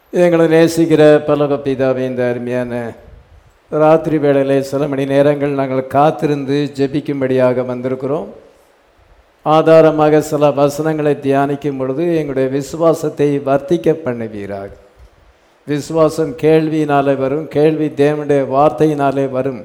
எங்களை நேசிக்கிற பலக பிதாவே இந்த அருமையான ராத்திரி வேளையிலே சில மணி நேரங்கள் நாங்கள் காத்திருந்து ஜெபிக்கும்படியாக வந்திருக்கிறோம் ஆதாரமாக சில வசனங்களை தியானிக்கும் பொழுது எங்களுடைய விசுவாசத்தை வர்த்திக்க பண்ணுவீராக விசுவாசம் கேள்வியினாலே வரும் கேள்வி தேவனுடைய வார்த்தையினாலே வரும்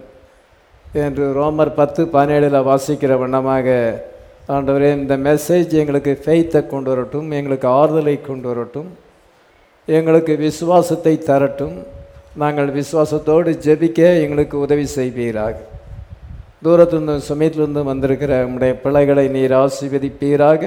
என்று ரோமர் பத்து பதினேழில் வாசிக்கிற வண்ணமாக ஆண்டவரே இந்த மெசேஜ் எங்களுக்கு ஃபெய்த்தை கொண்டு வரட்டும் எங்களுக்கு ஆறுதலை கொண்டு வரட்டும் எங்களுக்கு விசுவாசத்தை தரட்டும் நாங்கள் விசுவாசத்தோடு ஜெபிக்க எங்களுக்கு உதவி செய்வீராக தூரத்திலிருந்தும் சமயத்திலிருந்தும் வந்திருக்கிற நம்முடைய பிள்ளைகளை நீர் ஆசீர்வதிப்பீராக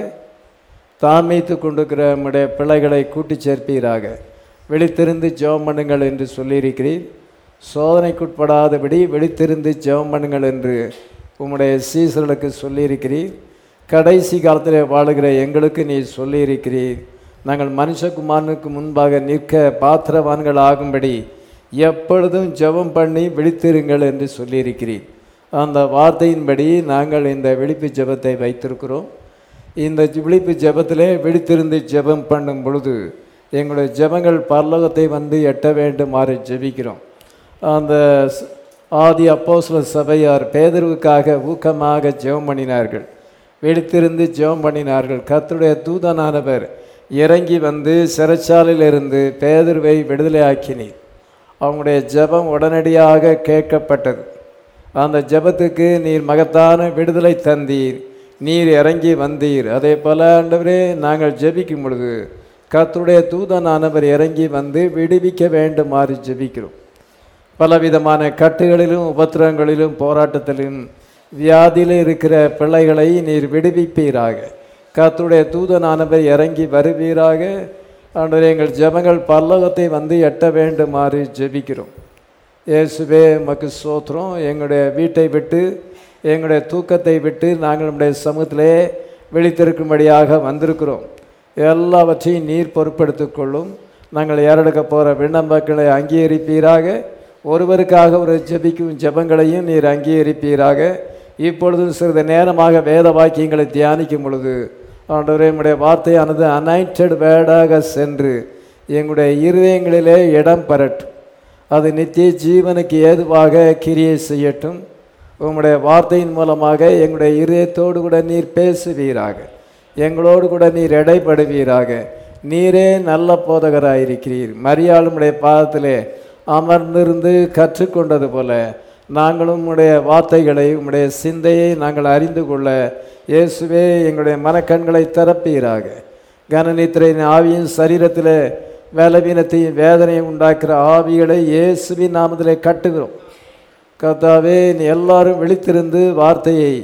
தாமீத்து கொண்டிருக்கிற நம்முடைய பிள்ளைகளை கூட்டிச் சேர்ப்பீராக விழித்திருந்து ஜெபம் பண்ணுங்கள் என்று சொல்லியிருக்கிறீர் சோதனைக்குட்படாதபடி விழித்திருந்து ஜெபம் பண்ணுங்கள் என்று உம்முடைய சீசர்களுக்கு சொல்லியிருக்கிறீர் கடைசி காலத்தில் வாழுகிற எங்களுக்கு நீ சொல்லியிருக்கிறீர் நாங்கள் மனுஷகுமாரனுக்கு முன்பாக நிற்க பாத்திரவான்கள் ஆகும்படி எப்பொழுதும் ஜெபம் பண்ணி விழித்திருங்கள் என்று சொல்லியிருக்கிறீர் அந்த வார்த்தையின்படி நாங்கள் இந்த விழிப்பு ஜெபத்தை வைத்திருக்கிறோம் இந்த விழிப்பு ஜெபத்திலே விழித்திருந்து ஜெபம் பண்ணும் பொழுது எங்களுடைய ஜெபங்கள் பரலோகத்தை வந்து எட்ட வேண்டுமாறு ஜெபிக்கிறோம் அந்த ஸ்- ஆதி அப்போஸ்ல சபையார் பேதர்வுக்காக ஊக்கமாக ஜெபம் பண்ணினார்கள் விழித்திருந்து ஜெபம் பண்ணினார்கள் கர்த்தருடைய தூதனானவர் இறங்கி வந்து சிறைச்சாலையிலிருந்து பேதர்வை விடுதலையாக்கினீர் அவங்களுடைய ஜெபம் உடனடியாக கேட்கப்பட்டது அந்த ஜெபத்துக்கு நீர் மகத்தான விடுதலை தந்தீர் நீர் இறங்கி வந்தீர் அதே போல ஆண்டவரே நாங்கள் ஜெபிக்கும் பொழுது கர்த்தருடைய தூதனானவர் இறங்கி வந்து விடுவிக்க வேண்டுமாறு ஜெபிக்கிறோம் பலவிதமான கட்டுகளிலும் உபத்திரங்களிலும் போராட்டத்திலும் வியாதியில் இருக்கிற பிள்ளைகளை நீர் விடுவிப்பீராக கர்த்தருடைய தூதனானவர் இறங்கி வருவீராக ஆண்டவரே எங்கள் ஜெபங்கள் பல்லவத்தை வந்து எட்ட வேண்டுமாறு ஜெபிக்கிறோம் இயேசுவே மக்கு சோத்திரம் எங்களுடைய வீட்டை விட்டு எங்களுடைய தூக்கத்தை விட்டு நாங்கள் நம்முடைய சமூகத்திலே விழித்திருக்கும்படியாக வந்திருக்கிறோம் எல்லாவற்றையும் நீர் பொறுப்பெடுத்துக் கொள்ளும் நாங்கள் ஏறெடுக்க போகிற விண்ணப்பங்களை அங்கீகரிப்பீராக ஒருவருக்காக ஒரு ஜெபிக்கும் ஜெபங்களையும் நீர் அங்கீகரிப்பீராக இப்பொழுதும் சிறிது நேரமாக வேத வாக்கியங்களை தியானிக்கும் பொழுது ஆண்டவரே நம்முடைய வார்த்தையானது அனைட்டட் வேர்டாக சென்று எங்களுடைய இருதயங்களிலே இடம் பெறட்டும் அது நித்திய ஜீவனுக்கு ஏதுவாக கிரியை செய்யட்டும் உம்முடைய வார்த்தையின் மூலமாக எங்களுடைய இதயத்தோடு கூட நீர் பேசுவீராக எங்களோடு கூட நீர் இடைப்படுவீராக நீரே நல்ல போதகராயிருக்கிறீர் மரியாளுடைய பாதத்திலே அமர்ந்திருந்து கற்றுக்கொண்டது போல நாங்களும் உம்முடைய வார்த்தைகளை உம்முடைய சிந்தையை நாங்கள் அறிந்து கொள்ள இயேசுவே எங்களுடைய மனக்கண்களை திறப்பீராக கனநித்திரையின் ஆவியின் சரீரத்தில் பலவீனத்தையும் வேதனையும் உண்டாக்குற ஆவிகளை இயேசுவின் நாமத்திலே கட்டுகிறோம் கர்த்தாவே நீ எல்லாரும் விழித்திருந்து வார்த்தையை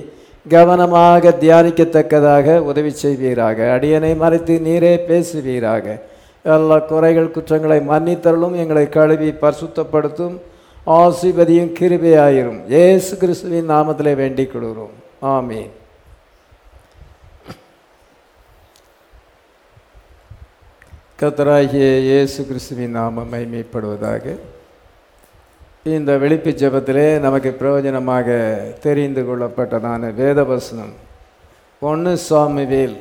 கவனமாக தியானிக்கத்தக்கதாக உதவி செய்வீராக அடியனை மறைத்து நீரே பேசுவீராக எல்லா குறைகள் குற்றங்களை மன்னித்தருளும் எங்களை கழுவி பரிசுத்தப்படுத்தும் ஆசிபதியும் கிருபையாயிரும் இயேசு கிறிஸ்துவின் நாமத்திலே வேண்டிக் கொள்கிறோம் ஆமீன் கத்தராகிய இயேசு கிறிஸ்துவின் நாமம் மைமைப்படுவதாக இந்த வெளிப்பு ஜெபத்திலே நமக்கு பிரயோஜனமாக தெரிந்து கொள்ளப்பட்டதான வேதவசனம் ஒன்று சாமுவேல்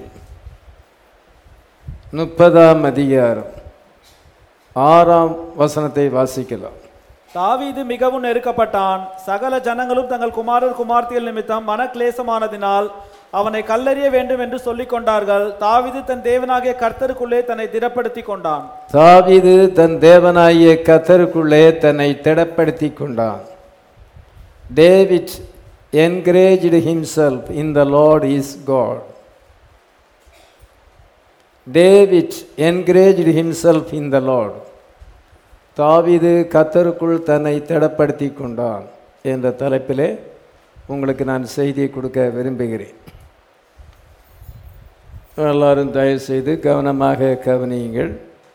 முப்பதாம் அதிகாரம் ஆறாம் வசனத்தை வாசிக்கலாம் தாவீது மிகவும் நெருக்கப்பட்டான் சகல ஜனங்களும் தங்கள் குமாரர் குமார்த்திகள் நிமித்தம் மன கிளேசமானதினால் அவனை கல்லறிய வேண்டும் என்று சொல்லிக் கொண்டார்கள் தாவீது தன் தேவனாகிய கர்த்தருக்குள்ளே தன்னை திடப்படுத்தி கொண்டான் தாவீது தன் தேவனாகிய கத்தருக்குள்ளே தன்னை திடப்படுத்தி கொண்டான் David encouraged himself in the Lord is God David encouraged himself in the Lord தாவீது கத்தருக்குள் தன்னை திடப்படுத்தி கொண்டான் என்ற தலைப்பிலே உங்களுக்கு நான் செய்தியை கொடுக்க விரும்புகிறேன் எல்லாரும் தயவு செய்து கவனமாக கவனியுங்கள்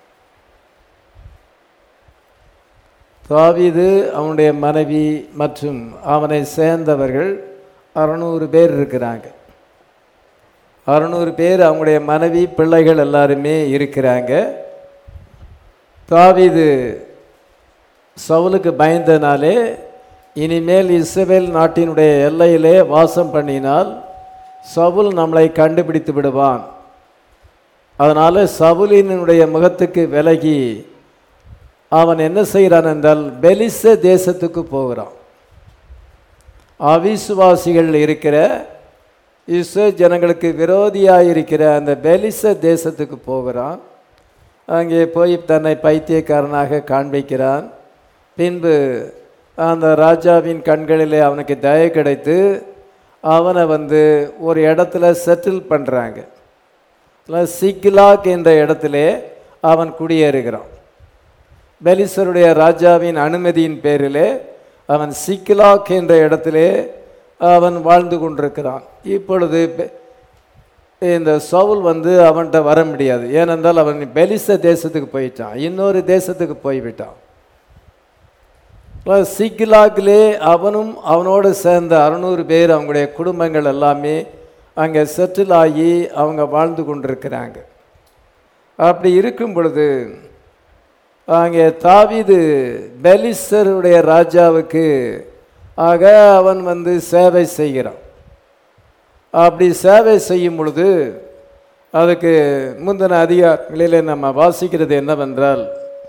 தாவீது அவனுடைய மனைவி மற்றும் அவனை சேர்ந்தவர்கள் அறநூறு பேர் இருக்கிறாங்க அறநூறு பேர் அவங்களுடைய மனைவி பிள்ளைகள் எல்லாருமே இருக்கிறாங்க தாவீது சவுலுக்கு பயந்தனாலே இனிமேல் இஸ்ரவேல் நாட்டினுடைய எல்லையிலே வாசம் பண்ணினால் சவுல் நம்மளை கண்டுபிடித்து விடுவான் அதனால் சவுலினுடைய முகத்துக்கு விலகி அவன் என்ன செய்கிறான் என்றால் பெலிச தேசத்துக்கு போகிறான் அவிசுவாசிகள் இருக்கிற இஸ்ரோ ஜனங்களுக்கு விரோதியாக இருக்கிற அந்த பெலிச தேசத்துக்கு போகிறான் அங்கே போய் தன்னை பைத்தியக்காரனாக காண்பிக்கிறான் பின்பு அந்த ராஜாவின் கண்களிலே அவனுக்கு தயை கிடைத்து அவனை வந்து ஒரு இடத்துல செட்டில் பண்ணுறாங்க சிக்லாக் என்ற இடத்திலே அவன் குடியேறுகிறான் பெலிசருடைய ராஜாவின் அனுமதியின் பேரிலே அவன் சிக்லாக் என்ற இடத்திலே அவன் வாழ்ந்து கொண்டிருக்கிறான் இப்பொழுது பெ- இந்த சவுல் வந்து அவன்கிட்ட வர முடியாது ஏனென்றால் அவன் பெலிச தேசத்துக்கு போயிட்டான் இன்னொரு தேசத்துக்கு போய்விட்டான் சிக்லாக்கிலே அவனும் அவனோடு சேர்ந்த அறுநூறு பேர் அவங்களுடைய குடும்பங்கள் எல்லாமே அங்கே செட்டில் ஆகி அவங்க வாழ்ந்து கொண்டிருக்கிறாங்க அப்படி இருக்கும் பொழுது அங்கே தாவீது பெலிஸ்தருடைய ராஜாவுக்கு ஆக அவன் வந்து சேவை செய்கிறான் அப்படி சேவை செய்யும் பொழுது அதுக்கு முந்தின அதிகாரங்களிலே நம்ம வாசிக்கிறது என்னவென்றால்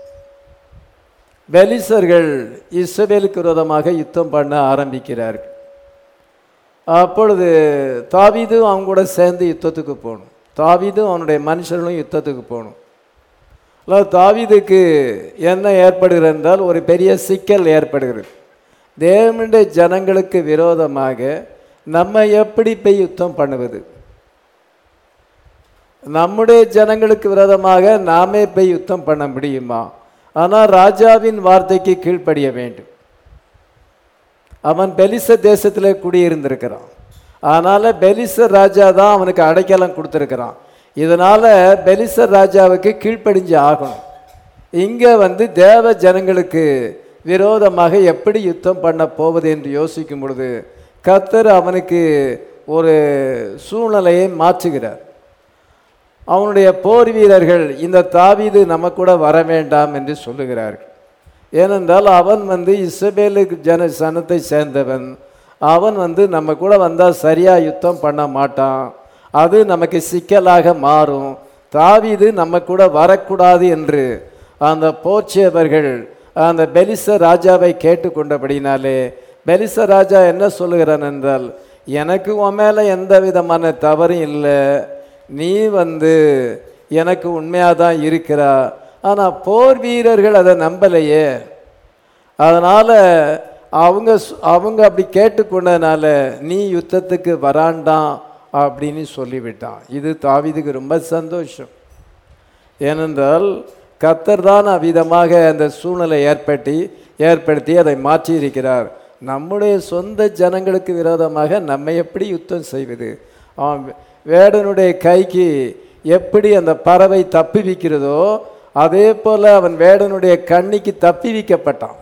பெலிசர்கள் இஸ்ரவேலுக்கு விரோதமாக யுத்தம் பண்ண ஆரம்பிக்கிறார்கள் அப்பொழுது தாவீதும் அவங்க கூட சேர்ந்து யுத்தத்துக்கு போகணும் தாவீதும் அவனுடைய மனுஷர்களும் யுத்தத்துக்கு போகணும் இல்லை தாவீதுக்கு என்ன ஏற்படுகிறது என்றால் ஒரு பெரிய சிக்கல் ஏற்படுகிறது தேவனுடைய ஜனங்களுக்கு விரோதமாக நம்ம எப்படி போய் யுத்தம் பண்ணுவது நம்முடைய ஜனங்களுக்கு விரோதமாக நாமே போய் யுத்தம் பண்ண முடியுமா ஆனால் ராஜாவின் வார்த்தைக்கு கீழ்ப்படிய வேண்டும் அவன் பெலிச தேசத்தில் குடியிருந்திருக்கிறான் அதனால் பெலிச ராஜா தான் அவனுக்கு அடைக்கலம் கொடுத்துருக்கிறான் இதனால் பெலிச ராஜாவுக்கு கீழ்ப்படிஞ்சு ஆகணும் இங்கே வந்து தேவ ஜனங்களுக்கு விரோதமாக எப்படி யுத்தம் பண்ண போவது என்று யோசிக்கும் பொழுது கர்த்தர் அவனுக்கு ஒரு சூழ்நிலையை மாற்றுகிறார் அவனுடைய போர் வீரர்கள் இந்த தாவீது நம்ம கூட வர வேண்டாம் என்று சொல்லுகிறார்கள் ஏனென்றால் அவன் வந்து இஸ்ரவேலுக்கு ஜன சனத்தை சேர்ந்தவன் அவன் வந்து நம்ம கூட வந்தால் சரியாக யுத்தம் பண்ண மாட்டான் அது நமக்கு சிக்கலாக மாறும் தாவீது நம்ம கூட வரக்கூடாது என்று அந்த போர்ச்சியவர்கள் அந்த பெலிச ராஜாவை கேட்டுக்கொண்டபடினாலே பெலிச ராஜா என்ன சொல்லுகிறான் என்றால் எனக்கு உன் மேலே எந்த விதமான தவறும் இல்லை நீ வந்து எனக்கு உண்மையாக தான் இருக்கிறா ஆனால் போர் வீரர்கள் அதை நம்பலையே அதனால் அவங்க சொ- அவங்க அப்படி கேட்டுக்கொண்டதுனால நீ யுத்தத்துக்கு வராண்டாம் அப்படின்னு சொல்லிவிட்டான் இது தாவீதுக்கு ரொம்ப சந்தோஷம் ஏனென்றால் கத்தர் தான் அவ்விதமாக அந்த சூழ்நிலை ஏற்படுத்தி ஏற்படுத்தி அதை மாற்றி இருக்கிறார் நம்முடைய சொந்த ஜனங்களுக்கு விரோதமாக நம்ம எப்படி யுத்தம் செய்வது அவன் வேடனுடைய கைக்கு எப்படி அந்த பறவை தப்பி வைக்கிறதோ அதே போல் அவன் வேடனுடைய கண்ணிக்கு தப்பி வைக்கப்பட்டான்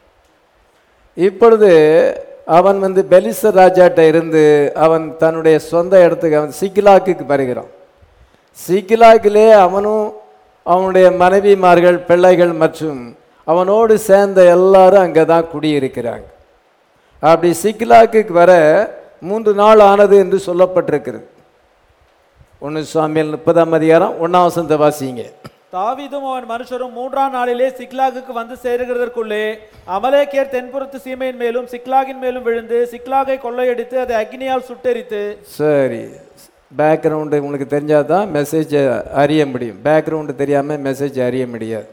இப்பொழுது அவன் வந்து பெலிச ராஜாட்ட இருந்து அவன் தன்னுடைய சொந்த இடத்துக்கு அவன் சிக்கிலாக்குக்கு வருகிறான் சிக்கிலாக்கிலே அவனும் அவனுடைய மனைவிமார்கள் பிள்ளைகள் மற்றும் அவனோடு சேர்ந்த எல்லாரும் அங்கே தான் குடியிருக்கிறாங்க அப்படி சிக்கிலாக்குக்கு வர மூன்று நாள் ஆனது என்று சொல்லப்பட்டிருக்கிறது ஒன்று சுவாமியல் முப்பதாம் அதிகாரம் ஒன்றாம் வசந்த வாசிங்க தாவீதும் அவன் மனுஷரும் மூன்றாம் நாளிலே சிக்லாகுக்கு வந்து சேருகிறதற்குள்ளே அமலேக்கியர் தென்புறத்து சீமையின் மேலும் சிக்லாகின் மேலும் விழுந்து சிக்லாகை கொள்ளையடித்து அதை அக்னியால் சுட்டெரித்து சரி பேக்ரவுண்டு உங்களுக்கு தெரிஞ்சால் தான் மெசேஜை அறிய முடியும் பேக்ரவுண்டு தெரியாமல் மெசேஜ் அறிய முடியாது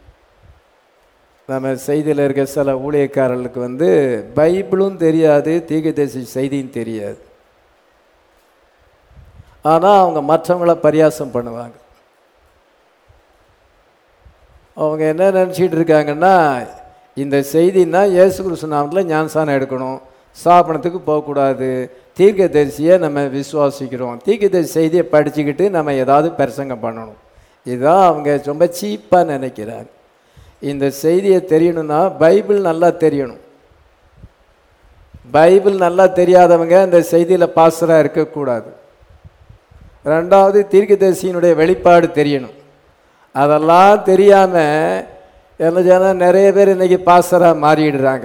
நம்ம செய்தியில் இருக்க சில ஊழியக்காரர்களுக்கு வந்து பைபிளும் தெரியாது தீர்க்கதரிசி செய்தியும் தெரியாது ஆனால் அவங்க மற்றவங்கள பரியாசம் பண்ணுவாங்க அவங்க என்ன நினச்சிட்டு இருக்காங்கன்னா இந்த செய்தின்னா இயேசு கிறிஸ்து நாமத்தில் ஞானசானம் எடுக்கணும் ஸ்தாபனத்துக்கு போகக்கூடாது தீர்க்கதரிசியை நம்ம விசுவாசிக்கிறோம் தீர்க்கதரிசி செய்தியை படிச்சுக்கிட்டு நம்ம ஏதாவது பிரசங்கம் பண்ணணும் இதுதான் அவங்க ரொம்ப சீப்பாக நினைக்கிறாங்க இந்த செய்தியை தெரியணும்னா பைபிள் நல்லா தெரியணும் பைபிள் நல்லா தெரியாதவங்க இந்த செய்தியில் பாஸ்டராக இருக்கக்கூடாது ரெண்டாவது தீர்க்கதரிசியினுடைய வெளிப்பாடு தெரியணும் அதெல்லாம் தெரியாமல் என்ன ஜனம் நிறைய பேர் இன்னைக்கு பாஸ்டராக மாறிடுறாங்க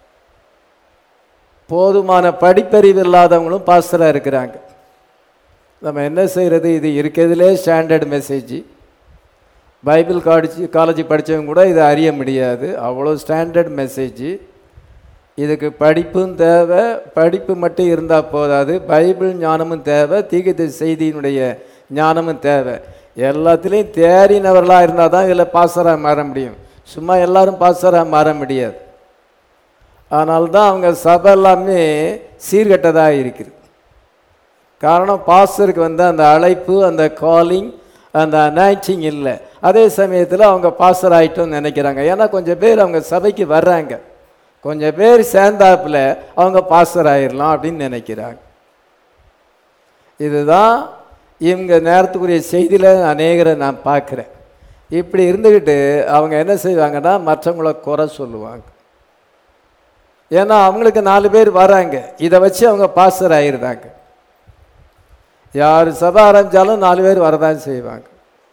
போதுமான படிப்பறிவு இல்லாதவங்களும் பாஸ்டராக இருக்கிறாங்க நம்ம என்ன செய்கிறது இது இருக்கிறதுலே standard message Bible college college படித்தவங்க கூட இதை அறிய முடியாது அவ்வளோ ஸ்டாண்டர்ட் மெசேஜ் இதுக்கு படிப்பும் தேவை படிப்பு மட்டும் இருந்தால் போதாது பைபிள் ஞானமும் தேவை தீகத்தை செய்தியினுடைய ஞானமும் தேவை எல்லாத்துலேயும் தேறினவர்களாக இருந்தால் தான் இதில் பாசராக மாற முடியும் சும்மா எல்லாரும் பாசராக மாற முடியாது அதனால தான் அவங்க சபை எல்லாமே சீர்கெட்டதாக இருக்குது காரணம் பாஸ்டருக்கு வந்து அந்த அழைப்பு அந்த காலிங் அந்த அனாய்ச்சிங் இல்லை அதே சமயத்தில் அவங்க பாஸ்டர் ஆகிட்டோம்னு நினைக்கிறாங்க ஏன்னா கொஞ்சம் பேர் அவங்க சபைக்கு வர்றாங்க கொஞ்சம் பேர் சேர்ந்தாப்புல அவங்க பாஸ்டர் ஆயிடலாம் அப்படின்னு நினைக்கிறாங்க இதுதான் இவங்க நேரத்துக்குரிய செய்தியில் அநேகரை நான் பார்க்குறேன் இப்படி இருந்துக்கிட்டு அவங்க என்ன செய்வாங்கன்னா மற்றவங்கள குறை சொல்லுவாங்க ஏன்னா அவங்களுக்கு நாலு பேர் வராங்க இதை வச்சு அவங்க பாஸ்டர் ஆயிருந்தாங்க யார் சபை ஆரம்பித்தாலும் நாலு பேர் வரதான் செய்வாங்க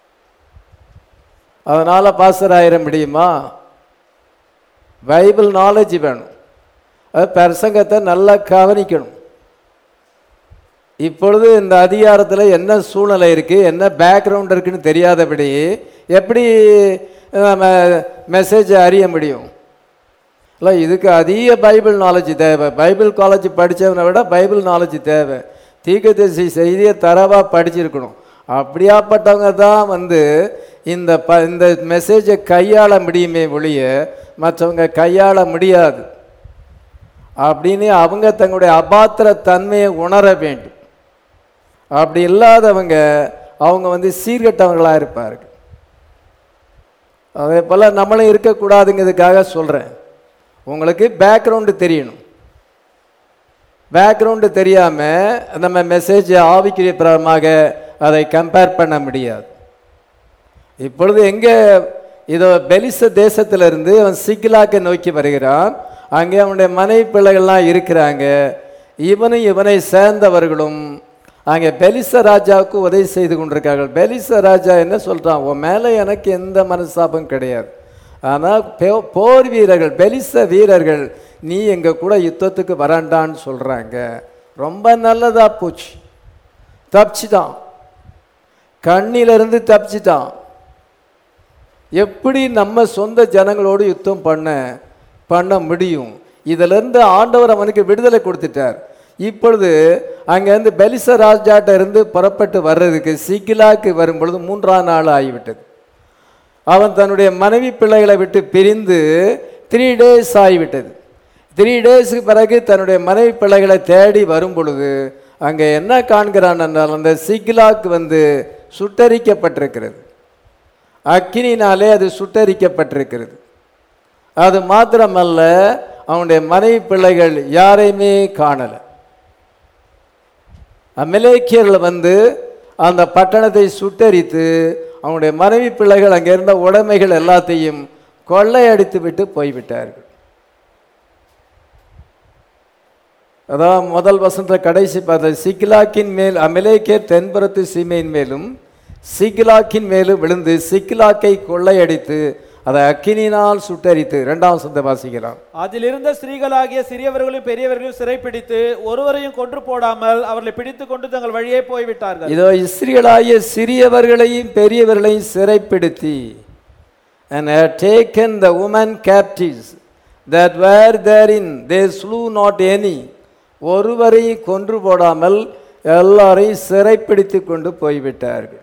அதனால் பாஸ்டர் ஆயிட முடியுமா பைபிள் நாலேஜ் வேணும் அது பிரசங்கத்தை நல்லா கவனிக்கணும் இப்பொழுது இந்த அதிகாரத்தில் என்ன சூழ்நிலை இருக்குது என்ன பேக்ரவுண்ட் இருக்குன்னு தெரியாதபடி எப்படி நம்ம மெசேஜ் அறிய முடியும் இல்லை இதுக்கு அதிக பைபிள் நாலேஜ் தேவை பைபிள் காலேஜ் படித்தவனை விட பைபிள் நாலேஜ் தேவை தீர்க்கதரிசி செய்தியை தரவாக படிச்சிருக்கணும் அப்படியாப்பட்டவங்க தான் வந்து இந்த ப இந்த மெசேஜை கையாள முடியுமே ஒழிய மற்றவங்க கையாள முடியாது அப்படின்னு அவங்க தங்களுடைய அபாத்திர தன்மையை உணர வேண்டும் அப்படி இல்லாதவங்க அவங்க வந்து சீர்கெட்டவங்களாக இருப்பார்கள் அதே போல் நம்மளும் இருக்கக்கூடாதுங்கிறதுக்காக சொல்கிறேன் உங்களுக்கு பேக்ரவுண்டு தெரியணும் பேக்ரவுண்டு தெரியாமல் நம்ம மெசேஜ் ஆவிக்குரிய பிரமாக அதை கம்பேர் பண்ண முடியாது இப்பொழுது எங்கே இதோ பெலிச தேசத்திலிருந்து அவன் சிக்கிலாக்கை நோக்கி வருகிறான் அங்கே அவனுடைய மனைவி பிள்ளைகள்லாம் இருக்கிறாங்க இவனும் இவனை சேர்ந்தவர்களும் அங்கே பெலிச ராஜாவுக்கு உதவி செய்து கொண்டிருக்கார்கள் பெலிச ராஜா என்ன சொல்கிறான் உன் மேலே எனக்கு எந்த மனஸ்தாபம் கிடையாது ஆனால் போர் வீரர்கள் பெலிச வீரர்கள் நீ எங்கள் கூட யுத்தத்துக்கு வராண்டான்னு சொல்கிறாங்க ரொம்ப நல்லதா போச்சு தப்பிச்சிட்டான் கண்ணிலிருந்து தப்பிச்சிட்டான் எப்படி நம்ம சொந்த ஜனங்களோடு யுத்தம் பண்ண பண்ண முடியும் இதிலிருந்து ஆண்டவர் அவனுக்கு விடுதலை கொடுத்துட்டார் இப்பொழுது அங்கேருந்து பெலிச ராஜாட்ட இருந்து புறப்பட்டு வர்றதுக்கு சிக்கிலாக்கு வரும் பொழுது மூன்றாம் நாள் ஆகிவிட்டது அவன் தன்னுடைய மனைவி பிள்ளைகளை விட்டு பிரிந்து த்ரீ டேஸ் ஆகிவிட்டது த்ரீ டேஸுக்கு பிறகு தன்னுடைய மனைவி பிள்ளைகளை தேடி வரும் பொழுது அங்கே என்ன காண்கிறான் என்றால் அந்த சிக்லாக் வந்து சுட்டரிக்கப்பட்டிருக்கிறது அக்கினினாலே அது சுட்டரிக்கப்பட்டிருக்கிறது அது மாத்திரமல்ல அவனுடைய மனைவி பிள்ளைகள் யாரையுமே காணலை அமெலேக்கியர்கள் வந்து அந்த பட்டணத்தை சுட்டரித்து அவனுடைய மனைவி பிள்ளைகள் அங்கே இருந்த உடைமைகள் எல்லாத்தையும் கொள்ளையடித்து விட்டு போய்விட்டார்கள் அதான் முதல் வசந்த கடைசி பார்த்த சிக்லாக்கின் மேல் அமெலேக்கே தென்புறத்து சீமையின் மேலும் சிக்லாக்கின் மேலும் விழுந்து சிக்லாக்கை கொள்ளையடித்து அதை அக்கினினால் சுட்டரித்து இரண்டாம் வசந்த வாசிக்கலாம் அதில் இருந்த ஸ்திரீகளாகிய சிறியவர்களையும் பெரியவர்களையும் சிறைப்பிடித்து ஒருவரையும் கொன்று போடாமல் அவர்களை பிடித்து கொண்டு தங்கள் வழியே போய்விட்டார்கள் இதோ இஸ்ரீகளாகிய சிறியவர்களையும் பெரியவர்களையும் சிறைப்படுத்தி and had taken the women captives that were therein they slew not any ஒருவரையும் கொன்று போடாமல் எல்லாரையும் சிறைப்பிடித்து கொண்டு போய்விட்டார்கள்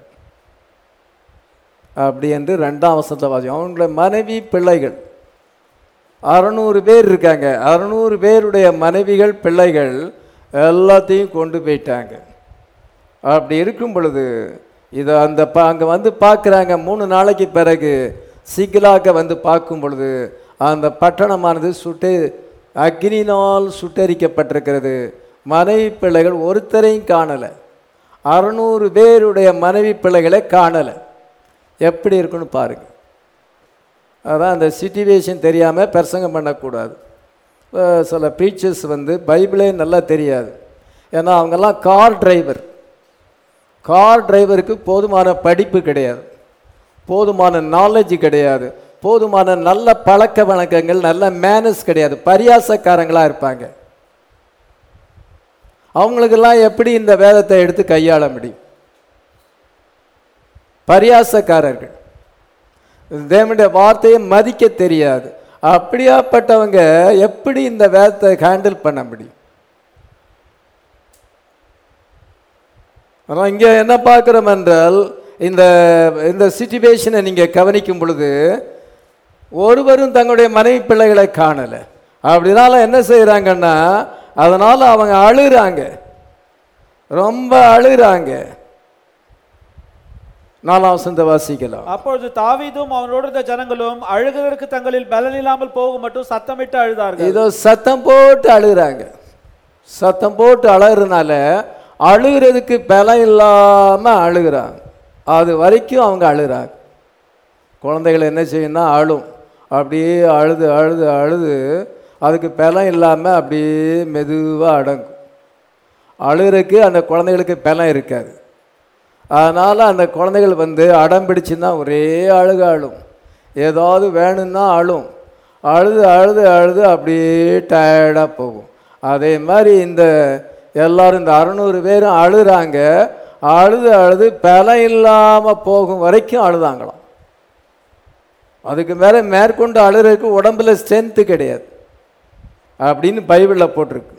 அப்படி என்று ரெண்டாம் வசனத்தில் வாசி அவங்கள மனைவி பிள்ளைகள் அறநூறு பேர் இருக்காங்க அறநூறு பேருடைய மனைவிகள் பிள்ளைகள் எல்லாத்தையும் கொண்டு போயிட்டாங்க அப்படி இருக்கும் பொழுது இதை அந்த பா அங்கே வந்து பார்க்குறாங்க மூணு நாளைக்கு பிறகு சிக்கிலாக்க வந்து பார்க்கும் பொழுது அந்த பட்டணமானது சுட்டு அக்னினால் சுட்டரிக்கப்பட்டிருக்கிறது மனைவி பிள்ளைகள் ஒருத்தரையும் காணலை அறநூறு பேருடைய மனைவி பிள்ளைகளை காணலை எப்படி இருக்குன்னு பாருங்க அதான் அந்த சிச்சுவேஷன் தெரியாமல் பிரசங்கம் பண்ணக்கூடாது அஹ் சில ப்ரீச்சர்ஸ் வந்து பைபிளே நல்லா தெரியாது ஏன்னா அவங்கெல்லாம் கார் டிரைவர் கார் டிரைவருக்கு போதுமான படிப்பு கிடையாது போதுமான நாலேஜ் கிடையாது போதுமான நல்ல பழக்க வழக்கங்கள் நல்ல மேனஸ் கிடையாது பரியாசக்காரங்களாக இருப்பாங்க அவங்களுக்கெல்லாம் எப்படி இந்த வேதத்தை எடுத்து கையாள முடியும் பரியாசக்காரர்கள் தேவனுடைய வார்த்தையை மதிக்க தெரியாது அப்படியாப்பட்டவங்க எப்படி இந்த வேதத்தை ஹேண்டில் பண்ண முடியும் ஆனால் இங்கே என்ன பார்க்குறோம் என்றால் இந்த இந்த சுச்சுவேஷனை நீங்கள் கவனிக்கும் பொழுது ஒருவரும் தங்களுடைய மனைவி பிள்ளைகளை காணலை அப்படினால என்ன செய்கிறாங்கன்னா அதனால் அவங்க அழுகிறாங்க ரொம்ப அழுகிறாங்க நாலாம் வசந்த வாசிக்கலாம் அப்பொழுது தாவீதும் அவனோடு இருந்த ஜனங்களும் அழுகிறதற்கு தங்களில் பலன் இல்லாமல் போகும் மட்டும் சத்தமிட்டு அழுதார்கள் ஏதோ சத்தம் போட்டு அழுகுறாங்க சத்தம் போட்டு அழகுறதுனால அழுகிறதுக்கு பலம் இல்லாமல் அழுகுறாங்க அது வரைக்கும் அவங்க அழுகுறாங்க குழந்தைகள் என்ன செய்யணும்னா அழும் அப்படியே அழுது அழுது அழுது அதுக்கு பலம் இல்லாமல் அப்படியே மெதுவாக அடங்கும் அழுகிறதுக்கு அந்த குழந்தைகளுக்கு பலம் இருக்காது அதனால் அந்த குழந்தைகள் வந்து அடம் பிடிச்சுன்னா ஒரே அழுக அழும் ஏதாவது வேணும்னா அழும் அழுது அழுது அழுது அப்படியே டயர்டாக போகும் அதே மாதிரி இந்த எல்லாரும் இந்த அறநூறு பேரும் அழுறாங்க அழுது அழுது பலம் இல்லாமல் போகும் வரைக்கும் அழுதாங்களாம் அதுக்கு மேலே மேற்கொண்டு அழுறதுக்கு உடம்புல ஸ்ட்ரென்த்து கிடையாது அப்படின்னு பைபிளில் போட்டிருக்கு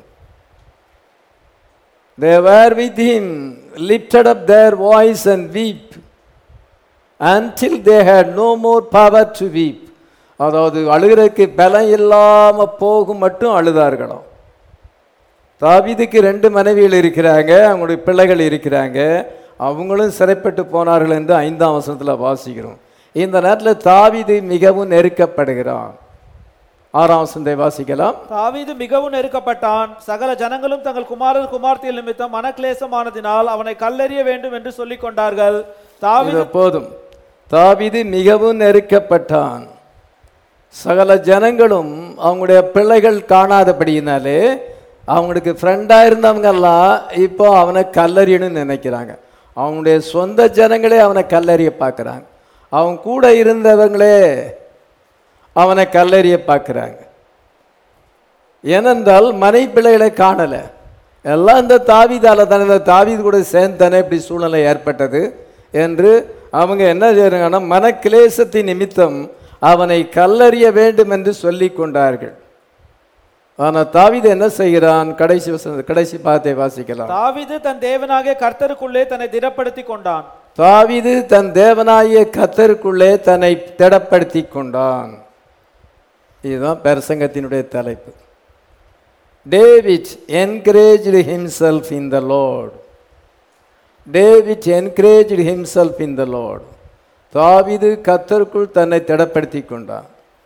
They were with him, lifted up their voice and weep until they had no more power to weep. அதாவது அழுகிறதுக்கு பலம் இல்லாமல் போகும் மட்டும் அழுதார்களாம் தாவீதுக்கு ரெண்டு மனைவிகள் இருக்கிறாங்க அவங்களுடைய பிள்ளைகள் இருக்கிறாங்க அவங்களும் சிறைப்பட்டு போனார்கள் என்று ஐந்தாம் வசனத்தில் வாசிக்கிறோம் இந்த நேரத்தில் தாவீது மிகவும் நெருக்கப்படுகிறான் ஆறாம் வசனத்தை வாசிக்கலாம் தாவீது மிகவும் நெருக்கப்பட்டான் சகல ஜனங்களும் தங்கள் குமாரர் குமார்த்திகள் நிமித்தம் மனக்லேசமானதினால் அவனை கல்லெறிய வேண்டும் என்று சொல்லிக் கொண்டார்கள் தாவீது இது போதும் தாவீது மிகவும் நெருக்கப்பட்டான் சகல ஜனங்களும் அவங்களுடைய பிள்ளைகள் காணாதபடியினாலே அவங்களுக்கு ஃப்ரெண்டாக இருந்தவங்கெல்லாம் இப்போ அவனை கல்லறியணும்னு நினைக்கிறாங்க அவங்களுடைய சொந்த ஜனங்களே அவனை கல்லறிய பார்க்குறாங்க அவன் கூட இருந்தவங்களே அவனை கல்லறிய பார்க்குறாங்க ஏனென்றால் மனை பிள்ளைகளை காணலை எல்லாம் இந்த தாவீதால தானே இந்த தாவீது கூட சேர்ந்து தானே இப்படி சூழ்நிலை ஏற்பட்டது என்று அவங்க என்ன செய்கிறாங்கன்னா மனக்கிலேசத்தின் நிமித்தம் அவனை கல்லறிய வேண்டும் என்று சொல்லி கொண்டார்கள் ஆனால் தாவீது என்ன செய்கிறான் கடைசி வசனம் கடைசி பாகத்தை வாசிக்கலாம் தாவீது தன் தேவனாகிய கர்த்தருக்குள்ளே தன்னை திடப்படுத்தி கொண்டான் தாவீது தன் தேவனாகிய கத்தருக்குள்ளே தன்னை திடப்படுத்தி கொண்டான் இதுதான் பிரசங்கத்தினுடைய தலைப்பு David encouraged himself in the Lord David encouraged himself in the Lord தாவீது கத்தருக்குள் தன்னை திடப்படுத்தி கொண்டான்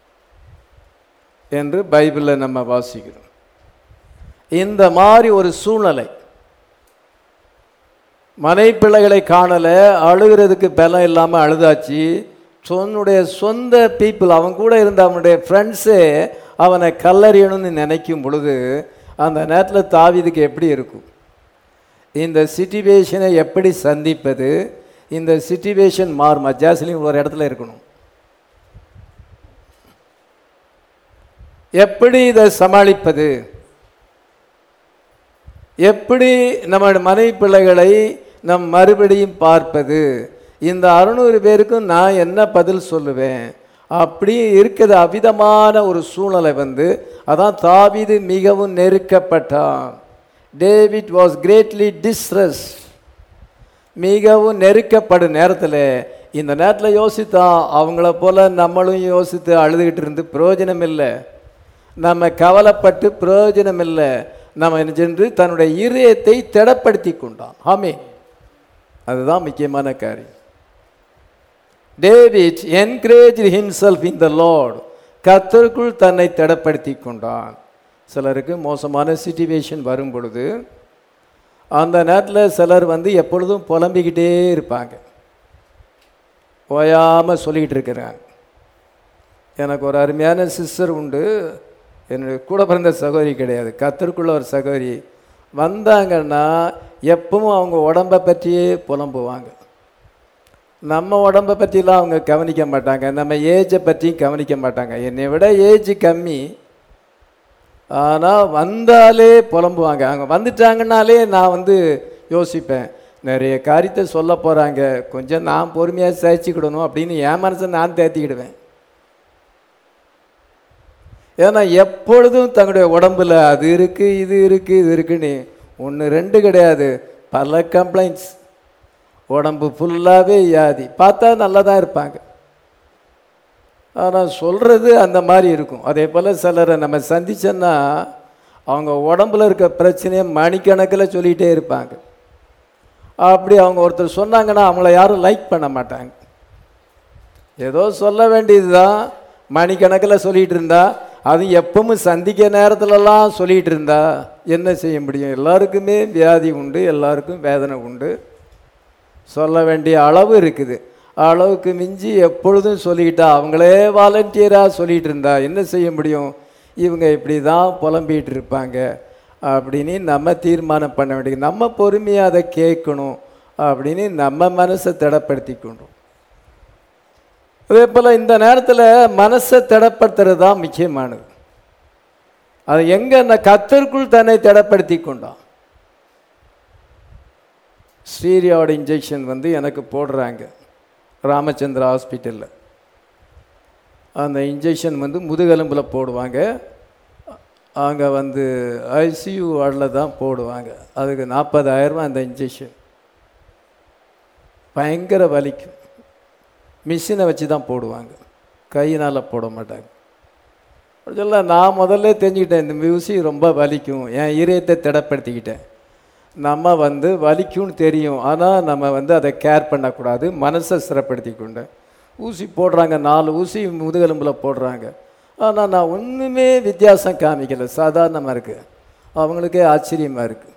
என்று பைபிளில் நம்ம வாசிக்கிறோம் இந்த மாதிரி ஒரு சூழ்நிலை மனை பிள்ளைகளை காணலை அழுகிறதுக்கு பலம் இல்லாமல் அழுதாச்சு சொன்னுடைய சொந்த பீப்புள் அவன் கூட இருந்த அவனுடைய ஃப்ரெண்ட்ஸே அவனை கல்லறியணும்னு நினைக்கும் பொழுது அந்த நேரத்தில் தாவீதுக்கு எப்படி இருக்கும் இந்த சிச்சுவேஷனை எப்படி சந்திப்பது இந்த சிச்சுவேஷன் மாறுமா ஜாஸ்லின் ஒரு இடத்துல இருக்கணும் எப்படி இதை சமாளிப்பது எப்படி நம்ம மனைவி பிள்ளைகளை நம் மறுபடியும் பார்ப்பது இந்த அறுநூறு பேருக்கும் நான் என்ன பதில் சொல்லுவேன் அப்படி இருக்கிற அவிதமான ஒரு சூழ்நிலை வந்து அதான் தாவீது மிகவும் நெருக்கப்பட்டான் டேவிட் வாஸ் கிரேட்லி டிஸ்ட்ரஸ் மிகவும் நெருக்கப்படும் நேரத்தில் இந்த நேரத்தில் யோசித்தா அவங்கள போல நம்மளும் யோசித்து அழுதுகிட்டு இருந்து பிரயோஜனம் இல்லை நம்ம கவலைப்பட்டு பிரயோஜனம் இல்லை நம்ம என்ன சென்று தன்னுடைய இருதயத்தை திடப்படுத்தி கொண்டான் ஆமே அதுதான் முக்கியமான காரியம் David encourage himself in the Lord கத்தருக்குள் தன்னை திடப்படுத்தி கொண்டான் சிலருக்கு மோசமான சிச்சுவேஷன் வரும் பொழுது அந்த நேரத்தில் சிலர் வந்து எப்பொழுதும் புலம்பிக்கிட்டே இருப்பாங்க ஓயாமல் சொல்லிக்கிட்டு இருக்கிறாங்க எனக்கு ஒரு அருமையான சிஸ்டர் உண்டு என்னுடைய கூட பிறந்த சகோதரி கிடையாது கத்தருக்குள்ள ஒரு சகோதரி வந்தாங்கன்னா எப்பவும் அவங்க உடம்பை பற்றியே புலம்புவாங்க நம்ம உடம்பை பற்றிலாம் அவங்க கவனிக்க மாட்டாங்க நம்ம ஏஜை பற்றியும் கவனிக்க மாட்டாங்க என்னை விட ஏஜ் கம்மி ஆனால் வந்தாலே புலம்புவாங்க அவங்க வந்துட்டாங்கனாலே நான் வந்து யோசிப்பேன் நிறைய காரியத்தை சொல்ல போகிறாங்க கொஞ்சம் நான் பொறுமையாக சகிச்சுக்கிடணும் அப்படின்னு என் மனசை நான் தேத்திக்கிடுவேன் ஏன்னா எப்பொழுதும் தங்களுடைய உடம்புல அது இருக்குது இது இருக்குது இது இருக்குன்னு ஒன்று ரெண்டு கிடையாது பல கம்ப்ளைண்ட்ஸ் உடம்பு ஃபுல்லாகவே வியாதி பார்த்தா நல்லா தான் இருப்பாங்க ஆனால் சொல்கிறது அந்த மாதிரி இருக்கும் அதே போல் சிலரை நம்ம சந்திச்சோன்னா அவங்க உடம்புல இருக்க பிரச்சனையை மணிக்கணக்கில் சொல்லிகிட்டே இருப்பாங்க அப்படி அவங்க ஒருத்தர் சொன்னாங்கன்னா அவங்கள யாரும் லைக் பண்ண மாட்டாங்க ஏதோ சொல்ல வேண்டியது தான் மணிக்கணக்கில் சொல்லிகிட்டு இருந்தா அது எப்பவும் சந்திக்க நேரத்துலலாம் சொல்லிகிட்டு இருந்தா என்ன செய்ய முடியும் எல்லாருக்குமே வியாதி உண்டு எல்லாருக்கும் வேதனை உண்டு சொல்ல வேண்டிய அளவு இருக்குது அளவுக்கு மிஞ்சி எப்பொழுதும் சொல்லிக்கிட்டா அவங்களே வாலண்டியராக சொல்லிகிட்டு இருந்தா என்ன செய்ய முடியும் இவங்க இப்படி தான் புலம்பிகிட்டு இருப்பாங்க அப்படின்னு நம்ம தீர்மானம் பண்ண வேண்டியது நம்ம பொறுமையாக அதை கேட்கணும் அப்படின்னு நம்ம மனசை திடப்படுத்திக்கணும் அதே போல் இந்த நேரத்தில் மனசை திடப்படுத்துறது தான் முக்கியமானது அது எங்கே அந்த கத்தருக்குள் தன்னை திடப்படுத்தி கொண்டான் ஸ்டீரியாவோட இன்ஜெக்ஷன் வந்து எனக்கு போடுறாங்க ராமச்சந்திரா ஹாஸ்பிட்டலில் அந்த இன்ஜெக்ஷன் வந்து முதுகெலும்பில் போடுவாங்க அங்கே வந்து ஐசியூ வார்டில் தான் போடுவாங்க அதுக்கு நாற்பதாயிரரூபா அந்த இன்ஜெக்ஷன் பயங்கர வலிக்கும் மிஷினை வச்சு தான் போடுவாங்க கையினால் போட மாட்டாங்க சொல்ல நான் முதல்ல தெரிஞ்சுக்கிட்டேன் இந்த மியூசிக் ரொம்ப வலிக்கும் என் இதயத்தை திடப்படுத்திக்கிட்டேன் நம்ம வந்து வலிக்கும்னு தெரியும் ஆனால் நம்ம வந்து அதை கேர் பண்ணக்கூடாது மனசை சிறப்படுத்தி கொண்டேன் ஊசி போடுறாங்க நாலு ஊசி முதுகெலும்பில் போடுறாங்க ஆனால் நான் ஒன்றுமே வித்தியாசம் காமிக்கலை சாதாரணமாக இருக்குது அவங்களுக்கே ஆச்சரியமாக இருக்குது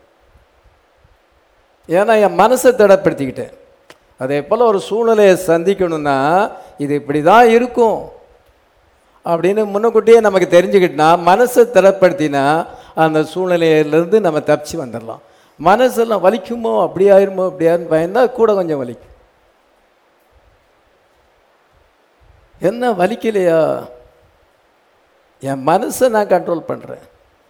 ஏன்னா என் மனசை திடப்படுத்திக்கிட்டேன் அதே போல் ஒரு சூழ்நிலையை சந்திக்கணும்னா இது இப்படி தான் இருக்கும் அப்படின்னு முன்னக்கூட்டியே நமக்கு தெரிஞ்சுக்கிட்டனா மனசை திடப்படுத்தினா அந்த சூழ்நிலையிலேருந்து நம்ம தப்பிச்சு வந்துடலாம் மனசெல்லாம் வலிக்குமோ அப்படி ஆயிருமோ அப்படி ஆயிரும் பயந்தா கூட கொஞ்சம் வலிக்கும் என்ன வலிக்கலையா என் மனசை நான் கண்ட்ரோல் பண்ணுறேன்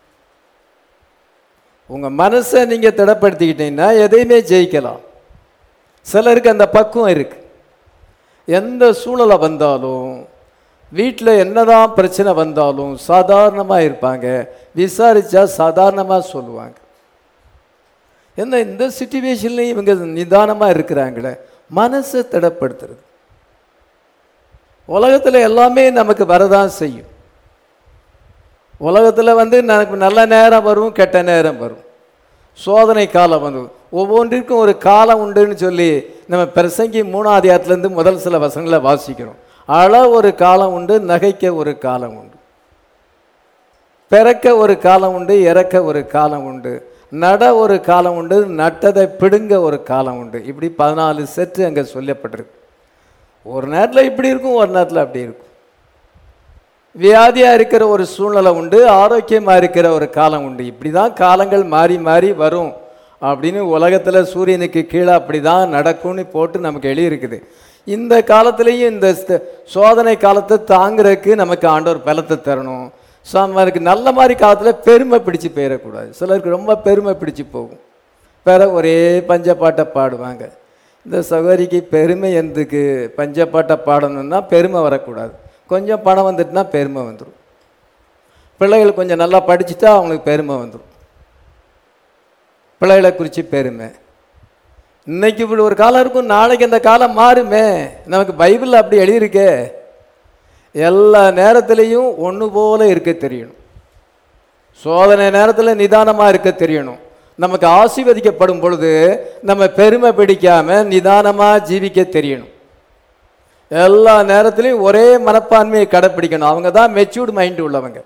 உங்கள் மனசை நீங்கள் திடப்படுத்திக்கிட்டீங்கன்னா எதையுமே ஜெயிக்கலாம் சிலருக்கு அந்த பக்குவம் இருக்கு எந்த சூழலை வந்தாலும் வீட்டில் என்னதான் பிரச்சனை வந்தாலும் சாதாரணமாக இருப்பாங்க விசாரித்தா சாதாரணமாக சொல்லுவாங்க என்ன இந்த சுச்சுவேஷன்லையும் இவங்க நிதானமாக இருக்கிறாங்களே மனசை திடப்படுத்துறது உலகத்தில் எல்லாமே நமக்கு வரதான் செய்யும் உலகத்தில் வந்து நமக்கு நல்ல நேரம் வரும் கெட்ட நேரம் வரும் சோதனை காலம் வந்து ஒவ்வொன்றிற்கும் ஒரு காலம் உண்டுன்னு சொல்லி நம்ம பிரசங்கி மூணாவது அதிகாரத்துலேருந்து முதல் சில வசங்களை வாசிக்கிறோம் அழ ஒரு காலம் உண்டு நகைக்க ஒரு காலம் உண்டு பிறக்க ஒரு காலம் உண்டு இறக்க ஒரு காலம் உண்டு நட ஒரு காலம் உண்டு நட்டதை பிடுங்க ஒரு காலம் உண்டு இப்படி பதினாலு செட்டு அங்கே சொல்லப்பட்டிருக்கு ஒரு நேரத்தில் இப்படி இருக்கும் ஒரு நேரத்தில் அப்படி இருக்கும் வியாதியாக இருக்கிற ஒரு சூழ்நிலை உண்டு ஆரோக்கியமாக இருக்கிற ஒரு காலம் உண்டு இப்படி தான் காலங்கள் மாறி மாறி வரும் அப்படின்னு உலகத்தில் சூரியனுக்கு கீழே அப்படி தான் நடக்கும்னு போட்டு நமக்கு எழுதியிருக்குது இந்த காலத்துலேயும் இந்த ஸ்த- சோதனை காலத்தை தாங்குறதுக்கு நமக்கு ஆண்டவர் பலத்தை தரணும் சாமாருக்கு நல்ல மாதிரி காலத்தில் பெருமை பிடிச்சு போயிடக்கூடாது சிலருக்கு ரொம்ப பெருமை பிடிச்சு போகும் பிற ஒரே பஞ்சப்பாட்டை பாடுவாங்க இந்த சகோதரிக்கு பெருமை எதுக்கு பஞ்சப்பாட்டை பாடணும்னா பெருமை வரக்கூடாது கொஞ்சம் பணம் வந்துட்டுனா பெருமை வந்துடும் பிள்ளைகள் கொஞ்சம் நல்லா படிச்சுட்டா அவங்களுக்கு பெருமை வந்துடும் பிள்ளைகளை குறித்து பெருமை இன்னைக்கு இப்படி ஒரு காலம் இருக்கும் நாளைக்கு அந்த காலம் மாறுமே நமக்கு பைபிளில் அப்படி எழுதியிருக்கே எல்லா நேரத்திலையும் ஒன்று போல இருக்க தெரியணும் சோதனை நேரத்தில் நிதானமாக இருக்க தெரியணும் நமக்கு ஆசீர்வதிக்கப்படும் பொழுது நம்ம பெருமை பிடிக்காம நிதானமாக ஜீவிக்க தெரியணும் எல்லா நேரத்திலையும் ஒரே மனப்பான்மையை கடைப்பிடிக்கணும் அவங்க தான் மெச்சூர்டு மைண்ட் உள்ளவங்க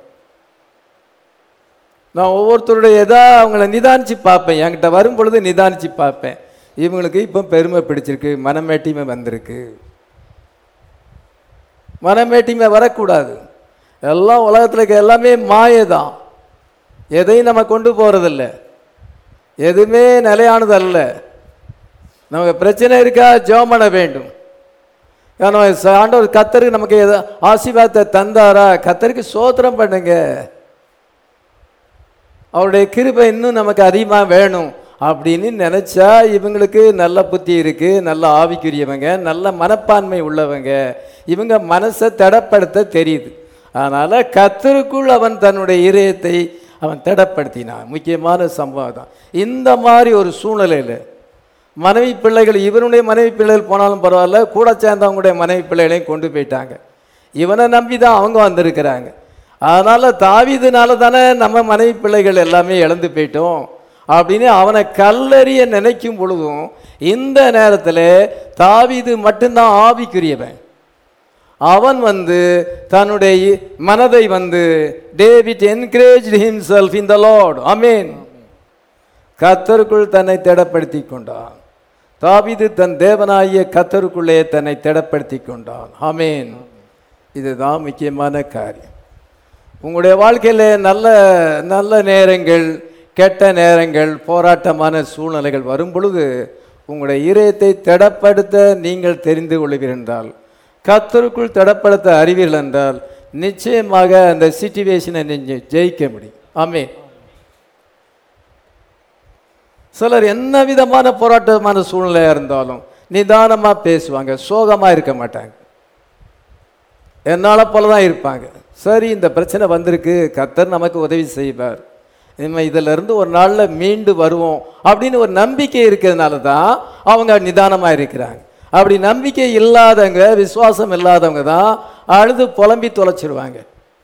நான் ஒவ்வொருத்தருடைய எதா அவங்கள நிதானிச்சு பார்ப்பேன் என்கிட்ட வரும் பொழுது நிதானிச்சு பார்ப்பேன் இவங்களுக்கு இப்போ பெருமை பிடிச்சிருக்கு மனமேட்டிமை வந்திருக்கு மனமேட்டிமை வரக்கூடாது எல்லாம் உலகத்தில் இருக்க எல்லாமே மாயை தான் எதையும் நம்ம கொண்டு போகிறதில்ல எதுவுமே நிலையானது அல்ல நமக்கு பிரச்சனை இருக்கா ஜெபம் பண்ண வேண்டும் ஏன்னா ச- ஆண்டவர் கத்தருக்கு நமக்கு எதா ஆசீர்வாதத்தை தந்தாரா கத்தருக்கு சோத்திரம் பண்ணுங்க அவருடைய கிருபை இன்னும் நமக்கு அதிகமாக வேணும் அப்படின்னு நினச்சா இவங்களுக்கு நல்ல புத்தி இருக்குது நல்ல ஆவிக்குரியவங்க நல்ல மனப்பான்மை உள்ளவங்க இவங்க மனசை தடப்படுத்த தெரியுது அதனால் கத்தருக்குள் அவன் தன்னுடைய இதயத்தை அவன் தடப்படுத்தினான் முக்கியமான சம்பவம் தான் இந்த மாதிரி ஒரு சூழ்நிலையில் மனைவி பிள்ளைகள் இவனுடைய மனைவி பிள்ளைகள் போனாலும் பரவாயில்ல கூட சேர்ந்தவங்களுடைய மனைவி பிள்ளைகளையும் கொண்டு போயிட்டாங்க இவனை நம்பி தான் அவங்க வந்திருக்கிறாங்க அதனால் தாவிதுனால தானே நம்ம மனைவி பிள்ளைகள் எல்லாமே இழந்து போயிட்டோம் அப்படின்னு அவனை கல்லறிய நினைக்கும் பொழுதும் இந்த நேரத்தில் தாவீது மட்டும்தான் ஆவிக்குரியவன் அவன் வந்து தன்னுடைய மனதை வந்து David encourage himself in the lord amen கத்தருக்குள் தன்னை திடப்படுத்தி கொண்டான் தாவீது தன் தேவனாகிய கத்தருக்குள்ளே தன்னை திடப்படுத்தி கொண்டான் ஆமேன் இதுதான் முக்கியமான காரியம் உங்களுடைய வாழ்க்கையில் நல்ல நல்ல நேரங்கள் கெட்ட நேரங்கள் போராட்டமான சூழ்நிலைகள் வரும் பொழுது உங்களுடைய இதயத்தை திடப்படுத்த நீங்கள் தெரிந்து கொள்வீர்கள் என்றால் கத்தருக்குள் திடப்படுத்த அறிவீர்கள் என்றால் நிச்சயமாக அந்த சிச்சுவேஷனை நீங்கள் ஜெயிக்க முடியும் ஆமே சிலர் என்ன விதமான போராட்டமான சூழ்நிலையாக இருந்தாலும் நிதானமாக பேசுவாங்க சோகமாக இருக்க மாட்டாங்க என்னால் போல தான் இருப்பாங்க சரி இந்த பிரச்சனை வந்திருக்கு கத்தர் நமக்கு உதவி செய்வார் இனிமே இதிலிருந்து ஒரு நாளில் மீண்டு வருவோம் அப்படின்னு ஒரு நம்பிக்கை இருக்கிறதுனால தான் அவங்க நிதானமாக இருக்கிறாங்க அப்படி நம்பிக்கை இல்லாதவங்க விசுவாசம் இல்லாதவங்க தான் அழுது புலம்பி தொலைச்சிருவாங்க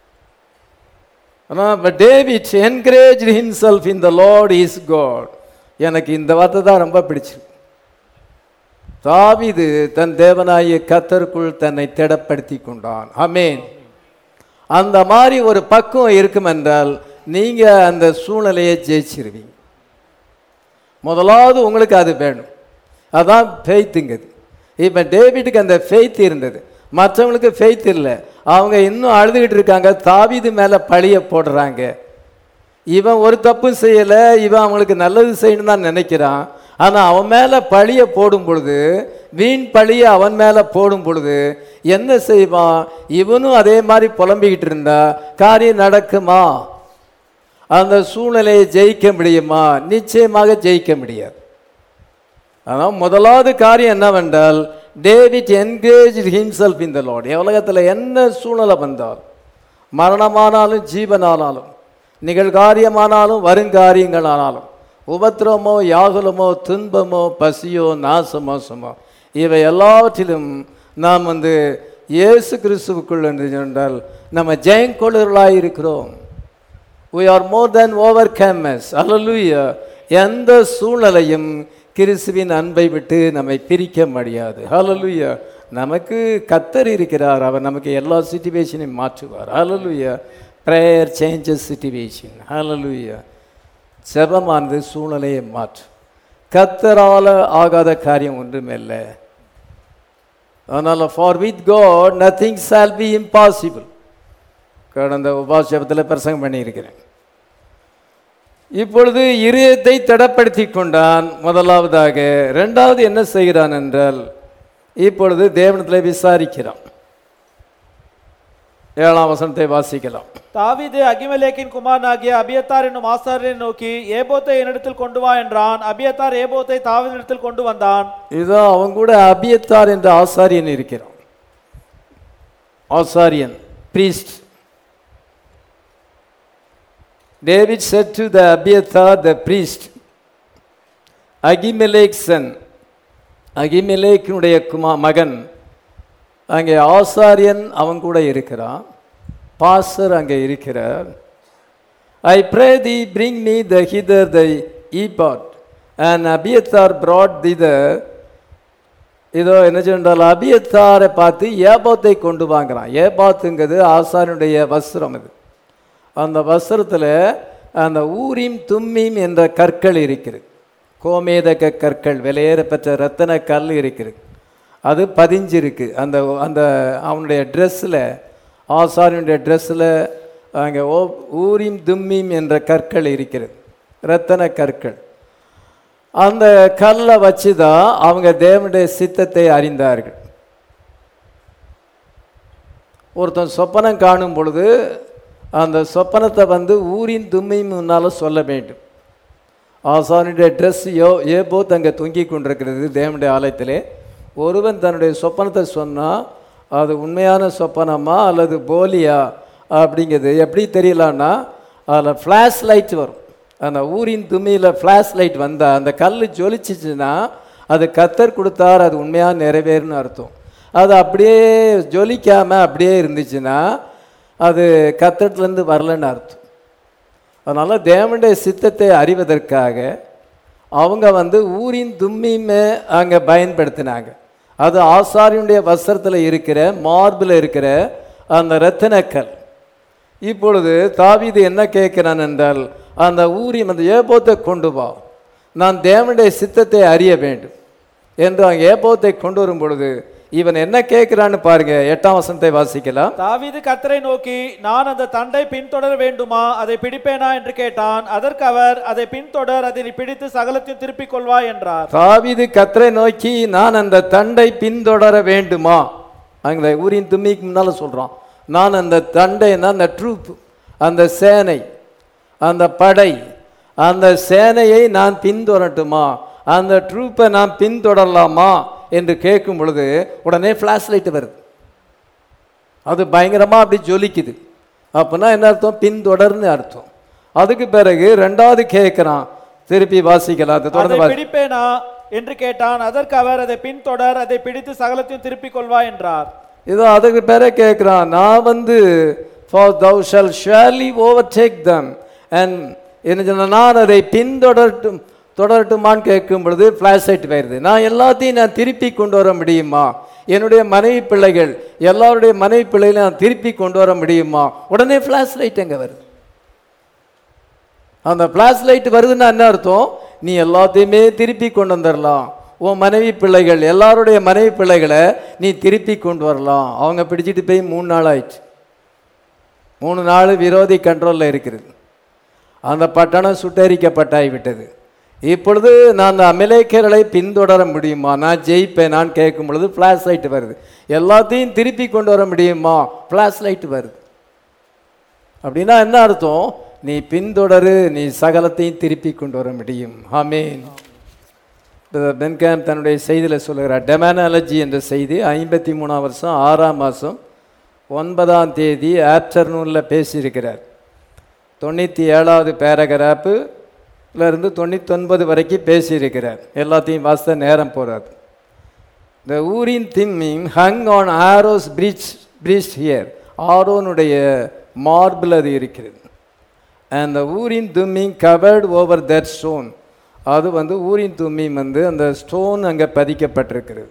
ஆனால் David encourage himself in the lord is god எனக்கு இந்த வார்த்தை தான் ரொம்ப பிடிச்சிருக்கு தாவீது தன் தேவனாகிய கத்தருக்குள் தன்னை திடப்படுத்தி கொண்டான் ஆமென் அந்த மாதிரி ஒரு பக்குவம் இருக்கும் என்றால் நீங்க அந்த சூழ்நிலையை ஜெயிச்சிருவீங்க முதலாவது உங்களுக்கு அது வேணும் அதான் ஃபெய்த்துங்கிறது இப்போ டேவிட்டுக்கு அந்த ஃபெய்த் இருந்தது மற்றவங்களுக்கு ஃபெய்த் இல்லை அவங்க இன்னும் அழுதுகிட்டு இருக்காங்க தாவீது மேலே பழிய போடுறாங்க இவன் ஒரு தப்பும் செய்யலை இவன் அவங்களுக்கு நல்லது செய்யணும் தான் நினைக்கிறான் ஆனால் அவன் மேலே பழிய போடும் பொழுது வீண் பழிய அவன் மேலே போடும் பொழுது என்ன செய்வான் இவனும் அதே மாதிரி புலம்பிக்கிட்டு இருந்தா காரியம் நடக்குமா அந்த சூழ்நிலையை ஜெயிக்க முடியுமா நிச்சயமாக ஜெயிக்க முடியாது ஆனால் முதலாவது காரியம் என்னவென்றால் David engage himself in the Lord உலகத்தில் என்ன சூழ்நிலை வந்தால் மரணமானாலும் ஜீவனானாலும் நிகழ்காரியமானாலும் வருங்காரியங்களானாலும் உபத்திரமோ யாகுலமோ துன்பமோ பசியோ நாசமோ சுமோ இவை எல்லாவற்றிலும் நாம் வந்து இயேசு கிறிஸ்துவுக்குள் என்று சொன்னால் நம்ம ஜெயங்கொள்ளர்களாக இருக்கிறோம் we are more than overcomers hallelujah எந்த சூழ்நிலையும் கிறிஸ்துவின் அன்பை விட்டு நம்மை பிரிக்க முடியாது hallelujah நமக்கு கத்தர் இருக்கிறார் அவர் நமக்கு எல்லா சுச்சுவேஷனையும் மாற்றுவார் hallelujah prayer changes situation hallelujah ஜெபமானது சூழ்நிலையை மாற்றும் கத்தரால் ஆகாத காரியம் ஒன்றுமில்லை அதனால் for with God nothing shall be impossible கடந்த உபாசபத்தில் பிரசங்கம் பண்ணியிருக்கிறேன் இப்பொழுது இருதயத்தை திடப்படுத்தி கொண்டான் முதலாவதாக ரெண்டாவது என்ன செய்கிறான் என்றால் இப்பொழுது தேவனத்தில் விசாரிக்கிறான் ஏழாம் வசனத்தை வாசிக்கலாம் தாவீது அகிமெலேக்கின் குமாரனாகிய அபியத்தார் என்னும் ஆசாரியனை நோக்கி ஏபோத்தை என்னிடத்தில் கொண்டு வா என்றான் அபியத்தார் ஏபோத்தை தாவீதிடத்தில் கொண்டு வந்தான் இதோ அவன் கூட அபியத்தார் என்ற ஆசாரியன் இருக்கிறான் ஆசாரியன் priest David said to the Abiathar the priest, Ahimelech son அகிமெலேக்கினுடைய குமா மகன் அங்கே ஆசாரியன் அவன் கூட இருக்கிறான் பாஸ்டர் அங்கே இருக்கிறார் I pray thee bring me the hither the ephod and Abiathar brought thither இதோ என்ன சொன்னால் அபியத்தாரை பார்த்து ஏபாத்தை கொண்டு வாங்குறான் ஏபாத்துங்கிறது ஆசாரியனுடைய வஸ்திரம் அது அந்த வஸ்திரத்தில் அந்த ஊரீம் தும்மீம் என்ற கற்கள் இருக்கிறது கோமேதக கற்கள் விலையேற பெற்ற ரத்தன கல் இருக்கிறது அது பதிஞ்சிருக்கு அந்த அந்த அவனுடைய ட்ரெஸ்ஸில் ஆசாரியனுடைய ட்ரெஸ்ஸில் அங்கே ஓ ஊரீம் தும்மீம் என்ற கற்கள் இருக்கிறது ரத்தன கற்கள் அந்த கல்லை வச்சு தான் அவங்க தேவனுடைய சித்தத்தை அறிந்தார்கள் ஒருத்தன் சொப்பனம் காணும் பொழுது அந்த சொப்பனத்தை வந்து ஊரின் தும்மை முன்னால் சொல்ல வேண்டும் ஆசானுடைய ட்ரெஸ் யோ ஏபோத் அங்கே தொங்கி கொண்டிருக்கிறது தேவனுடைய ஆலயத்திலே ஒருவன் தன்னுடைய சொப்பனத்தை சொன்னால் அது உண்மையான சொப்பனமா அல்லது போலியா அப்படிங்கிறது எப்படி தெரியலான்னா அதில் ஃப்ளாஷ் லைட் வரும் அந்த ஊரின் தும்மியில் ஃப்ளாஷ் லைட் வந்தால் அந்த கல் ஜொலிச்சிச்சுன்னா அது கத்தர் கொடுத்தார் அது உண்மையாக நிறைவேறுன்னு அர்த்தம் அது அப்படியே ஜொலிக்காமல் அப்படியே இருந்துச்சுன்னா அது கத்தத்துலேருந்து வரலன்னு அர்த்தம் அதனால் தேவனுடைய சித்தத்தை அறிவதற்காக அவங்க வந்து ஊரின் தும்மியுமே அங்கே பயன்படுத்தினாங்க அது ஆசாரியுடைய வஸ்திரத்தில் இருக்கிற மார்பில் இருக்கிற அந்த ரத்தினக்கல் இப்பொழுது தாவீது என்ன கேட்கிறான் என்றால் அந்த ஊரி அந்த ஏபோத்தை கொண்டு வா நான் தேவனுடைய சித்தத்தை அறிய வேண்டும் என்று அங்கே ஏபோத்தை கொண்டு வரும் பொழுது இவன் என்ன கேட்கிறான்னு பாருங்க எட்டாம் வசனத்தை வாசிக்கலாம் தாவீது கர்த்தரை நோக்கி நான் அந்த தண்டை பின்தொடர வேண்டுமா அதை பிடிப்பேனா என்று கேட்டான் அதற்கு அவர் அதை பின்தொடர் அதை நீ பிடித்து சகலத்தையும் திருப்பிக் கொள்வாய் என்றார் தாவீது கத்தரை நோக்கி நான் அந்த தண்டை பின்தொடர வேண்டுமா அங்கே ஊரின் தும்மிக்கு முன்னால சொல்றான் நான் அந்த தண்டைன்னா அந்த ட்ரூப் அந்த சேனை அந்த படை அந்த சேனையை நான் பின்தொடரட்டுமா அந்த ட்ரூப்பை நான் பின்தொடரலாமா என்று கேட்கும் பொழுது உடனே ஃப்ளாஷ் லைட் வருது அது பயங்கரமாக அப்படி ஜொலிக்குது அப்படின்னா என்ன அர்த்தம் பின்தொடர்னு அர்த்தம் அதுக்கு பிறகு ரெண்டாவது கேட்குறான் திருப்பி வாசிக்கலாம் அது அதை தொடர்ந்து வாசி பிடிப்பேனா என்று கேட்டான் அதற்கு அவர் அதை பின்தொடர் அதை பிடித்து சகலத்தையும் திருப்பிக் கொள்வாய் என்றார் இதோ அதுக்கு பேரே கேட்குறான் நான் வந்து for thou shall surely overtake them and என்ன சொன்ன நான் அதை பின்தொடரட்டும் தொடரட்டுமான்னு கேட்கும் பொழுது ஃப்ளாஷ் லைட் வருது நான் எல்லாத்தையும் நான் திருப்பி கொண்டு வர முடியுமா என்னுடைய மனைவி பிள்ளைகள் எல்லாருடைய மனைவி பிள்ளைகளை நான் திருப்பி கொண்டு வர முடியுமா உடனே ஃப்ளாஷ் லைட் எங்கே வருது அந்த ஃப்ளாஷ் லைட் வருதுன்னா என்ன அர்த்தம் நீ எல்லாத்தையுமே திருப்பி கொண்டு வந்துடலாம் உன் மனைவி பிள்ளைகள் எல்லாருடைய மனைவி பிள்ளைகளை நீ திருப்பி கொண்டு வரலாம் அவங்க பிடிச்சிட்டு போய் மூணு நாள் ஆயிடுச்சு மூணு நாள் விரோதி கண்ட்ரோலில் இருக்கிறது அந்த பட்டணம் சுட்டரிக்கப்பட்டாய் விட்டது இப்பொழுது நான் அந்த அமலேக்கர்களை பின்தொடர முடியுமா நான் ஜெயிப்பேன் நான் கேட்கும் பொழுது ஃப்ளாஷ் லைட் வருது எல்லாத்தையும் திருப்பி கொண்டு வர முடியுமா ஃப்ளாஷ் லைட் வருது அப்படின்னா என்ன அர்த்தம் நீ பின்தொடரு நீ சகலத்தையும் திருப்பி கொண்டு வர முடியும் ஆமீன் பென்கேம் தன்னுடைய செய்தியில் சொல்லுகிறார் டெமானாலஜி என்ற செய்தி ஐம்பத்தி மூணாம் வருஷம் ஆறாம் மாதம் ஒன்பதாம் தேதி ஆப்டர்நூனில் பேசியிருக்கிறார் தொண்ணூற்றி ஏழாவது பேராகிராஃபுல இருந்து தொண்ணூத்தொன்பது வரைக்கும் பேசியிருக்கிறார் எல்லாத்தையும் வாசித்த நேரம் போகிறாது the Urim Thummim hung on Aaron's breast breast here ஆரோனுடைய மார்பிள் அது இருக்கிறது and the Urim Thummim covered over that stone அது வந்து ஊரின் தும்மியும் வந்து அந்த ஸ்டோன் அங்கே பதிக்கப்பட்டிருக்கிறது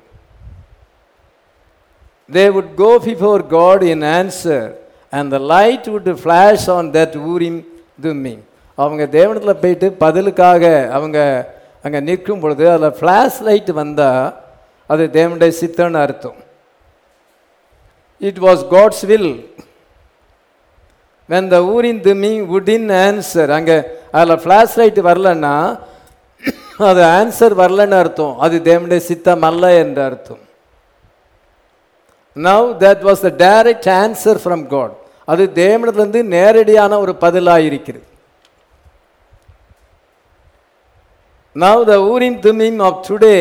they would go before God in answer and the light would flash on that Urim Thummim அவங்க தேவனத்தில் போயிட்டு பதிலுக்காக அவங்க அங்கே நிற்கும் பொழுது அதில் ஃப்ளாஷ் லைட் வந்தால் அது தேவனுடைய சித்தம்னு அர்த்தம் it was God's will when the Urim Thummim would in answer அங்கே அதில் ஃப்ளாஷ் லைட் வரலன்னா அது ஆன்சர் வரலன்னு அர்த்தம் அது தேவனுடைய சித்தம் அல்ல என்று அர்த்தம் now that was the direct answer from God அது தேவனிடத்துலேருந்து நேரடியான ஒரு பதிலாக இருக்கிறது now the Urim துமிங் of today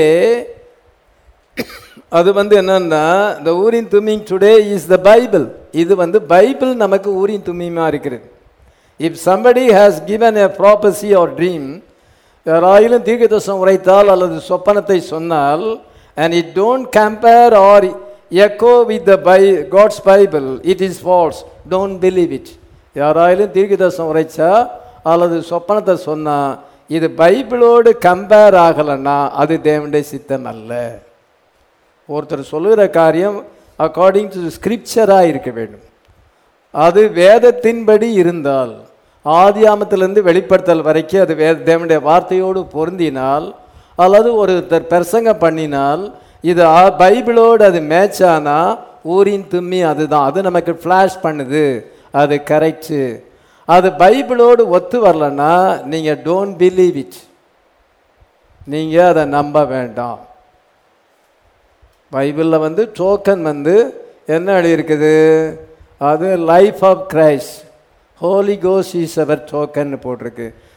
அது வந்து என்னன்னா the Urim Thummim today is the Bible இது வந்து பைபிள் நமக்கு ஊரின் துமியமாக இருக்கிறது if somebody has given a prophecy or dream யாராயிலும் தீர்க்கதர்சனம் உரைத்தால் அல்லது சொப்பனத்தை சொன்னால் and it don't compare or echo with the by God's Bible it is false don't believe it யாராயிலும் தீர்க்கதர்சனம் உரைச்சா அல்லது சொப்பனத்தை சொன்னால் இது பைபிளோடு கம்பேர் ஆகலைன்னா அது தேவனுடைய சித்தம் அல்ல ஒருத்தர் சொல்லுகிற காரியம் அக்கார்டிங் டு ஸ்கிரிப்சராக இருக்க வேண்டும் அது வேதத்தின்படி இருந்தால் ஆதியாமத்திலிருந்து வெளிப்படுத்தல் வரைக்கும் அது வே தேவனுடைய வார்த்தையோடு பொருந்தினால் அல்லது ஒருத்தர் பிரசங்க பண்ணினால் இது ஆ- பைபிளோடு அது மேட்ச் ஆனால் ஊரின் தும்மி அதுதான் அது நமக்கு ஃப்ளாஷ் பண்ணுது அது கரெக்டு அது பைபிளோடு ஒத்து வரலன்னா நீங்கள் டோன்ட் பிலீவ் இட் நீங்கள் அதை நம்ப வேண்டாம் பைபிளில் வந்து டோக்கன் வந்து என்ன எழுதியிருக்குது அது லைஃப் ஆஃப் கிரைஸ்ட் ஹோலி கோஸ் இஸ் அவர் டோக்கன் போட்டிருக்கு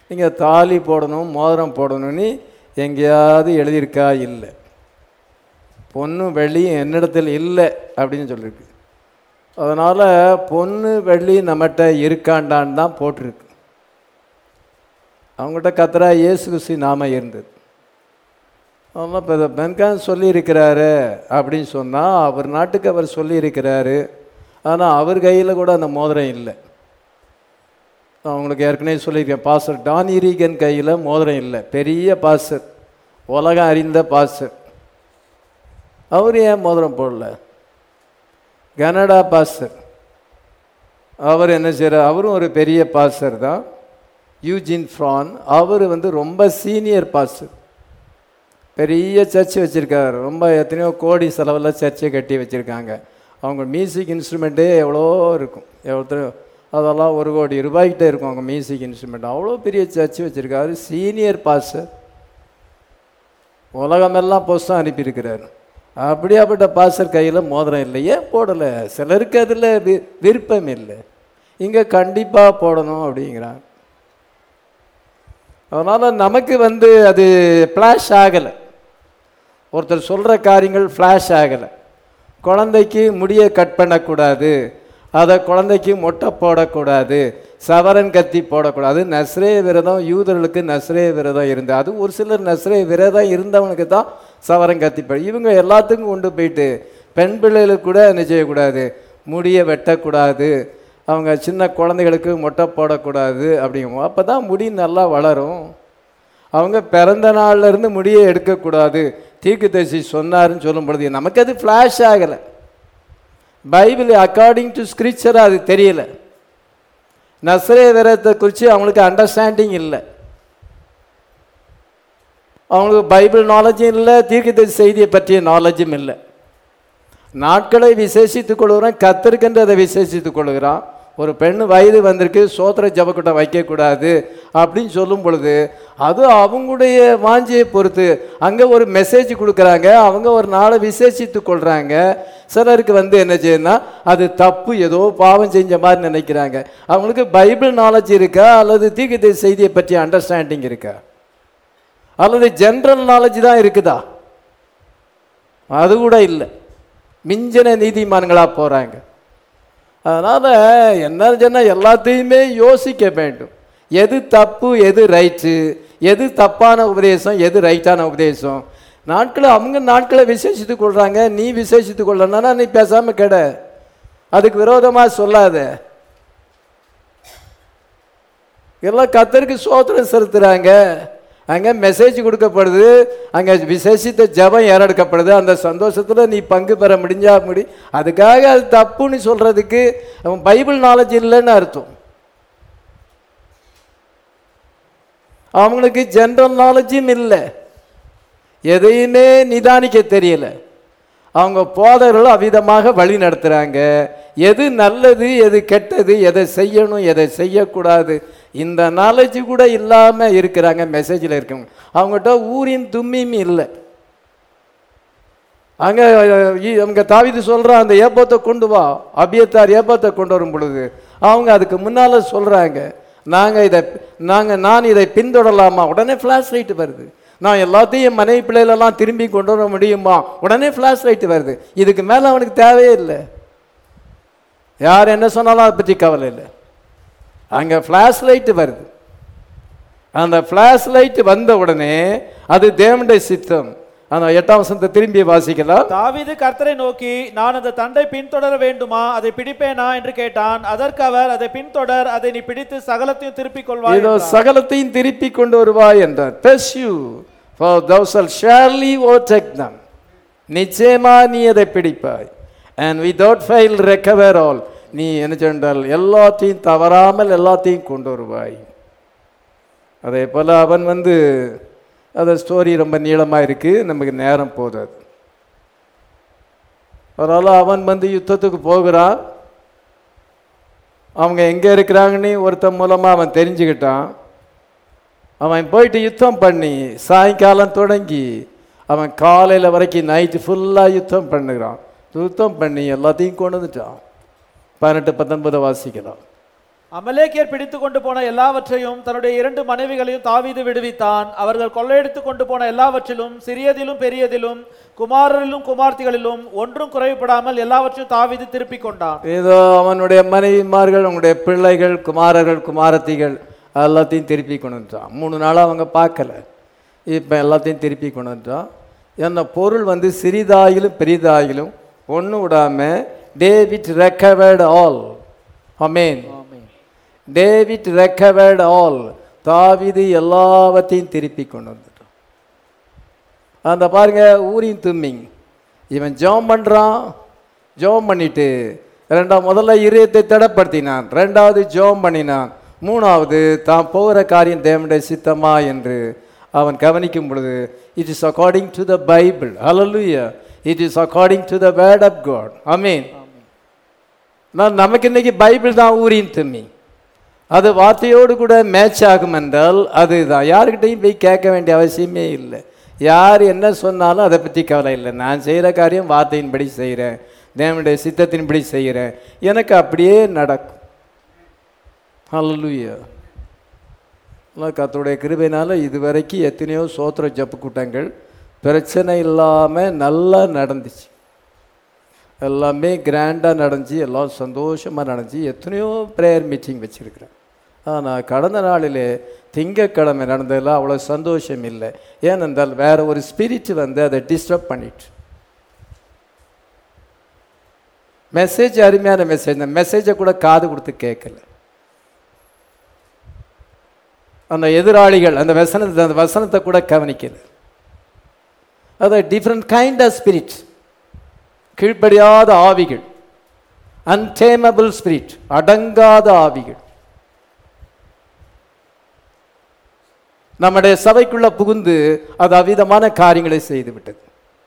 நீங்கள் தாலி போடணும் மோதிரம் போடணும்னு எங்கேயாவது எழுதியிருக்கா இல்லை பொண்ணு வெள்ளி என்னிடத்தில் இல்லை அப்படின்னு சொல்லியிருக்கு அதனால் பொண்ணு வெள்ளி நம்மகிட்ட இருக்காண்டான்னு தான் போட்டிருக்கு அவங்ககிட்ட கத்துறா இயேசு கிறிஸ்து நாம இருந்தது அதெல்லாம் இப்போ பென்கான் சொல்லியிருக்கிறாரு அப்படின்னு சொன்னால் அவர் நாட்டுக்கு அவர் சொல்லியிருக்கிறாரு ஆனால் அவர் கையில் கூட அந்த மோதிரம் இல்லை நான் உங்களுக்கு ஏற்கனவே சொல்லியிருக்கேன் பாஸ்டர் டான் இரிகன் கையில் மோதிரம் இல்லை பெரிய பாஸ்டர் உலகம் அறிந்த பாஸ்டர் அவர் ஏன் மோதிரம் போடல கனடா பாஸ்டர் அவர் என்ன செய்கிறார் அவரும் ஒரு பெரிய பாஸ்டர் தான் யூஜின் ஃப்ரான் அவர் வந்து ரொம்ப சீனியர் பாஸ்டர் பெரிய சர்ச் வச்சுருக்காரு ரொம்ப எத்தனையோ கோடி செலவில் சர்ச்சை கட்டி வச்சுருக்காங்க அவங்க மியூசிக் இன்ஸ்ட்ருமெண்ட்டே எவ்வளோ இருக்கும் எவ்வளோ அதெல்லாம் ஒரு கோடி ரூபாய்கிட்ட இருக்கும் அவங்க மியூசிக் இன்ஸ்ட்ருமெண்ட் அவ்வளோ பெரிய சர்ச் வச்சுருக்காரு சீனியர் பாஸ்டர் உலகமெல்லாம் புஸ்தம் அனுப்பியிருக்கிறாரு அப்படியாப்பட்ட பாஸ்டர் கையில் மோதிரம் இல்லை ஏன் போடலை சிலருக்கு அதில் வி விருப்பம் இல்லை இங்கே கண்டிப்பாக போடணும் அப்படிங்கிறாங்க அதனால் நமக்கு வந்து அது ஃப்ளாஷ் ஆகலை ஒருத்தர் சொல்கிற காரியங்கள் ஃப்ளாஷ் ஆகலை குழந்தைக்கு முடியை கட் பண்ணக்கூடாது அதை குழந்தைக்கு மொட்டை போடக்கூடாது சவரன் கத்தி போடக்கூடாது நஸ்ரே விரதம் யூதர்களுக்கு நஸ்ரே விரதம் இருந்து அது ஒரு சிலர் நஸ்ரே விரதம் இருந்தவனுக்கு தான் சவரன் கத்தி போட இவங்க எல்லாத்துக்கும் கொண்டு போயிட்டு பெண் பிள்ளைகளுக்கு கூட என்ன செய்யக்கூடாது முடியை வெட்டக்கூடாது அவங்க சின்ன குழந்தைகளுக்கு மொட்டை போடக்கூடாது அப்படிங்கும் அப்போ தான் முடி நல்லா வளரும் அவங்க பிறந்த நாள்ல இருந்து முடியை எடுக்கக்கூடாது தீர்க்கதரிசி சொன்னாருன்னு சொல்லும் பொழுது நமக்கு அது ஃப்ளாஷ் ஆகலை பைபிள் அக்கார்டிங் டு ஸ்கிரிச்சர் அது தெரியல நசரே விரதத்தை குறித்து அவங்களுக்கு அண்டர்ஸ்டாண்டிங் இல்லை அவங்களுக்கு பைபிள் நாலேஜும் இல்லை தீர்க்கதரிசி செய்தியை பற்றிய நாலேஜும் இல்லை நாட்களை விசேஷித்துக் கொள்கிறோம் கத்திருக்கின்ற அதை விசேஷித்துக் கொள்கிறான் ஒரு பெண் வயது வந்திருக்கு சோத்திர ஜபக்கூட்டம் வைக்கக்கூடாது அப்படின்னு சொல்லும் பொழுது அது அவங்களுடைய வாஞ்சியை பொறுத்து அங்கே ஒரு மெசேஜ் கொடுக்குறாங்க அவங்க ஒரு நாளை விசேஷித்து கொள்கிறாங்க சிலருக்கு வந்து என்ன செய்யுன்னா அது தப்பு ஏதோ பாவம் செஞ்ச மாதிரி நினைக்கிறாங்க அவங்களுக்கு பைபிள் நாலேஜ் இருக்கா அல்லது தீர்க்கதை செய்தியை பற்றி அண்டர்ஸ்டாண்டிங் இருக்கா அல்லது ஜென்ரல் நாலேஜ் தான் இருக்குதா அது கூட இல்லை மிஞ்சின நீதிமான்களாக போகிறாங்க அதனால் என்ன சொன்னால் எல்லாத்தையுமே யோசிக்க வேண்டும் எது தப்பு எது ரைட்டு எது தப்பான உபதேசம் எது ரைட்டான உபதேசம் நாட்களை அவங்க நாட்களை விசேஷித்து கொள்கிறாங்க நீ விசேஷித்து கொள்ளனா நீ பேசாமல் கெட அதுக்கு விரோதமாக சொல்லாத எல்லாம் கத்தருக்கு சோத்திரம் செலுத்துகிறாங்க அங்கே மெசேஜ் கொடுக்கப்படுது அங்கே விசேஷித்த ஜபம் ஏறெடுக்கப்படுது அந்த சந்தோஷத்தில் நீ பங்கு பெற முடிஞ்சா முடி அதுக்காக அது தப்புன்னு சொல்கிறதுக்கு அவன் பைபிள் நாலேஜ் இல்லைன்னு அர்த்தம் அவங்களுக்கு ஜென்ரல் நாலேஜும் இல்லை எதையுமே நிதானிக்க தெரியல அவங்க போதர்கள் அவ்விதமாக வழி நடத்துகிறாங்க எது நல்லது எது கெட்டது எதை செய்யணும் எதை செய்யக்கூடாது இந்த நாலேஜ் கூட இல்லாமல் இருக்கிறாங்க மெசேஜில் இருக்கவங்க அவங்ககிட்ட ஊரின் தும்மியும் இல்லை அங்கே அவங்க தாவிது சொல்கிறான் அந்த ஏப்பத்தை கொண்டு வா அபியத்தார் ஏப்பத்தை கொண்டு வரும் பொழுது அவங்க அதுக்கு முன்னால் சொல்கிறாங்க நாங்கள் இதை நாங்கள் நான் இதை பின்தொடரலாமா உடனே ஃப்ளாஷ் லைட் வருது நான் எல்லாத்தையும் மனைவி பிள்ளைகளெல்லாம் திரும்பி கொண்டு வர முடியுமா உடனே ஃப்ளாஷ் லைட் வருது இதுக்கு மேலே அவனுக்கு தேவையே இல்லை யார் என்ன சொன்னாலும் அதை பற்றி கவலை இல்லை அங்கே ஃப்ளாஷ் லைட்டு வருது அந்த ஃப்ளாஷ் லைட் வந்த உடனே அது தேவனுடைய சித்தம் அந்த எட்டாம் வசனத்தை திரும்பி வாசிக்கலாம் தாவீது கர்த்தரை நோக்கி நான் அந்த தண்டை பின்தொடர வேண்டுமா அதை பிடிப்பேனா என்று கேட்டான் அதற்கு அவர் அதை பின்தொடர் அதை நீ பிடித்து சகலத்தையும் திருப்பிக் கொள்வாய் இதோ என்றார். சகலத்தையும் திருப்பி கொண்டு வருவாய் என்றார் pursue for thou shalt surely overtake them நிச்சயமா நீ அதை பிடிப்பாய் and without fail recover all நீ என்ன சொன்னால் எல்லாத்தையும் தவறாமல் எல்லாத்தையும் கொண்டு வருவாய் அதே போல் அவன் வந்து அந்த ஸ்டோரி ரொம்ப நீளமாக இருக்குது நமக்கு நேரம் போதாது அதனால் அவன் வந்து யுத்தத்துக்கு போகிறான் அவங்க எங்கே இருக்கிறாங்கன்னு ஒருத்தன் மூலமாக அவன் தெரிஞ்சுக்கிட்டான் அவன் போயிட்டு யுத்தம் பண்ணி சாயங்காலம் தொடங்கி அவன் காலையில் வரைக்கும் நைட்டு ஃபுல்லாக யுத்தம் பண்ணுகிறான் யுத்தம் பண்ணி எல்லாத்தையும் கொண்டு வந்துட்டான் பதினெட்டு பத்தொன்பதை வாசிக்கலாம் அமலேக்கியர் பிடித்து கொண்டு போன எல்லாவற்றையும் தன்னுடைய இரண்டு மனைவிகளையும் தாவீது விடுவித்தான் அவர்கள் கொள்ளையடித்து கொண்டு போன எல்லாவற்றிலும் சிறியதிலும் பெரியதிலும் குமாரரிலும் குமார்த்திகளிலும் ஒன்றும் குறைவுபடாமல் எல்லாவற்றையும் தாவீது திருப்பிக் கொண்டான் ஏதோ அவனுடைய மனைவிமார்கள் அவனுடைய பிள்ளைகள் குமாரர்கள் குமாரத்திகள் எல்லாத்தையும் திருப்பி கொண்டு வந்துட்டான் மூணு நாளாக அவங்க பார்க்கல இப்போ எல்லாத்தையும் திருப்பி கொண்டு வந்துட்டான் என்ன பொருள் வந்து சிறிதாயிலும் பெரிதாயிலும் ஒன்று விடாமல் David recovered all amen David recovered all தாவிது எல்லாவற்றையும் திருப்பி கொண்டு வந்துட்டான் அந்த பாருங்க ஊரின் தும்மிங் இவன் ஜெபம் பண்ணுறான் ஜெபம் பண்ணிட்டு ரெண்டாவது முதல்ல இதயத்தை திடப்படுத்தினான் ரெண்டாவது ஜெபம் பண்ணினான் மூணாவது தான் போகிற காரியம் தேவனுடைய சித்தமா என்று அவன் கவனிக்கும் பொழுது it is according to the Bible hallelujah it is according to the word of God amen நான் நமக்கு இன்னைக்கு பைபிள் தான் ஊரின் தும்மி அது வார்த்தையோடு கூட மேட்ச் ஆகும் என்றால் அதுதான் யாருக்கிட்டையும் போய் கேட்க வேண்டிய அவசியமே இல்லை யார் என்ன சொன்னாலும் அதை பற்றி கவலை இல்லை நான் செய்கிற காரியம் வார்த்தையின்படி செய்கிறேன் தேவனுடைய சித்தத்தின்படி செய்கிறேன் எனக்கு அப்படியே நடக்கும் ஹalleluya கத்தருடைய கிருபையினால இதுவரைக்கும் எத்தனையோ சோத்திர ஜப்பு கூட்டங்கள் பிரச்சனை இல்லாமல் நல்லா நடந்துச்சு எல்லாமே கிராண்டாக நடந்துச்சு எல்லாம் சந்தோஷமாக நடந்துச்சு எத்தனையோ ப்ரேயர் மீட்டிங் வச்சுருக்கிறேன் ஆனால் கடந்த நாளிலே திங்கக்கிழமை நடந்ததில் அவ்வளோ சந்தோஷம் இல்லை ஏனென்றால் வேற ஒரு ஸ்பிரிட் வந்து அதை டிஸ்டர்ப் பண்ணிட்டு மெசேஜ் அருமையான மெசேஜ் இந்த மெசேஜை கூட காது கொடுத்து கேட்கல அந்த எதிராளிகள் அந்த வசனத்தை அந்த வசனத்தை கூட கவனிக்கல அது டிஃப்ரெண்ட் கைண்ட் ஆஃப் ஸ்பிரிட் கீழ்ப்படியாத ஆவிகள் அன்டேமபிள் ஸ்பிரிட் அடங்காத ஆவிகள் நம்முடைய சபைக்குள்ள புகுந்து அது அவ்விதமான காரியங்களை செய்து விட்டது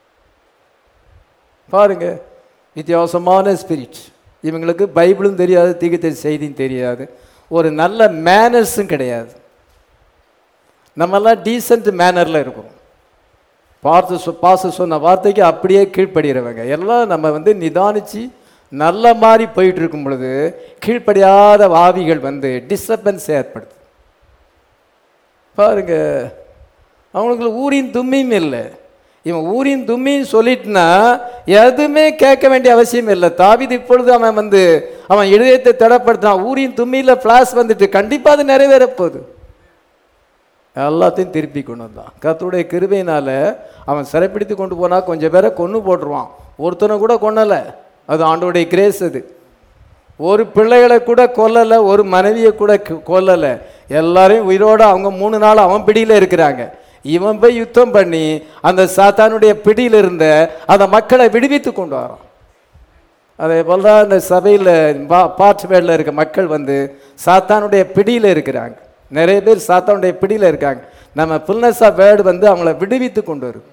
பாருங்க வித்தியாசமான ஸ்பிரிட் இவங்களுக்கு பைபிளும் தெரியாது தீகத்தை செய்தியும் தெரியாது ஒரு நல்ல மேனர்ஸும் கிடையாது நம்மெல்லாம் டீசென்ட் மேனரில் இருக்கிறோம் பார்த்து சொ பாச சொன்ன வார்த்தைக்கு அப்படியே கீழ்ப்படுகிறவங்க எல்லாம் நம்ம வந்து நிதானித்து நல்ல மாதிரி போயிட்டு இருக்கும் பொழுது கீழ்ப்படியாத ஆவிகள் வந்து டிஸ்டர்பன்ஸ் ஏற்படுது பாருங்க அவங்களுக்கு ஊரின் தும்மியும் இல்லை இவன் ஊரின் தும்மின்னு சொல்லிட்டுனா எதுவுமே கேட்க வேண்டிய அவசியம் இல்லை தாவிது இப்பொழுது அவன் வந்து அவன் இதயத்தை தடப்படுத்தினான் ஊரின் தும்மியில் ஃப்ளாஷ் வந்துட்டு கண்டிப்பாக அது நிறைவேற போகுது எல்லாத்தையும் திருப்பி கொண்டு வந்தான் கர்த்தருடைய கிருபையினால அவன் சிறைப்பிடித்து கொண்டு போனால் கொஞ்சம் பேரை கொன்று போட்டுருவான் ஒருத்தனை கூட கொன்னலை அது ஆண்டோடைய கிரேஸ் அது ஒரு பிள்ளைகளை கூட கொல்லலை ஒரு மனைவியை கூட க- கொல்லலை எல்லாரையும் உயிரோட அவங்க மூணு நாள் அவன் பிடியில் இருக்கிறாங்க இவன் போய் யுத்தம் பண்ணி அந்த சாத்தானுடைய பிடியில் இருந்த அந்த மக்களை விடுவித்து கொண்டு வரான் அதே போல் தான் இந்த சபையில் பா பார்ட்வேர்டில் இருக்க மக்கள் வந்து சாத்தானுடைய பிடியில் இருக்கிறாங்க நிறைய பேர் சாத்தானுடைய பிடியில் இருக்காங்க நம்ம புல்னஸ் ஆஃப் வேர்டு வந்து அவங்கள விடுவித்து கொண்டு வரும்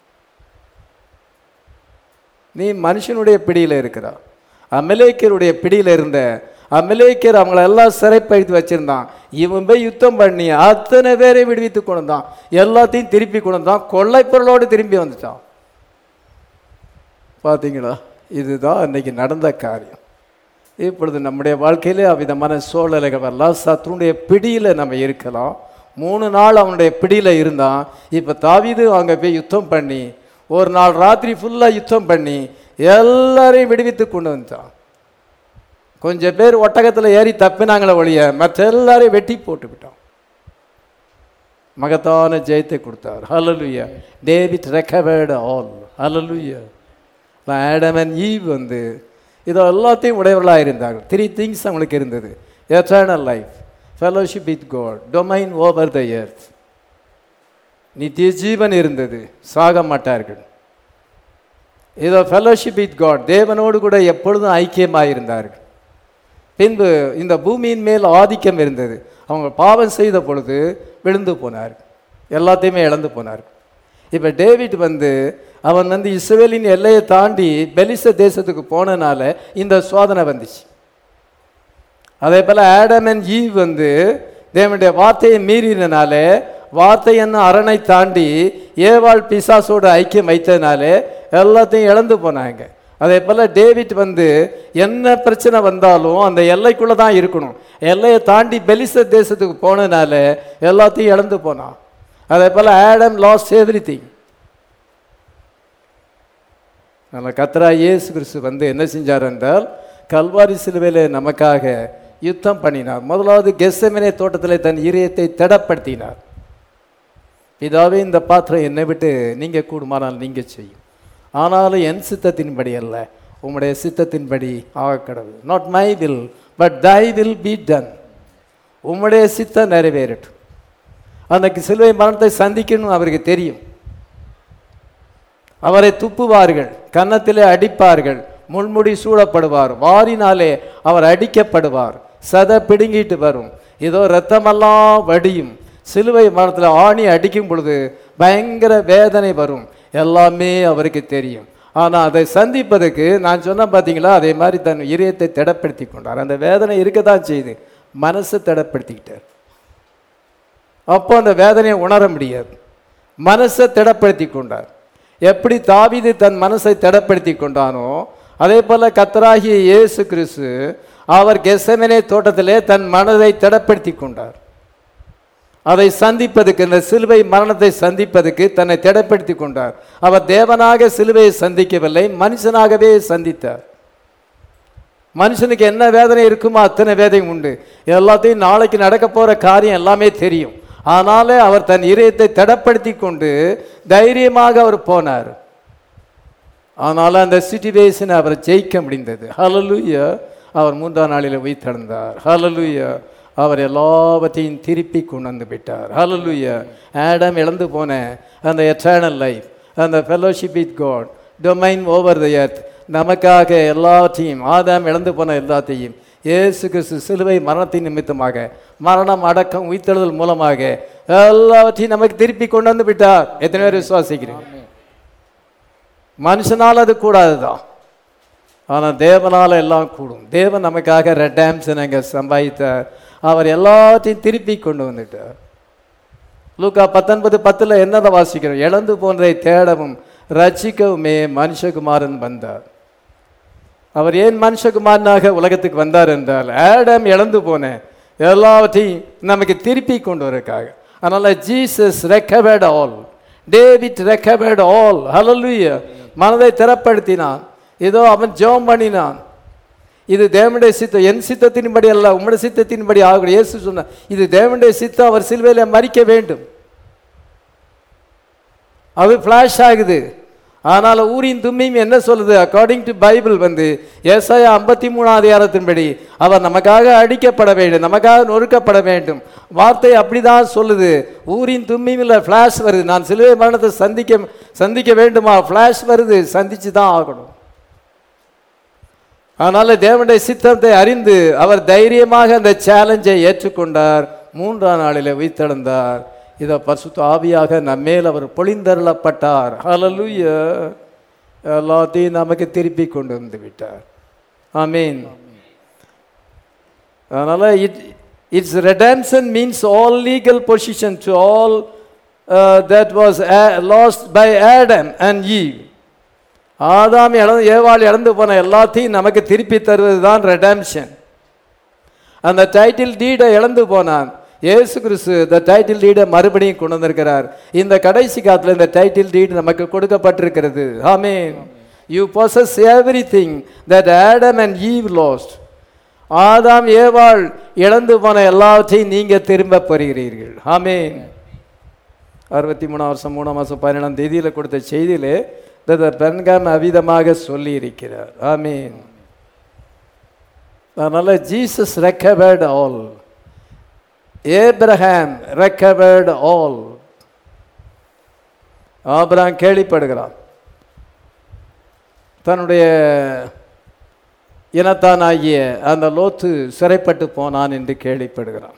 நீ மனுஷனுடைய பிடியில் இருக்கிறா அமலேக்கருடைய பிடியில் இருந்த அமலேக்கர் அவங்கள எல்லாம் சிறைப்படுத்தி வச்சிருந்தான் இவன் போய் யுத்தம் பண்ணி அத்தனை பேரையும் விடுவித்து கொண்டு வந்தான் எல்லாத்தையும் திருப்பி கொண்டு வந்தான் கொள்ளைப் பொருளோடு திரும்பி வந்துட்டான் பார்த்தீங்களா இதுதான் இன்னைக்கு நடந்த காரியம் இப்பொழுது நம்முடைய வாழ்க்கையிலே அவ்விதமான சூழ்நிலைகள் வரலாம் சத்ருடைய பிடியில் நம்ம இருக்கலாம் மூணு நாள் அவனுடைய பிடியில் இருந்தான் இப்போ தாவீது அங்கே போய் யுத்தம் பண்ணி ஒரு நாள் ராத்திரி ஃபுல்லாக யுத்தம் பண்ணி எல்லாரையும் விடுவித்து கொண்டு வந்துட்டான் கொஞ்சம் பேர் ஒட்டகத்தில் ஏறி தப்பினாங்களே ஒழிய மற்ற எல்லாரையும் வெட்டி போட்டு விட்டான் மகத்தான ஜெயத்தை கொடுத்தார் hallelujah David recovered all hallelujah Adam and Eve வந்து இதோ எல்லாத்தையும் உடையவர்களாக இருந்தார்கள் த்ரீ திங்ஸ் அவங்களுக்கு இருந்தது eternal life fellowship with God domain over the earth நித்திய ஜீவன் இருந்தது சாக மாட்டார்கள் இதோ ஃபெலோஷிப் வித் காட் தேவனோடு கூட எப்பொழுதும் ஐக்கியமாக இருந்தார்கள் பின்பு இந்த பூமியின் மேல் ஆதிக்கம் இருந்தது அவங்க பாவம் செய்த பொழுது விழுந்து போனார்கள் எல்லாத்தையுமே இழந்து போனார்கள் இப்போ டேவிட் வந்து அவன் வந்து இஸ்ரவேலின் எல்லையை தாண்டி பெலிச தேசத்துக்கு போனனால இந்த சோதனை வந்துச்சு அதே போல் ஆடம் அண்ட் ஈவ் வந்து தேவனுடைய வார்த்தையை மீறினால வார்த்தை என்ன அரணை தாண்டி ஏவாள் பிசாசோட ஐக்கியம் வைத்ததுனாலே எல்லாத்தையும் இழந்து போனாங்க அதே போல் டேவிட் வந்து என்ன பிரச்சனை வந்தாலும் அந்த எல்லைக்குள்ளே தான் இருக்கணும் எல்லையை தாண்டி பெலிச தேசத்துக்கு போனதுனால எல்லாத்தையும் இழந்து போனான் அதே போல் ஆடம் லாஸ் எவ்ரி திங் நம்ம கத்ரா இயேசு கிறிஸ்து வந்து என்ன செஞ்சார் என்றால் கல்வாரி சிலுவையில் நமக்காக யுத்தம் பண்ணினார் முதலாவது கெஸ்ஸமனே தோட்டத்தில் தன் இதயத்தை திடப்படுத்தினார் பிதாவே இந்த பாத்திரம் என்னை விட்டு நீங்கள் கூடுமானால் நீங்கள் செய்யும் ஆனாலும் என் சித்தத்தின்படி அல்ல உம்முடைய சித்தத்தின்படி ஆக கடவுள் not my will but thy will be done உம்முடைய சித்தம் நிறைவேறட்டும் அன்னைக்கு சிலுவை மரணத்தை சந்திக்கணும் அவருக்கு தெரியும் அவரை துப்புவார்கள் கன்னத்திலே அடிப்பார்கள் முள்முடி சூழப்படுவார் வாரினாலே அவர் அடிக்கப்படுவார் சத பிடுங்கிட்டு வரும் இதோ ரத்தமெல்லாம் வடியும் சிலுவை மரத்தில் ஆணி அடிக்கும் பொழுது பயங்கர வேதனை வரும் எல்லாமே அவருக்கு தெரியும் ஆனால் அதை சந்திப்பதற்கு நான் சொன்னேன் பார்த்தீங்களா அதே மாதிரி தன் இதயத்தை திடப்படுத்தி கொண்டார் அந்த வேதனை இருக்க தான் செய்யுது மனசை திடப்படுத்திக்கிட்டார் அப்போ அந்த வேதனையை உணர முடியாது மனசை திடப்படுத்தி கொண்டார் எப்படி தாவீது தன் மனசை திடப்படுத்தி கொண்டானோ அதே போல கத்தராகிய இயேசு கிறிஸ்து அவர் கெசமனே தோட்டத்திலே தன் மனதை திடப்படுத்தி கொண்டார் அதை சந்திப்பதற்கு இந்த சிலுவை மரணத்தை சந்திப்பதற்கு தன்னை திடப்படுத்தி கொண்டார் அவர் தேவனாக சிலுவையை சந்திக்கவில்லை மனுஷனாகவே சந்தித்தார் மனுஷனுக்கு என்ன வேதனை இருக்குமோ அத்தனை வேதனை உண்டு எல்லாத்தையும் நாளைக்கு நடக்க போற காரியம் எல்லாமே தெரியும் ஆனாலே அவர் தன் இதயத்தை திடப்படுத்தி கொண்டு தைரியமாக அவர் போனார் ஆனால் அந்த சிச்சுவேஷனை அவர் ஜெயிக்க முடிந்தது ஹalleluya அவர் மூன்றாம் நாளில் உயிர்த்தெழுந்தார் ஹalleluya அவர் எல்லாவற்றையும் திருப்பி கொண்டு வந்து விட்டார் ஹalleluya ஆடம் இழந்து போன அந்த எட்டர்னல் லைஃப் அந்த fellowship with God domain over the earth நமக்காக எல்லாத்தையும் ஆதாம் இழந்து போன எல்லாத்தையும் இயேசு கிறிஸ்து சிலுவை மரணத்தின் நிமித்தமாக மரணம் அடக்கம் உயிர்த்தெழுதல் மூலமாக எல்லாவற்றையும் நமக்கு திருப்பி கொண்டு வந்து விட்டார் எத்தனை பேர் விசுவாசிக்கிறீங்க மனுஷனால் அது கூடாது தான் ஆனால் தேவனால் எல்லாம் கூடும் தேவன் நமக்காக ரெடாம்சன் அங்கே சம்பாதித்தார் அவர் எல்லாத்தையும் திருப்பி கொண்டு வந்துட்டார் லூக்கா பத்தொன்பது பத்தில் என்னதை வாசிக்கிறோம் இழந்து போன்றதை தேடவும் ரட்சிக்கவுமே மனுஷகுமாரன் வந்தார் அவர் ஏன் மனுஷகுமாரனாக உலகத்துக்கு வந்தார் என்றால் ஆடம் இழந்து போன எல்லாவற்றையும் நமக்கு திருப்பி கொண்டு வரக்காக அதனால Jesus recovered all David recovered all hallelujah மனதை திறப்படுத்தினான் ஏதோ அவன் ஜெபம் பண்ணினான் இது தேவனுடைய சித்தம் என் சித்தத்தின்படி அல்ல உம்முடைய சித்தத்தின்படி ஆகணும் இயேசு சொன்னார் இது தேவனுடைய சித்தம் அவர் சிலுவையில் மறிக்க வேண்டும் அது ஃப்ளாஷ் ஆகுது ஆனால் ஊரின் தும்மியும் என்ன சொல்லுது அக்கார்டிங் டு பைபிள் வந்து ஏசாயா ஐம்பத்தி மூணாம் அதிகாரத்தின்படி அவர் நமக்காக அடிக்கப்பட வேண்டும் நமக்காக நொறுக்கப்பட வேண்டும் வார்த்தை அப்படிதான் சொல்லுது ஊரின் தும்மியில் ஃப்ளாஷ் வருது நான் சிலுவை மரணத்தை சந்திக்க சந்திக்க வேண்டுமா ஃப்ளாஷ் வருது சந்திச்சு தான் ஆகணும் அதனால தேவனுடைய சித்தத்தை அறிந்து அவர் தைரியமாக அந்த சேலஞ்சை ஏற்றுக்கொண்டார் மூன்றாம் நாளில் உயிர்த்தெழுந்தார் இதை பரிசுத்த ஆவியாக நம்மேல் அவர் பொழிந்தருளப்பட்டார் ஹalleluya எல்லாத்தையும் நமக்கு திருப்பி கொண்டு வந்து விட்டார் ஆமீன் அதனால it it's redemption means all legal position to all that was lost by Adam and Eve ஆதாம் இழந்து ஏவாள் இழந்து போன எல்லாத்தையும் நமக்கு திருப்பி தருவது தான் ரெடம்ஷன் அந்த டைட்டில் டீடை இழந்து போனான் இயேசு கிறிஸ்து இந்த டைட்டில் டீடை மறுபடியும் கொண்டு வந்திருக்கிறார் இந்த கடைசி காலத்தில் இந்த டைட்டில் டீடு நமக்கு கொடுக்கப்பட்டிருக்கிறது ஆமீன் you possess everything that Adam and Eve lost ஆதாம் ஏவாள் இழந்து போன எல்லாவற்றையும் நீங்க திரும்ப பெறுகிறீர்கள் ஆமீன் அறுபத்தி மூணாம் வருஷம் மூணாம் மாதம் பதினேழாம் தேதியில் கொடுத்த செய்தியிலே பெண்காம் அவிதமாக சொல்லி இருக்கிறார் ஆமீன் அதனால Jesus recovered all Abraham recovered all ஆபிரகாம் கேள்விப்படுகிறான் தன்னுடைய இனத்தானாகிய அந்த லோத்து சிறைப்பட்டு போனான் என்று கேள்விப்படுகிறான்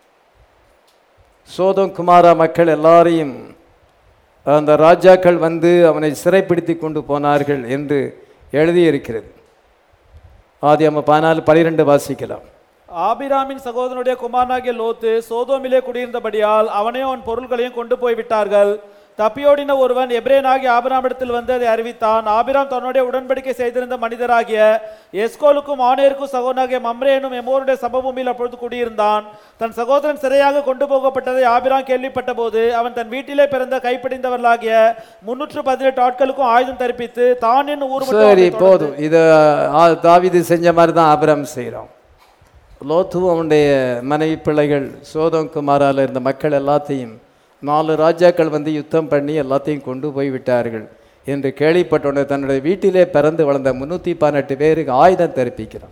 சோதம் குமாரா மக்கள் எல்லாரையும் அந்த ராஜாக்கள் வந்து அவனை சிறைப்பிடித்து கொண்டு போனார்கள் என்று எழுதியிருக்கிறது ஆதி நம்ம பதினாலு பனிரெண்டு வாசிக்கலாம் ஆபிராமின் சகோதரனுடைய குமாரனாகிய லோத்து சோதோமிலே குடியிருந்தபடியால் அவனையும் அவன் பொருள்களையும் கொண்டு போய் விட்டார்கள் தப்பியோடின ஒருவன் எப்ரேனாகிய ஆபிராமிடத்தில் வந்து அதை அறிவித்தான் ஆபிராம் தன்னுடைய உடன்படிக்கை செய்திருந்த மனிதராகிய எஸ்கோலுக்கும் ஆனேருக்கும் சகோதரனாகிய மம்ரே எனும் எமோருடைய சமபூமியில் அப்பொழுது குடியிருந்தான் தன் சகோதரன் சிறையாக கொண்டு போகப்பட்டதை ஆபிராம் கேள்விப்பட்ட போது அவன் தன் வீட்டிலே பிறந்த கைப்பிடிந்தவர்களாகிய முன்னூற்று பதினெட்டு ஆட்களுக்கும் ஆயுதம் தரிப்பித்து தான் என்னும் ஊர் மட்டும் சரி அவனை தொடர்ந்து- போதும் இது ஆ, தாவீது செஞ்ச மாதிரி தான் ஆபிரம் செய்கிறோம் லோத்து அவனுடைய மனைவி பிள்ளைகள் சோதம் குமாரால இருந்த மக்கள் எல்லாத்தையும் நாலு ராஜாக்கள் வந்து யுத்தம் பண்ணி எல்லாத்தையும் கொண்டு போய் விட்டார்கள் என்று கேள்விப்பட்டோன்னே தன்னுடைய வீட்டிலே பிறந்து வளர்ந்த முன்னூற்றி பதினெட்டு பேருக்கு ஆயுதம் தெரிப்பிக்கிறான்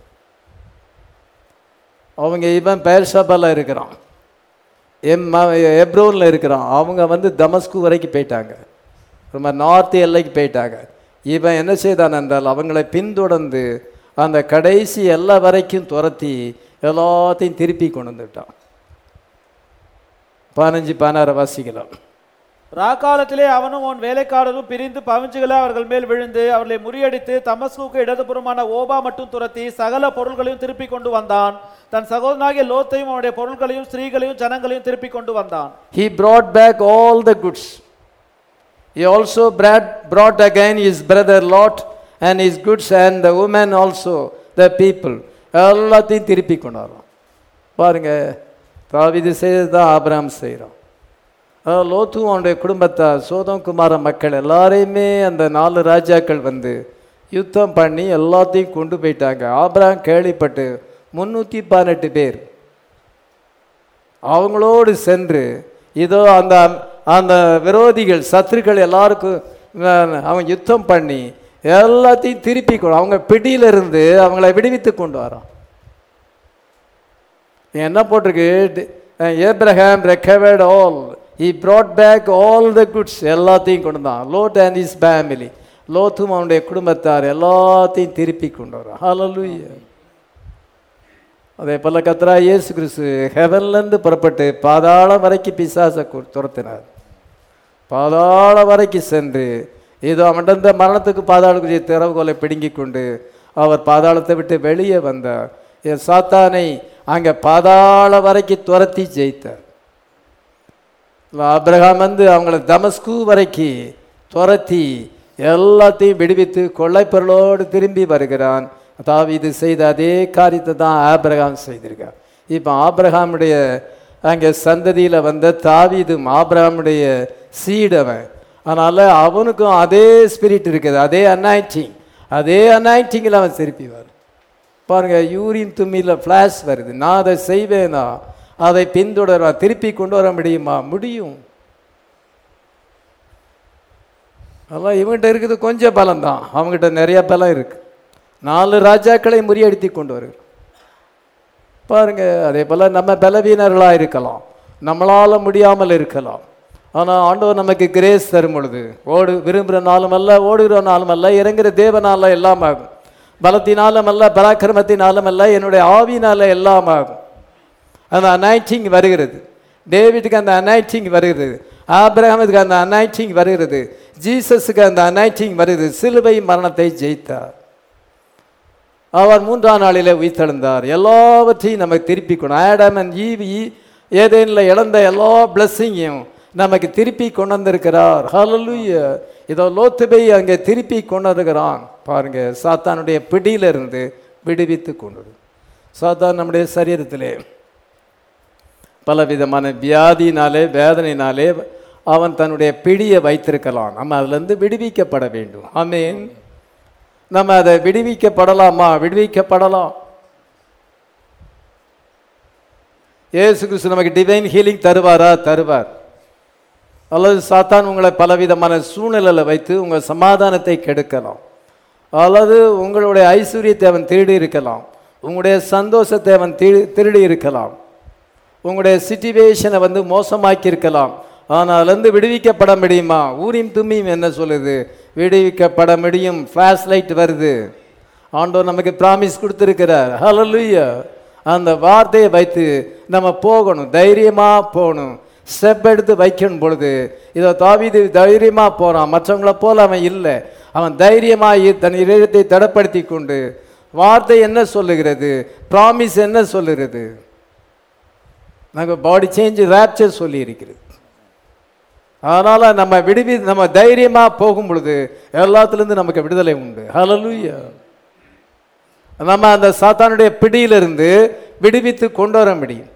அவங்க இவன் பெயர்ஷபால இருக்கிறான் எம் எப்ரோனில் இருக்கிறான் அவங்க வந்து தமஸ்கு வரைக்கும் போயிட்டாங்க ரொம்ப நார்த் எல்லைக்கு போயிட்டாங்க இவன் என்ன செய்தான் என்றால் அவங்களை பின்தொடர்ந்து அந்த கடைசி எல்லை வரைக்கும் துரத்தி எல்லாத்தையும் திருப்பி கொண்டு வந்துட்டான் பதினஞ்சு பதினாறு வாசிக்கலாம் ராக்காலத்திலே அவனும் அவன் வேலைக்காரரும் பிரிந்து பவஞ்சுகளை அவர்கள் மேல் விழுந்து அவர்களை முறியடித்து தமஸ்குக்கு இடதுபுறமான ஓபா மட்டும் துரத்தி சகல பொருள்களையும் திருப்பி கொண்டு வந்தான் தன் சகோதரனாகிய லோத்தையும் அவனுடைய பொருள்களையும் ஸ்திரீகளையும் ஜனங்களையும் திருப்பி கொண்டு வந்தான் He brought back all the goods. He also brought, brought again his brother Lot and his goods and the women also, the people. எல்லாத்தையும் திருப்பி கொண்டு வரோம் பாருங்க தாவிது செய்தது தான் ஆபிராம் செய்கிறோம் லோத்து அவனுடைய குடும்பத்தார் சோதம் குமார மக்கள் எல்லாரையுமே அந்த நாலு ராஜாக்கள் வந்து யுத்தம் பண்ணி எல்லாத்தையும் கொண்டு போயிட்டாங்க ஆபிராம் கேள்விப்பட்டு முந்நூற்றி பதினெட்டு பேர் அவங்களோடு சென்று இதோ அந்த அந்த விரோதிகள் சத்துருக்கள் எல்லாருக்கும் அஹ், அவன் யுத்தம் பண்ணி எல்லாத்தையும் திருப்பி கொண்டு அவங்க பிடியிலிருந்து அவங்கள விடுவித்து கொண்டு வரான் என்ன போட்டிருக்கு Abraham recovered all he brought back all the goods எல்லாத்தையும் கொண்டு வந்தான் லோட் அண்ட் இஸ் ஃபேமிலி லோத்தும் அவனுடைய குடும்பத்தார் எல்லாத்தையும் திருப்பி கொண்டு வரான் ஹalleluya அதே போல் கத்ரா இயேசு கிறிஸ்து ஹெவன்லேருந்து புறப்பட்டு பாதாளம் வரைக்கும் பிசாசை கு- துரத்தினார் பாதாளம் வரைக்கும் சென்று ஏதோ அவனிருந்த மரணத்துக்கு பாதாளக்குரிய திறவுகோலை பிடுங்கி கொண்டு அவர் பாதாளத்தை விட்டு வெளியே வந்தார் என் சாத்தானை அங்கே பாதாள வரைக்கும் துரத்தி ஜெயித்தார் ஆபிரகாம் வந்து அவங்கள தமஸ்கு வரைக்கும் துரத்தி எல்லாத்தையும் விடுவித்து கொள்ளைப்பொருளோடு திரும்பி வருகிறான் தாவீது செய்த அதே காரியத்தை தான் ஆபிரகாம் செய்திருக்கார் இப்போ ஆபிரகாமுடைய அங்கே சந்ததியில் வந்த தாவீதும் ஆபிரகாமுடைய சீடவன் அதனால் அவனுக்கும் அதே ஸ்பிரிட் இருக்குது அதே அனாயிட்டிங் அதே அனாயிட்டிங்கில் அவன் திருப்பி வரும் பாருங்க யூரின் தும்மியில் ஃப்ளாஷ் வருது நான் அதை செய்வேனா அதை பின்தொடர திருப்பி கொண்டு வர முடியுமா முடியும் அதான் இவங்ககிட்ட இருக்குது கொஞ்சம் பலம் தான் அவங்ககிட்ட நிறைய பலம் இருக்கு நாலு ராஜாக்களை முறியடித்து கொண்டு வருகிறார் பாருங்க அதே போல் நம்ம பலவீனர்களாக இருக்கலாம் நம்மளால் முடியாமல் இருக்கலாம் ஆனால் ஆண்டவர் நமக்கு கிரேஸ் தரும் பொழுது ஓடு விரும்புகிற நாளும் அல்ல ஓடுகிற நாளும் அல்ல இறங்குற தேவனால எல்லாம் ஆகும் பலத்தினாலும் அல்ல பராக்கிரமத்தினாலும் அல்ல என்னுடைய ஆவினால எல்லாம் ஆகும் அந்த அனாய்டிங் வருகிறது டேவிட்டுக்கு அந்த அனாய்டிங் வருகிறது ஆபிரகாமுக்கு அந்த அனாய்டிங் வருகிறது ஜீசஸுக்கு அந்த அனாய்டிங் வருகிறது சிலுவை மரணத்தை ஜெயித்தார் அவர் மூன்றாம் நாளிலே உயிர்த்தெழுந்தார் எல்லாவற்றையும் நமக்கு திருப்பி கொண்டு ஆடம் அண்ட் ஈவி ஏதேனில் இழந்த எல்லா பிளஸ்ஸிங்கையும் நமக்கு திருப்பி கொண்டு வந்திருக்கிறார் ஹalleluya இதோ லோத்துபை அங்கே திருப்பி கொண்டு வருகிறான் பாருங்க சாத்தானுடைய பிடியிலிருந்து விடுவித்து கொண்டு வரு. சாத்தான் நம்முடைய சரீரத்திலே பலவிதமான வியாதினாலே வேதனையினாலே அவன் தன்னுடைய பிடியை வைத்திருக்கலாம் நம்ம அதிலிருந்து விடுவிக்கப்பட வேண்டும் ஆமென் நம்ம அதை விடுவிக்கப்படலாமா விடுவிக்கப்படலாம் இயேசு கிறிஸ்து நமக்கு டிவைன் ஹீலிங் தருவாரா தருவார் அல்லது சாத்தான் உங்களை பலவிதமான சூழ்நிலையில் வைத்து உங்கள் சமாதானத்தை கெடுக்கலாம் அல்லது உங்களுடைய ஐஸ்வர்யத்தை அவன் திருடி இருக்கலாம் உங்களுடைய சந்தோஷத்தை அவன் திரு திருடி இருக்கலாம் உங்களுடைய சிச்சுவேஷனை வந்து மோசமாக்கி இருக்கலாம் ஆனால் அதுலேருந்து விடுவிக்கப்பட முடியுமா ஊரின் தும்மியும் என்ன சொல்லுது விடுவிக்கப்பட முடியும் ஃப்ளாஷ் லைட் வருது ஆண்டவர் நமக்கு ப்ராமிஸ் கொடுத்துருக்கிறார் ஹalleluya அந்த வார்த்தையை வைத்து நம்ம போகணும் தைரியமாக போகணும் ஸ்டெப் எடுத்து வைக்கணும் பொழுது இதோ தாவீது தைரியமாக போகிறான் மற்றவங்கள போல அவன் இல்லை அவன் தைரியமாக தன் இதயத்தை தடப்படுத்தி கொண்டு வார்த்தை என்ன சொல்லுகிறது ப்ராமிஸ் என்ன சொல்லுகிறது நாங்கள் பாடி சேஞ்ச் ரேப்சர் சொல்லி இருக்கிறது அதனால நம்ம விடுவி நம்ம தைரியமா போகும் பொழுது எல்லாத்துலேருந்து நமக்கு விடுதலை உண்டு ஹalleluya நம்ம அந்த சாத்தானுடைய பிடியிலிருந்து விடுவித்து கொண்டு வர முடியும்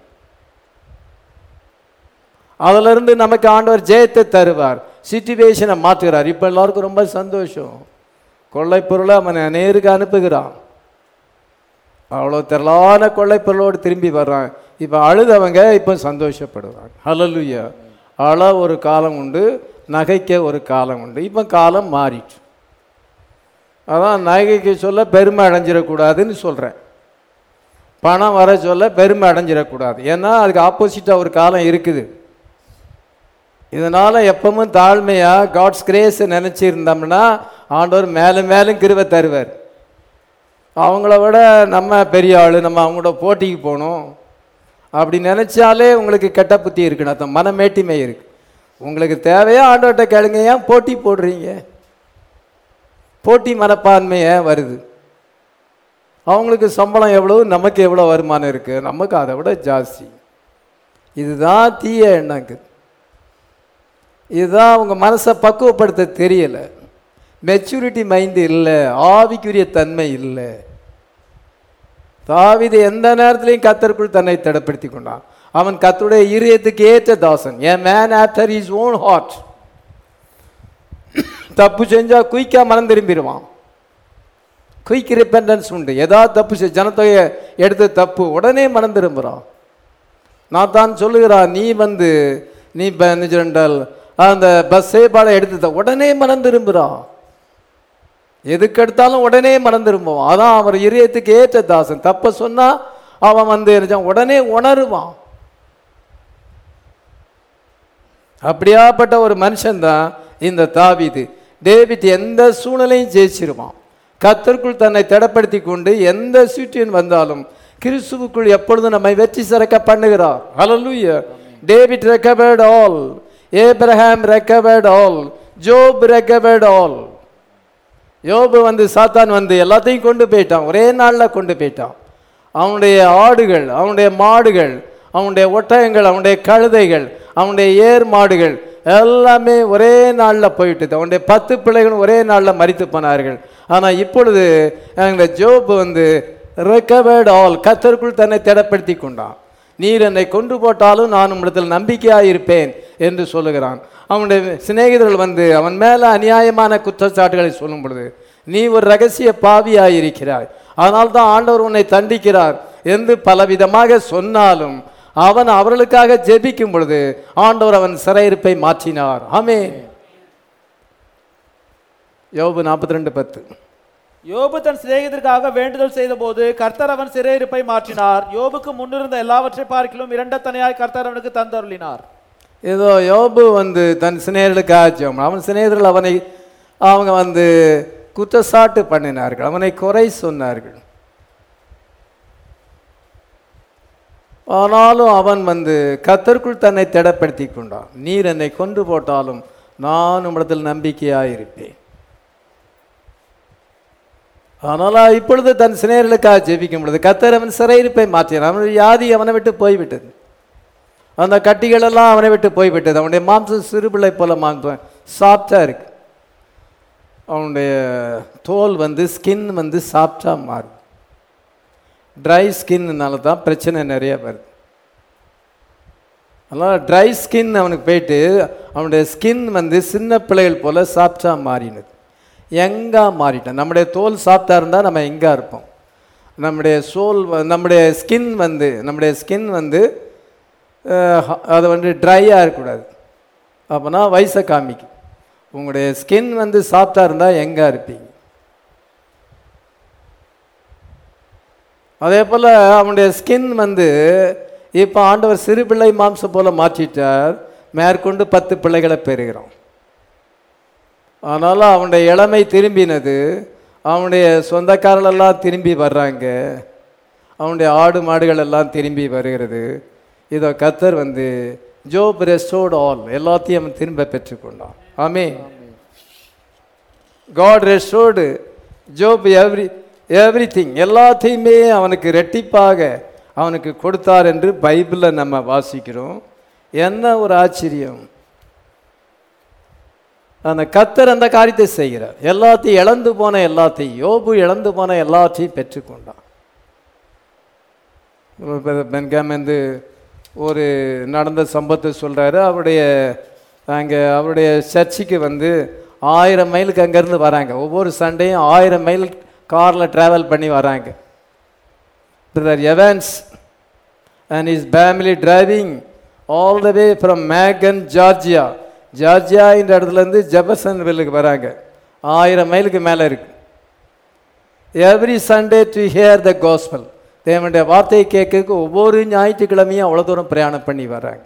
அதிலிருந்து நமக்கு ஆண்டவர் ஜெயத்தை தருவார் சிச்சுவேஷனை மாற்றுகிறார் இப்போ எல்லாருக்கும் ரொம்ப சந்தோஷம் கொள்ளை பொருளை அவன் நேருக்கு அனுப்புகிறான் அவ்வளோ திரளான கொள்ளை பொருளோடு திரும்பி வர்றான் இப்போ அழுதவங்க இப்போ சந்தோஷப்படுவாங்க ஹalleluya அழ ஒரு காலம் உண்டு நகைக்க ஒரு காலம் உண்டு இப்போ காலம் மாறிட்டு அதான் நகைக்கு சொல்ல பெருமை அடைஞ்சிடக்கூடாதுன்னு சொல்கிறேன் பணம் வர சொல்ல பெருமை அடைஞ்சிடக்கூடாது ஏன்னா அதுக்கு ஆப்போசிட்டாக ஒரு காலம் இருக்குது இதனால் எப்பவும் தாழ்மையாக காட்ஸ் கிரேஸ் நினச்சிருந்தோம்னா ஆண்டவர் மேலும் மேலும் கிருவை தருவார் அவங்கள விட நம்ம பெரிய ஆள் நம்ம அவங்களோட போட்டிக்கு போகணும் அப்படி நினச்சாலே உங்களுக்கு கெட்ட புத்தி இருக்குன்னு அர்த்தம் மனமேட்டிமை இருக்கு உங்களுக்கு தேவையா ஆண்டவர்கிட்ட கேளுங்க ஏன் போட்டி போடுறீங்க போட்டி மனப்பான்மை ஏன் வருது அவங்களுக்கு சம்பளம் எவ்வளவு நமக்கு எவ்வளோ வருமானம் இருக்குது நமக்கு அதை விட ஜாஸ்தி இதுதான் தீய எண்ணங்க இதுதான் உங்கள் மனசை பக்குவப்படுத்த தெரியல மெச்சூரிட்டி மைண்டு இல்லை ஆவிக்குரிய தன்மை இல்லை தாவீது எந்த நேரத்திலையும் கத்தருக்குள் தன்னை தடப்படுத்தி கொண்டான் அவன் கத்துடைய இருதயத்துக்கு ஏற்ற தாசன் என் man after his own heart தப்பு செஞ்சா குயிக்கா மனம் திரும்பிடுவான் குயிக் ரிப்பெண்டன்ஸ் உண்டு ஏதாவது தப்பு செய் ஜனத்தொகையை எடுத்து தப்பு உடனே மனம் திரும்புகிறான் நான் தான் சொல்லுகிறான் நீ வந்து நீ நிஜரண்டல் அந்த பஸ் சேபாடை எடுத்து த- உடனே மனம் திரும்புகிறான் எதுக்கு எடுத்தாலும் உடனே மனம் திரும்புவான் அதான் அவர் இதயத்துக்கு ஏற்ற தாசன் தப்ப சொன்னா அவன் வந்து என்ன செய்வான்? உடனே உணருவான் அப்படியாப்பட்ட ஒரு மனுஷன்தான் இந்த தாவீது டேவிட் எந்த சூழ்நிலையும் ஜெயிச்சிருவான் கத்தருக்குள் தன்னை திடப்படுத்தி கொண்டு எந்த சுற்றியன் வந்தாலும் கிறிஸ்துவுக்குள் எப்பொழுதும் நம்மை வெற்றி சிறக்க பண்ணுகிறார் hallelujah David recovered all Abraham recovered all Job recovered all யோபு வந்து சாத்தான் வந்து எல்லாத்தையும் கொண்டு போயிட்டான் ஒரே நாளில் கொண்டு போயிட்டான் அவனுடைய ஆடுகள் அவனுடைய மாடுகள் அவனுடைய ஒட்டகங்கள் அவனுடைய கழுதைகள் அவனுடைய ஏர் மாடுகள் எல்லாமே ஒரே நாளில் போயிட்டுது அவனுடைய பத்து பிள்ளைகளும் ஒரே நாளில் மரித்து போனார்கள் ஆனால் இப்பொழுது அந்த ஜோபு வந்து ரெக்கவர்ட் ஆல் கத்தருக்குள் தன்னை திடப்படுத்தி கொண்டான் நீர் என்னை கொண்டு போட்டாலும் நான் உம்மிடத்தில் நம்பிக்கையாக இருப்பேன் என்று சொல்லுகிறான் அவனுடைய சிநேகிதர்கள் வந்து அவன் மேலே அநியாயமான குற்றச்சாட்டுகளை சொல்லும் பொழுது நீ ஒரு ரகசிய பாவியாய் இருக்கிறாய் அதனால் தான் ஆண்டவர் உன்னை தண்டிக்கிறார் என்று பலவிதமாக சொன்னாலும் அவன் அவர்களுக்காக ஜெபிக்கும் பொழுது ஆண்டவர் அவன் சிறையிருப்பை மாற்றினார் ஆமென் யோபு நாற்பத்தி ரெண்டு பத்து யோபு தன் சிநேகிதருக்காக வேண்டுதல் செய்தபோது கர்த்தர் அவன் சிறையிருப்பை மாற்றினார் யோபுக்கு முன்னிருந்த எல்லாவற்றை பார்க்கிலும் இரண்டத்தனையாய் கர்த்தர் அவனுக்கு தந்தருளினார் ஏதோ யோபு வந்து தன் சிநேகர்களுக்காக ஜெபம் அவன் சிநேகர்கள் அவனை அவங்க வந்து குற்றச்சாட்டு பண்ணினார்கள் அவனை குறை சொன்னார்கள் ஆனாலும் அவன் வந்து கத்தருக்குள் தன்னை திடப்படுத்தி கொண்டான் நீர் என்னை கொண்டு போட்டாலும் நான் உம்மிடத்தில் நம்பிக்கையாக இருப்பேன் ஆனால் இப்பொழுது தன் சிநேகர்களுக்காக ஜெபிக்கும் பொழுது கத்தர் அவன் சிறையிருப்பை மாற்றினான் அவனுடைய வியாதி அவனை விட்டு போய்விட்டது அந்த கட்டிகள் எல்லாம் அவனை விட்டு போய்விட்டது அவனுடைய மாம்சம் சிறுபிள்ளை போல மாம்சம் சாஃப்டாக இருக்கு அவனுடைய தோல் வந்து ஸ்கின் வந்து சாஃப்டாக மாறும் ட்ரை ஸ்கின்னால தான் பிரச்சனை நிறைய வருது அதனால் ட்ரை ஸ்கின் அவனுக்கு போயிட்டு அவனுடைய ஸ்கின் வந்து சின்ன பிள்ளைகள் போல சாஃப்டாக மாறினது எங்கா மாறிட்டோம் நம்முடைய தோல் சாஃப்டாக இருந்தால் நம்ம எங்கே இருப்போம் நம்முடைய சோல் வ- நம்முடைய ஸ்கின் வந்து நம்முடைய ஸ்கின் வந்து அஹ், அது வந்து ட்ரையாக இருக்கக்கூடாது அப்போனா வயசை காமிக்கும் உங்களுடைய ஸ்கின் வந்து சாஃப்டாக இருந்தால் எங்கே இருப்பீங்க அதே போல் அவனுடைய ஸ்கின் வந்து இப்போ ஆண்டவர் சிறு பிள்ளை மாம்சம் போல மாற்றிட்டார் மேற்கொண்டு பத்து பிள்ளைகளை பெறுகிறோம் அதனால் அவனுடைய இளமை திரும்பினது அவனுடைய சொந்தக்காரர்களெல்லாம் திரும்பி வர்றாங்க அவனுடைய ஆடு மாடுகள் எல்லாம் திரும்பி வருகிறது இதோ கத்தர் வந்து ஜோப் ரெஸ்டோர்ட் ஆல் எல்லாத்தையும் அவன் திரும்ப பெற்றுக்கொண்டான் ஆமே God restored Job every every எல்லாத்தையுமே அவனுக்கு ரெட்டிப்பாக அவனுக்கு கொடுத்தார் என்று பைபிளில் நம்ம வாசிக்கிறோம் என்ன ஒரு ஆச்சரியம் அந்த கத்தர் அந்த காரியத்தை செய்கிறார் எல்லாத்தையும் இழந்து போன எல்லாத்தையும் யோபு இழந்து போன எல்லாத்தையும் பெற்றுக்கொண்டான் பென்காம் வந்து ஒரு நடந்த சம்பவத்தை சொல்கிறாரு அவருடைய அங்கே அவருடைய சர்ச்சுக்கு வந்து ஆயிரம் மைலுக்கு அங்கேருந்து வராங்க ஒவ்வொரு சண்டையும் ஆயிரம் மைல் காரில் ட்ராவல் பண்ணி வராங்க brother Evans and his family driving all the way from Macon Georgia Georgia என்ற இடத்துலேருந்து ஜெபர்சன் வில்லுக்கு வராங்க ஆயிரம் மைலுக்கு மேலே இருக்கு every Sunday to hear the gospel தேவனுடைய வார்த்தையை கேட்கறதுக்கு ஒவ்வொரு ஞாயிற்றுக்கிழமையும் அவ்வளோ தூரம் பிரயாணம் பண்ணி வராங்க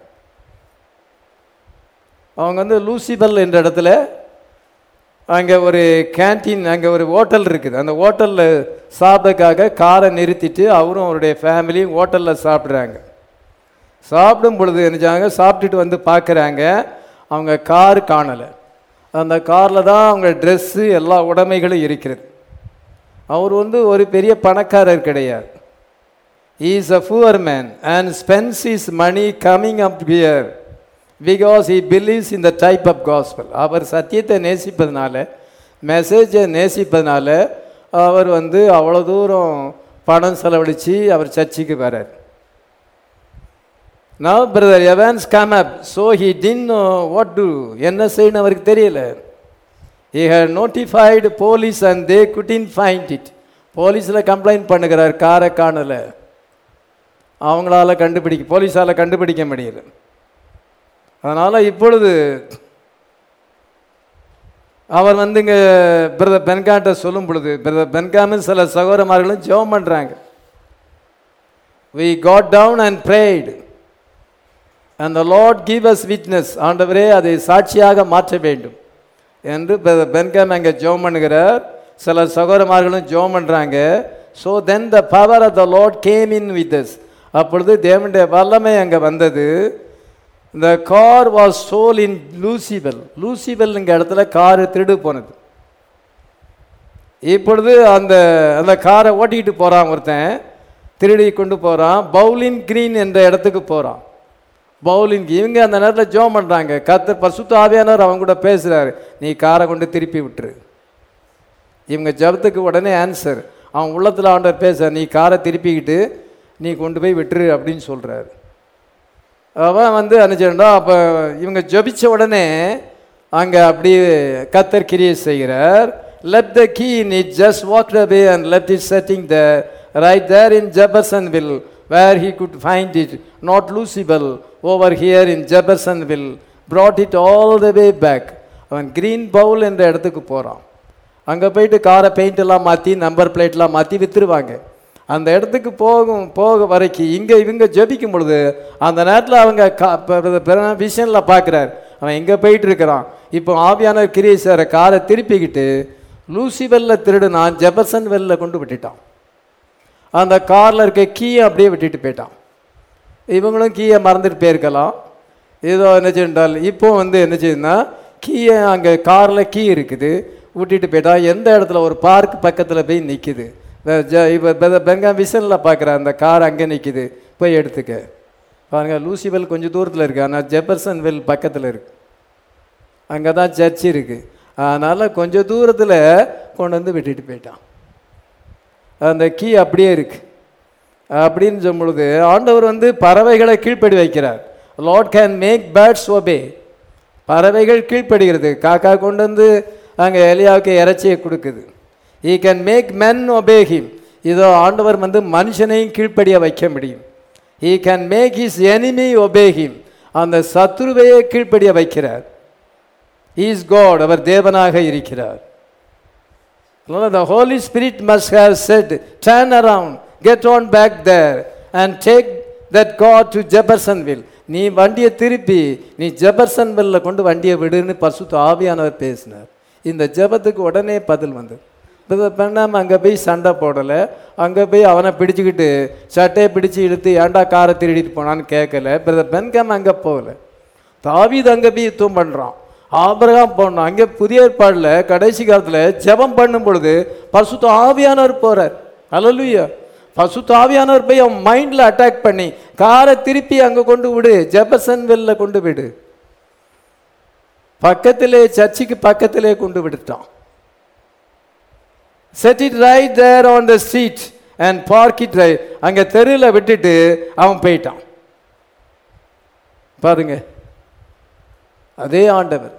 அவங்க வந்து லூசிபல் என்ற இடத்துல அங்கே ஒரு கேன்டீன் அங்கே ஒரு ஹோட்டல் இருக்குது அந்த ஹோட்டலில் சாப்பிட்றதுக்காக காரை நிறுத்திட்டு அவரும் அவருடைய ஃபேமிலியும் ஹோட்டலில் சாப்பிட்றாங்க சாப்பிடும் பொழுது நினைச்சாங்க சாப்பிட்டுட்டு வந்து பார்க்குறாங்க அவங்க கார் காணலை அந்த காரில் தான் அவங்க ட்ரெஸ்ஸு எல்லா உடைமைகளும் இருக்கிறது அவர் வந்து ஒரு பெரிய பணக்காரர் கிடையாது is a poor man and spends his money coming up here because he believes in the type of gospel அவர் சத்தியத்தை நேசிப்பதனால மெசேஜை நேசிப்பதனால அவர் வந்து அவ்வளோ தூரம் பணம் செலவழித்து அவர் சர்ச்சுக்கு வரார் now brother evans come up so he didn't know what to என்ன செய்யணும் அவருக்கு தெரியல he had notified police and they couldn't find it போலீஸில் கம்ப்ளைண்ட் பண்ணுகிறார் காரை காணலை அவங்களால கண்டுபிடிக்க போலீஸால் கண்டுபிடிக்க முடியல அதனால் இப்பொழுது அவர் வந்து இங்கே பிரதர் பென்காட்ட சொல்லும் பொழுது பிரதர் பென்காமில் சில சகோதரமார்களும் ஜெபம் பண்ணுறாங்க we got down and prayed அந்த லார்ட் கிவ் அஸ் விட்னஸ் ஆண்டவரே அதை சாட்சியாக மாற்ற வேண்டும் என்று பிரதர் பென்காம் அங்கே ஜெபம் பண்ணுகிறார் சில சகோதரமார்களும் ஜெபம் பண்ணுறாங்க so then the power of the Lord came in with us அப்பொழுது தேவனுடைய வல்லமை அங்கே வந்தது இந்த car was stole in Louisville லூசிபல்ங்கிற இடத்துல காரு திருடு போனது இப்பொழுது அந்த அந்த காரை ஓட்டிக்கிட்டு போகிறான் ஒருத்தன் திருடி கொண்டு போகிறான் பவுலின் கிரீன் என்ற இடத்துக்கு போகிறான் பவுலின் இவங்க அந்த நேரத்தில் ஜோம் பண்ணுறாங்க கத்தர் பசுத்த ஆவியானவர் அவங்க கூட பேசுகிறாரு நீ காரை கொண்டு திருப்பி விட்டுரு இவங்க ஜபத்துக்கு உடனே ஆன்சர் அவன் உள்ளத்தில் ஆண்டவர் பேச நீ காரை திருப்பிக்கிட்டு நீ கொண்டு போய் விட்டுரு அப்படின்னு சொல்கிறாரு அவன் வந்து அனுப்பிச்சிருந்தா அப்போ இவங்க ஜபிச்ச உடனே அங்கே அப்படியே கத்தர் கிரியை செய்கிறார் லெட் த கீ நீ just walk away and let it setting the right there in Jeffersonville where he could find it not Louisville over here in Jeffersonville brought it all the way back அவன் க்ரீன் பவுல் என்ற இடத்துக்கு போகிறான் அங்கே போயிட்டு காரை paint எல்லாம் மாற்றி நம்பர் பிளேட்லாம் மாற்றி விற்றுருவாங்க அந்த இடத்துக்கு போகும் போக வரைக்கும் இங்கே இவங்க ஜெபிக்கும் பொழுது அந்த நேரத்தில் அவங்க விஷனில் பார்க்குறாரு அவன் எங்கே போயிட்டு இருக்கிறான் இப்போ ஆவியான கிரியை சார காரை திருப்பிக்கிட்டு லூசிவெல்ல திருடுனான் ஜெபர்சன் வெல்ல கொண்டு விட்டுட்டான் அந்த காரில் இருக்க கீயை அப்படியே விட்டுட்டு போயிட்டான் இவங்களும் கீயை மறந்துட்டு போயிருக்கலாம் ஏதோ என்ன செஞ்சால் இப்போ வந்து என்ன செய்யுதுன்னா கீயை அங்கே காரில் கீ இருக்குது விட்டுட்டு போயிட்டா எந்த இடத்துல ஒரு பார்க் பக்கத்தில் போய் நிற்கிது இப்போ பெங்காம் விசனில் பார்க்குற அந்த கார் அங்கே நிற்கிது போய் எடுத்துக்க பாருங்க லூசிவெல் கொஞ்சம் தூரத்தில் இருக்குது ஆனால் ஜெபர்சன் வெல் பக்கத்தில் இருக்கு அங்கே தான் சர்ச் இருக்குது அதனால் கொஞ்சம் தூரத்தில் கொண்டு வந்து விட்டுட்டு போயிட்டான் அந்த கீ அப்படியே இருக்கு அப்படின்னு சொல்லும் பொழுது ஆண்டவர் வந்து பறவைகளை கீழ்ப்படி வைக்கிறார் Lord can make birds obey பறவைகள் கீழ்ப்படுகிறது காக்கா கொண்டு வந்து அங்கே எலியாவுக்கு இறைச்சியை கொடுக்குது he can make men obey him இதோ ஆண்டவர் வந்து மனுஷனையும் கீழ்ப்படிய வைக்க முடியும் he can make his enemy obey him அந்த சத்ருவையே கீழ்ப்படிய வைக்கிறார் இஸ் காட் அவர் தேவனாக இருக்கிறார் the Holy Spirit must have said, turn around, get on back there and take that God to Jeffersonville. நீ வண்டியை திருப்பி நீ ஜெபர்சன்வில்ல கொண்டு வண்டியை விடுன்னு பசுத்து ஆவியானவர் பேசினார் இந்த ஜெபத்துக்கு உடனே பதில் வந்தது இப்போ பண்ணாமல் அங்கே போய் சண்டை போடலை அங்கே போய் அவனை பிடிச்சிக்கிட்டு சட்டையை பிடிச்சி இழுத்து ஏன்டா காரை திருடிட்டு போனான்னு கேட்கல பிரதர் பென்காம் அங்கே போகல தாவீது அங்கே போய் யுத்தம் பண்ணுறான் ஆபிரகாம் போனோம் அங்கே புதிய ஏற்பாடில் கடைசி காலத்தில் ஜெபம் பண்ணும் பொழுது பசுத்த ஆவியானவர் போறார் அல்லலுயா பசுத்த ஆவியானவர் போய் அவன் மைண்டில் அட்டாக் பண்ணி காரை திருப்பி அங்கே கொண்டு விடு ஜெபசன் வெல்ல கொண்டு விடு பக்கத்திலே சர்ச்சுக்கு பக்கத்திலே கொண்டு விடுட்டான் set it right there on the street and park it right அங்கே தெருவில் விட்டுட்டு அவன் போயிட்டான் பாருங்க அதே ஆண்டவர்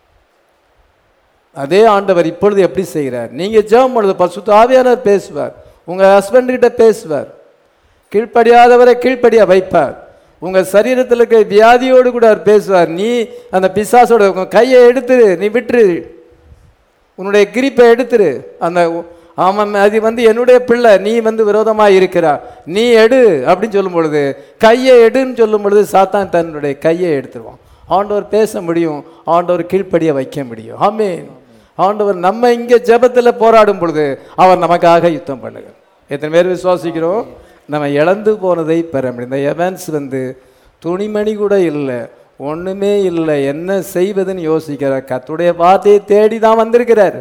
அதே ஆண்டவர் இப்பொழுது எப்படி செய்கிறார் நீங்க ஜெபம் பொழுது பசுத்த ஆவியானவர் பேசுவார் உங்க ஹஸ்பண்ட் கிட்ட பேசுவார் கீழ்ப்படியாதவரை கீழ்ப்படிய வைப்பார் உங்க சரீரத்தில் இருக்க வியாதியோடு கூட அவர் பேசுவார் நீ அந்த பிசாசோட உங்க கையை எடுத்துரு நீ விட்டுரு உன்னுடைய கிரிப்பை எடுத்துரு அந்த அவன் அது வந்து என்னுடைய பிள்ளை நீ வந்து விரோதமாக இருக்கிறா நீ எடு அப்படின்னு சொல்லும் பொழுது கையை எடுன்னு சொல்லும் பொழுது சாத்தான் தன்னுடைய கையை எடுத்துருவான் ஆண்டவர் பேச முடியும் ஆண்டவர் கீழ்ப்படிய வைக்க முடியும் ஆமென் ஆண்டவர் நம்ம இங்கே ஜெபத்தில் போராடும் பொழுது அவர் நமக்காக யுத்தம் பண்ணுங்க எத்தனை பேர் விசுவாசிக்கிறோம் நம்ம இழந்து போனதை பெற முடியும் இந்த எவன்ஸ் வந்து துணிமணி கூட இல்லை ஒண்ணுமே இல்லை என்ன செய்வதுன்னு யோசிக்கிறார் கத்துடைய வார்த்தையை தேடி தான் வந்திருக்கிறார்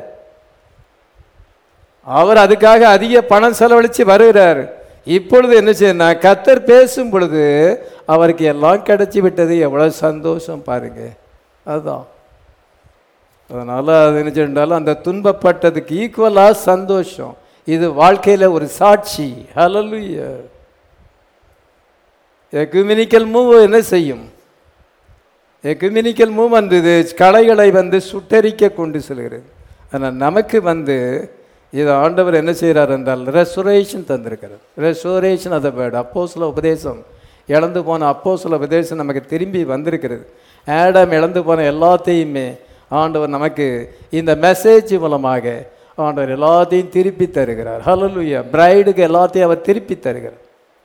அவர் அதுக்காக அதிக பணம் செலவழித்து வருகிறார் இப்பொழுது என்ன செய்யணும்னா கத்தர் பேசும் பொழுது அவருக்கு எல்லாம் கிடைச்சி விட்டது எவ்வளோ சந்தோஷம் பாருங்க அதுதான் அதனால் அது என்ன செய்யண்டாலும் அந்த துன்பப்பட்டதுக்கு ஈக்குவலாக சந்தோஷம் இது வாழ்க்கையில் ஒரு சாட்சி ஹalleluya எக்குமினிக்கல் மூவ் என்ன செய்யும் எக்குமினிக்கல் மூவ் வந்து இது கலைகளை வந்து சுட்டரிக்க கொண்டு செல்கிறது ஆனால் நமக்கு வந்து இது ஆண்டவர் என்ன செய்கிறார் என்றால் ரெஸ்டோரேஷன் தந்திருக்கிறார் ரெஸ்டோரேஷன் அதை வேர்டு அப்போ சில உபதேசம் இழந்து போன அப்போ சில உபதேசம் நமக்கு திரும்பி வந்திருக்கிறது ஆடம் இழந்து போன எல்லாத்தையுமே ஆண்டவர் நமக்கு இந்த மெசேஜ் மூலமாக ஆண்டவர் எல்லாத்தையும் திருப்பி தருகிறார் ஹalleluya பிரைடுக்கு எல்லாத்தையும் அவர் திருப்பி தருகிறார்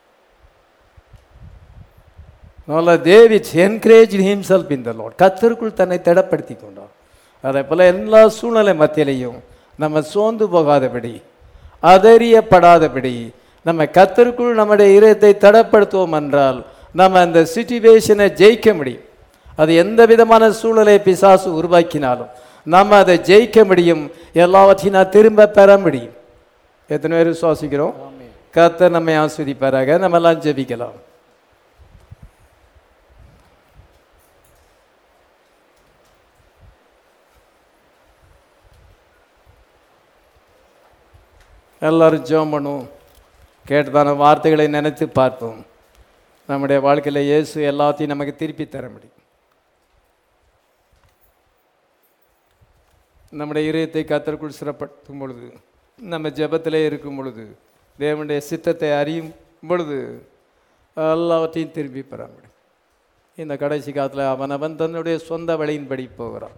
நல்ல David encourage himself in the Lord கத்தருக்குள் தன்னை திடப்படுத்தி கொண்டார் அதே போல் எல்லா சூழ்நிலை மத்தியிலையும் நம்ம சோர்ந்து போகாதபடி அதறியப்படாதபடி நம்ம கத்தருக்குள் நம்முடைய இதயத்தை தடப்படுத்துவோம் என்றால் நம்ம அந்த சுச்சுவேஷனை ஜெயிக்க முடியும் அது எந்த விதமான சூழலை பிசாசு உருவாக்கினாலும் நம்ம அதை ஜெயிக்க முடியும் எல்லாவற்றையும் நான் திரும்ப பெற முடியும் எத்தனை பேர் விசுவாசிக்கிறோம் கத்தர் நம்மை ஆஸ்வதிப்பாராக நம்ம எல்லாம் ஜெபிக்கலாம் எல்லாரும் ஜெபம் பண்ணுவோம் கேட்டதான வார்த்தைகளை நினைத்து பார்ப்போம் நம்முடைய வாழ்க்கையில் இயேசு எல்லாத்தையும் நமக்கு திருப்பி தர முடியும் நம்முடைய இதயத்தை கத்தருக்குள் சிறப்படுத்தும் பொழுது நம்ம ஜெபத்திலே இருக்கும் பொழுது தேவனுடைய சித்தத்தை அறியும் பொழுது எல்லாவற்றையும் திரும்பி பெற முடியும் இந்த கடைசி காலத்தில் அவன் அவன் தன்னுடைய சொந்த வழியின்படி போகிறான்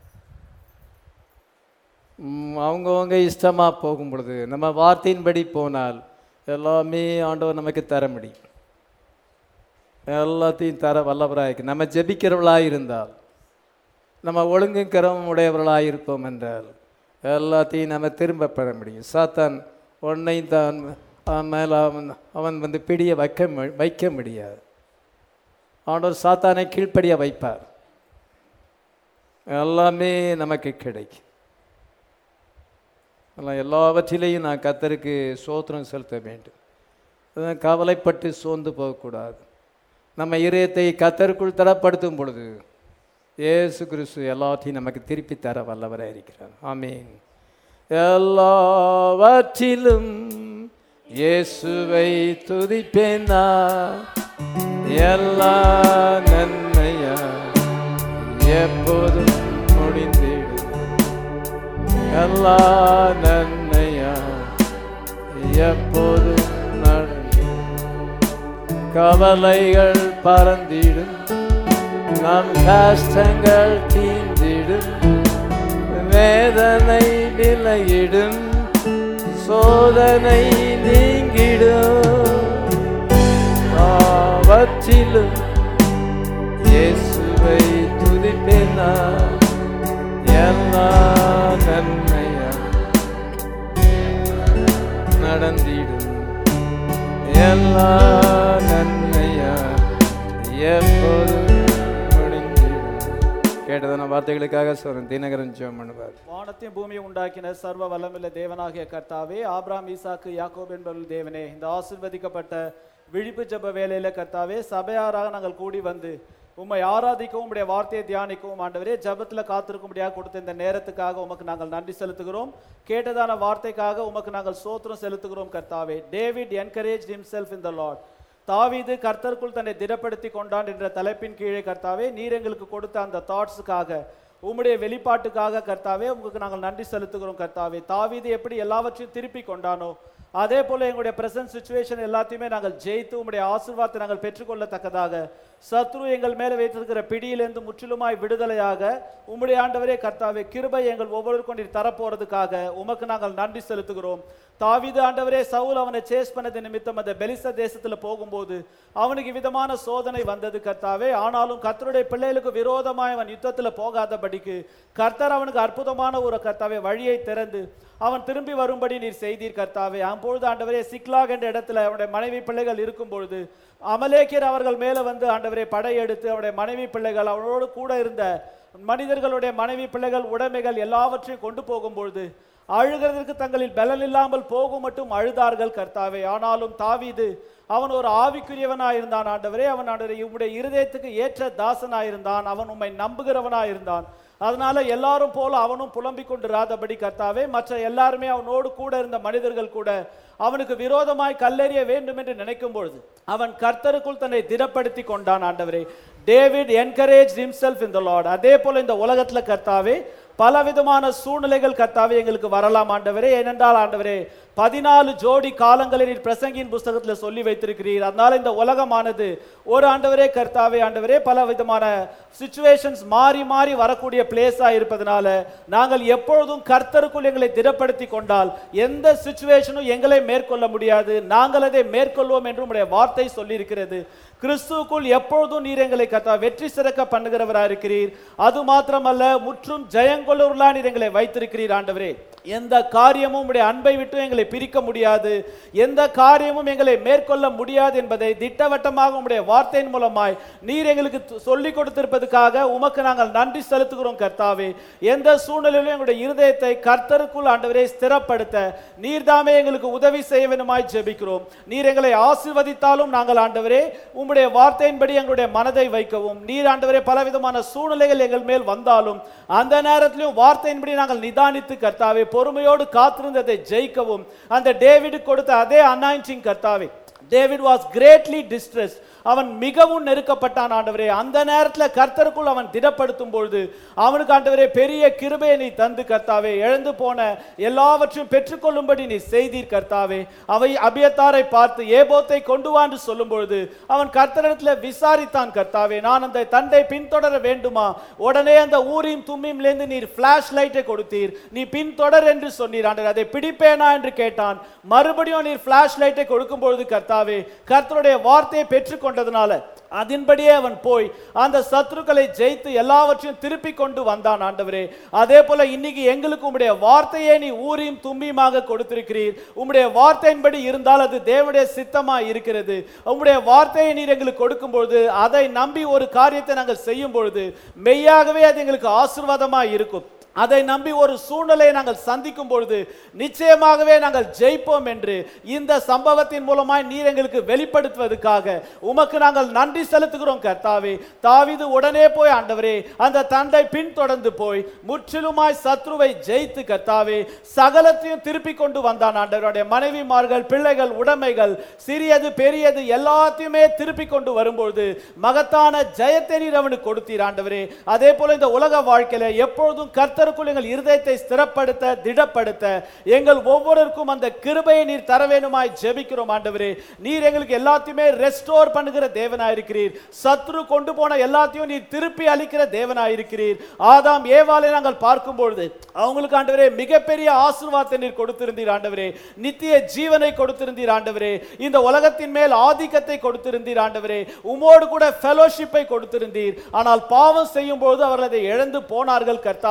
ம், அவங்கவங்க இஷ்டமாக போகும் பொழுது நம்ம வார்த்தையின்படி போனால் எல்லாமே ஆண்டவர் நமக்கு தர முடியும் எல்லாத்தையும் தர வல்லவராக இருக்கு நம்ம ஜெபிக்கிறவளாக இருந்தால் நம்ம ஒழுங்குக்கிறவம் உடையவர்களாக இருப்போம் என்றால் எல்லாத்தையும் நம்ம திரும்ப பெற முடியும் சாத்தான் உன்னையும் தான் அவன் மேலே அவன் அவன் வந்து பிடிய வைக்க மு- வைக்க முடியாது ஆண்டவர் சாத்தானை கீழ்ப்படிய வைப்பார் எல்லாமே நமக்கு கிடைக்கும் அதனால் எல்லாவற்றிலையும் நான் கத்தருக்கு சோத்திரம் செலுத்த வேண்டும் அதான் கவலைப்பட்டு சோர்ந்து போகக்கூடாது நம்ம இதயத்தை கத்தருக்குள் தரப்படுத்தும் பொழுது இயேசு கிறிஸ்து எல்லாத்தையும் நமக்கு திருப்பி தர வல்லவராக இருக்கிறார் ஆமீன் எல்லாவற்றிலும் இயேசுவை துதிப்பேன் நான். எல்லா நன்மையா எப்போதும் முடிந்திடும் எல்லா நன்மையா எப்போதும் நடந்திடும் கவலைகள் பறந்திடும் நம் கஷ்டங்கள் தீந்திடும் வேதனை விலகிடும் சோதனை நீங்கிடும் ஆவற்றிலும் இயேசுவை துதிப்பேனா எல்லா நன்மையா நடந்திடும் எல்லா நன்மையா எப்போதும் முடிந்திடும் கேட்டதான வார்த்தைகளுக்காக சொல்றேன் தினகரன் ஜெபம் பண்ணுவார் வானத்தையும் பூமியும் உண்டாக்கின சர்வ வல்லமுள்ள தேவனாகிய கர்த்தாவே ஆபிராம் ஈசாக்கு யாக்கோப் என்பவர்கள் தேவனே இந்த ஆசீர்வதிக்கப்பட்ட விழிப்பு ஜெப வேலையில கர்த்தாவே சபையாராக நாங்கள் கூடி வந்து உம்மை ஆராதிக்கவும் உம்முடைய வார்த்தையை தியானிக்கவும் ஆண்டவரே ஜெபத்துல காத்திருக்கும்படியாக கொடுத்த இந்த நேரத்துக்காக உமக்கு நாங்கள் நன்றி செலுத்துகிறோம் கேட்டதான வார்த்தைக்காக உமக்கு நாங்கள் சோத்திரம் செலுத்துகிறோம் கர்த்தாவே David encourage himself in the Lord தாவீது கர்த்தருக்குள் தன்னை திடப்படுத்தி கொண்டான் என்ற தலைப்பின் கீழே கர்த்தாவே நீர் எங்களுக்கு கொடுத்த அந்த தாட்ஸுக்காக உம்முடைய வெளிப்பாட்டுக்காக கர்த்தாவே உங்களுக்கு நாங்கள் நன்றி செலுத்துகிறோம் கர்த்தாவே தாவீது எப்படி எல்லாவற்றையும் திருப்பி கொண்டானோ அதே போல எங்களுடைய பிரசன்ட் சுச்சுவேஷன் எல்லாத்தையுமே நாங்கள் ஜெயித்து உம்முடைய ஆசீர்வாதத்தை நாங்கள் பெற்றுக்கொள்ளத்தக்கதாக சத்ரு எங்கள் மேலே வைத்திருக்கிற பிடியிலிருந்து முற்றிலுமாய் விடுதலையாக உம்முடைய ஆண்டவரே கர்த்தாவே கிருபை எங்கள் ஒவ்வொருவருக்கும் நீர் தரப்போறதுக்காக உமக்கு நாங்கள் நன்றி செலுத்துகிறோம் தாவீது ஆண்டவரே சவுல் அவனை சேஸ் பண்ணது நிமித்தம் அந்த பெலிச தேசத்துல போகும்போது அவனுக்கு விதமான சோதனை வந்தது கர்த்தாவே ஆனாலும் கர்த்தருடைய பிள்ளைகளுக்கு விரோதமாய் அவன் யுத்தத்துல போகாதபடிக்கு கர்த்தர் அவனுக்கு அற்புதமான ஒரு கர்த்தாவே வழியை திறந்து அவன் திரும்பி வரும்படி நீர் செய்தீர் கர்த்தாவே அப்பொழுது ஆண்டவரே சிக்லாக் என்ற இடத்துல அவனுடைய மனைவி பிள்ளைகள் இருக்கும் பொழுது அமலேக்கியர் அவர்கள் மேல வந்து ஆண்டவரே படையெடுத்து அவனுடைய மனைவி பிள்ளைகள் அவனோடு கூட இருந்த மனிதர்களுடைய மனைவி பிள்ளைகள் உடைமைகள் எல்லாவற்றையும் கொண்டு போகும்பொழுது அழுகிறதற்கு தங்களில் பலன் இல்லாமல் போகும் மட்டும் அழுதார்கள் கர்த்தாவே ஆனாலும் தாவீது அவன் ஒரு ஆவிக்குரியவனாயிருந்தான் ஆண்டவரே அவன் ஆண்டவரே உம்முடைய இருதயத்துக்கு ஏற்ற தாசனாயிருந்தான் அவன் உம்மை நம்புகிறவனாயிருந்தான் அதனால எல்லாரும் போல அவனும் புலம்பிக் கொண்டிராதபடி கர்த்தாவே மற்ற எல்லாருமே அவனோடு கூட இருந்த மனிதர்கள் கூட அவனுக்கு விரோதமாய் கல்லெறிய வேண்டும் என்று நினைக்கும் பொழுது அவன் கர்த்தருக்குள் தன்னை திடப்படுத்தி கொண்டான் ஆண்டவரே David encourage himself in the Lord அதே போல இந்த உலகத்துல கர்த்தாவே பலவிதமான சூழ்நிலைகள் கர்த்தாவே எங்களுக்கு வரலாம் ஆண்டவரே ஏனென்றால் ஆண்டவரே பதினாலு ஜோடி காலங்களை நீர் பிரசங்கியின் புஸ்தகத்தில் சொல்லி வைத்திருக்கிறீர் அதனால இந்த உலகமானது ஒரு ஆண்டவரே கர்த்தாவே ஆண்டவரே பல விதமான சுச்சுவேஷன்ஸ் மாறி மாறி வரக்கூடிய பிளேஸா இருப்பதனால நாங்கள் எப்பொழுதும் கர்த்தருக்குள் எங்களை திடப்படுத்தி கொண்டால் எந்த சுச்சுவேஷனும் எங்களை மேற்கொள்ள முடியாது நாங்கள் அதை மேற்கொள்வோம் என்று உம்முடைய வார்த்தை சொல்லியிருக்கிறது கிறிஸ்துவுக்குள் எப்பொழுதும் நீர் எங்களை கத்தா வெற்றி சிறக்க பண்ணுகிறவராக இருக்கிறீர் அது மாத்திரமல்ல முற்றும் ஜெயங்கொள்ளவர்களா நீர் எங்களை வைத்திருக்கிறீர் ஆண்டவரே எந்த காரியமும் உடைய அன்பை விட்டு எங்களை பிரிக்க முடியாது எந்த காரியமும் எங்களை மேற்கொள்ள முடியாது என்பதை திட்டவட்டமாக உம்முடைய வார்த்தையின் மூலமாய் நீர் எங்களுக்கு து- சொல்லிக் கொடுத்திருப்பதுக்காக உமக்கு நாங்கள் நன்றி செலுத்துகிறோம் கர்த்தாவே எந்த சூழ்நிலையிலும் எங்களுடைய இருதயத்தை கர்த்தருக்குள் ஆண்டவரே ஸ்திரப்படுத்த நீர்தாமே எங்களுக்கு உதவி செய்ய வேண்டுமாய் ஜெபிக்கிறோம் நீர் எங்களை ஆசீர்வதித்தாலும் நாங்கள் ஆண்டவரே உம்முடைய வார்த்தையின்படி எங்களுடைய மனதை வைக்கவும் நீர் ஆண்டவரே பலவிதமான சூழ்நிலைகள் எங்கள் மேல் வந்தாலும் அந்த நேரத்திலும் வார்த்தையின்படி நாங்கள் நிதானித்து கர்த்தாவே பொறுமையோடு காத்திருந்ததை ஜெயிக்கவும் அந்த டேவிடு கொடுத்த அதே அனாயிண்டிங் கர்த்தாவே டேவிட் வாஸ் கிரேட்லி டிஸ்ட்ரெஸ் அவன் மிகவும் நெருக்கப்பட்டான் ஆண்டவரே அந்த நேரத்தில் கர்த்தருக்குள் அவன் திடப்படுத்தும் பொழுது அவனுக்கு ஆண்டவரே பெரிய கிருபையை நீ தந்து கர்த்தாவே இழந்து போன எல்லாவற்றையும் பெற்றுக்கொள்ளும்படி நீ செய்தீர் கர்த்தாவே அவை அபியத்தாரை பார்த்து ஏபோத்தை கொண்டு வா என்று சொல்லும் பொழுது அவன் கர்த்தரிடத்தில் விசாரித்தான் கர்த்தாவே நான் அந்த தண்டை பின்தொடர வேண்டுமா உடனே அந்த ஊரின் தும்மியிலிருந்து நீர் ஃபிளாஷ் லைட்டை கொடுத்தீர் நீ பின்தொடர் என்று சொன்னீர் ஆண்டவர் அதை பிடிப்பேனா என்று கேட்டான் மறுபடியும் நீர் ஃபிளாஷ் லைட்டை கொடுக்கும் பொழுது கர்த்தாவே கர்த்தருடைய வார்த்தையை பெற்றுக்கொண்டதுனால அதன்படியே அவன் போய் அந்த சத்துருக்களை ஜெயித்து எல்லாவற்றையும் திருப்பி கொண்டு வந்தான் ஆண்டவரே அதே போல இன்னைக்கு எங்களுக்கு உம்முடைய வார்த்தையே நீ ஊரியும் தும்பியுமாக கொடுத்திருக்கிறீர் உம்முடைய வார்த்தையின்படி இருந்தால் அது தேவனுடைய சித்தமா இருக்கிறது உம்முடைய வார்த்தையை நீர் எங்களுக்கு கொடுக்கும் பொழுது அதை நம்பி ஒரு காரியத்தை நாங்கள் செய்யும் பொழுது மெய்யாகவே அது எங்களுக்கு ஆசீர்வாதமா இருக்கும் அதை நம்பி ஒரு சூழ்நிலையை நாங்கள் சந்திக்கும் பொழுது நிச்சயமாகவே நாங்கள் ஜெயிப்போம் என்று இந்த சம்பவத்தின் மூலமாய் நீர் எங்களுக்கு வெளிப்படுத்துவதற்காக உமக்கு நாங்கள் நன்றி செலுத்துகிறோம் கர்த்தாவே தாவீது உடனே போய் ஆண்டவரே அந்த தண்டை பின்தொடர்ந்து போய் முற்றிலுமாய் சத்ருவை ஜெயித்து கர்த்தாவே சகலத்தையும் திருப்பி கொண்டு வந்தான் ஆண்டவருடைய மனைவிமார்கள் பிள்ளைகள் உடைமைகள் சிறியது பெரியது எல்லாத்தையுமே திருப்பி கொண்டு வரும்பொழுது மகத்தான ஜெயத்தை நீர் அவனுக்கு கொடுத்தீர் ஆண்டவரே அதே போல இந்த உலக வாழ்க்கையில எப்பொழுதும் கர்த்தருக்குள் எங்கள் இருதயத்தை ஸ்திரப்படுத்த திடப்படுத்த எங்கள் ஒவ்வொருவருக்கும் அந்த கிருபையை நீர் தர வேணுமாய் ஜெபிக்கிறோம் ஆண்டவரே நீர் எங்களுக்கு எல்லாத்தையுமே ரெஸ்டோர் பண்ணுகிற தேவனாயிருக்கிறீர் சத்ரு கொண்டு போன எல்லாத்தையும் நீர் திருப்பி அளிக்கிற தேவனாயிருக்கிறீர் ஆதாம் ஏவாளை நாங்கள் பார்க்கும் பொழுது அவங்களுக்கு ஆண்டவரே மிகப்பெரிய ஆசீர்வாதத்தை நீர் கொடுத்திருந்தீர் ஆண்டவரே நித்திய ஜீவனை கொடுத்திருந்தீர் ஆண்டவரே இந்த உலகத்தின் மேல் ஆதிக்கத்தை கொடுத்திருந்தீர் ஆண்டவரே உமோடு கூட ஃபெலோஷிப்பை கொடுத்திருந்தீர் ஆனால் பாவம் செய்யும் பொழுது அவர்கள் அதை இழந்து போனார்கள் கர்த்தாவே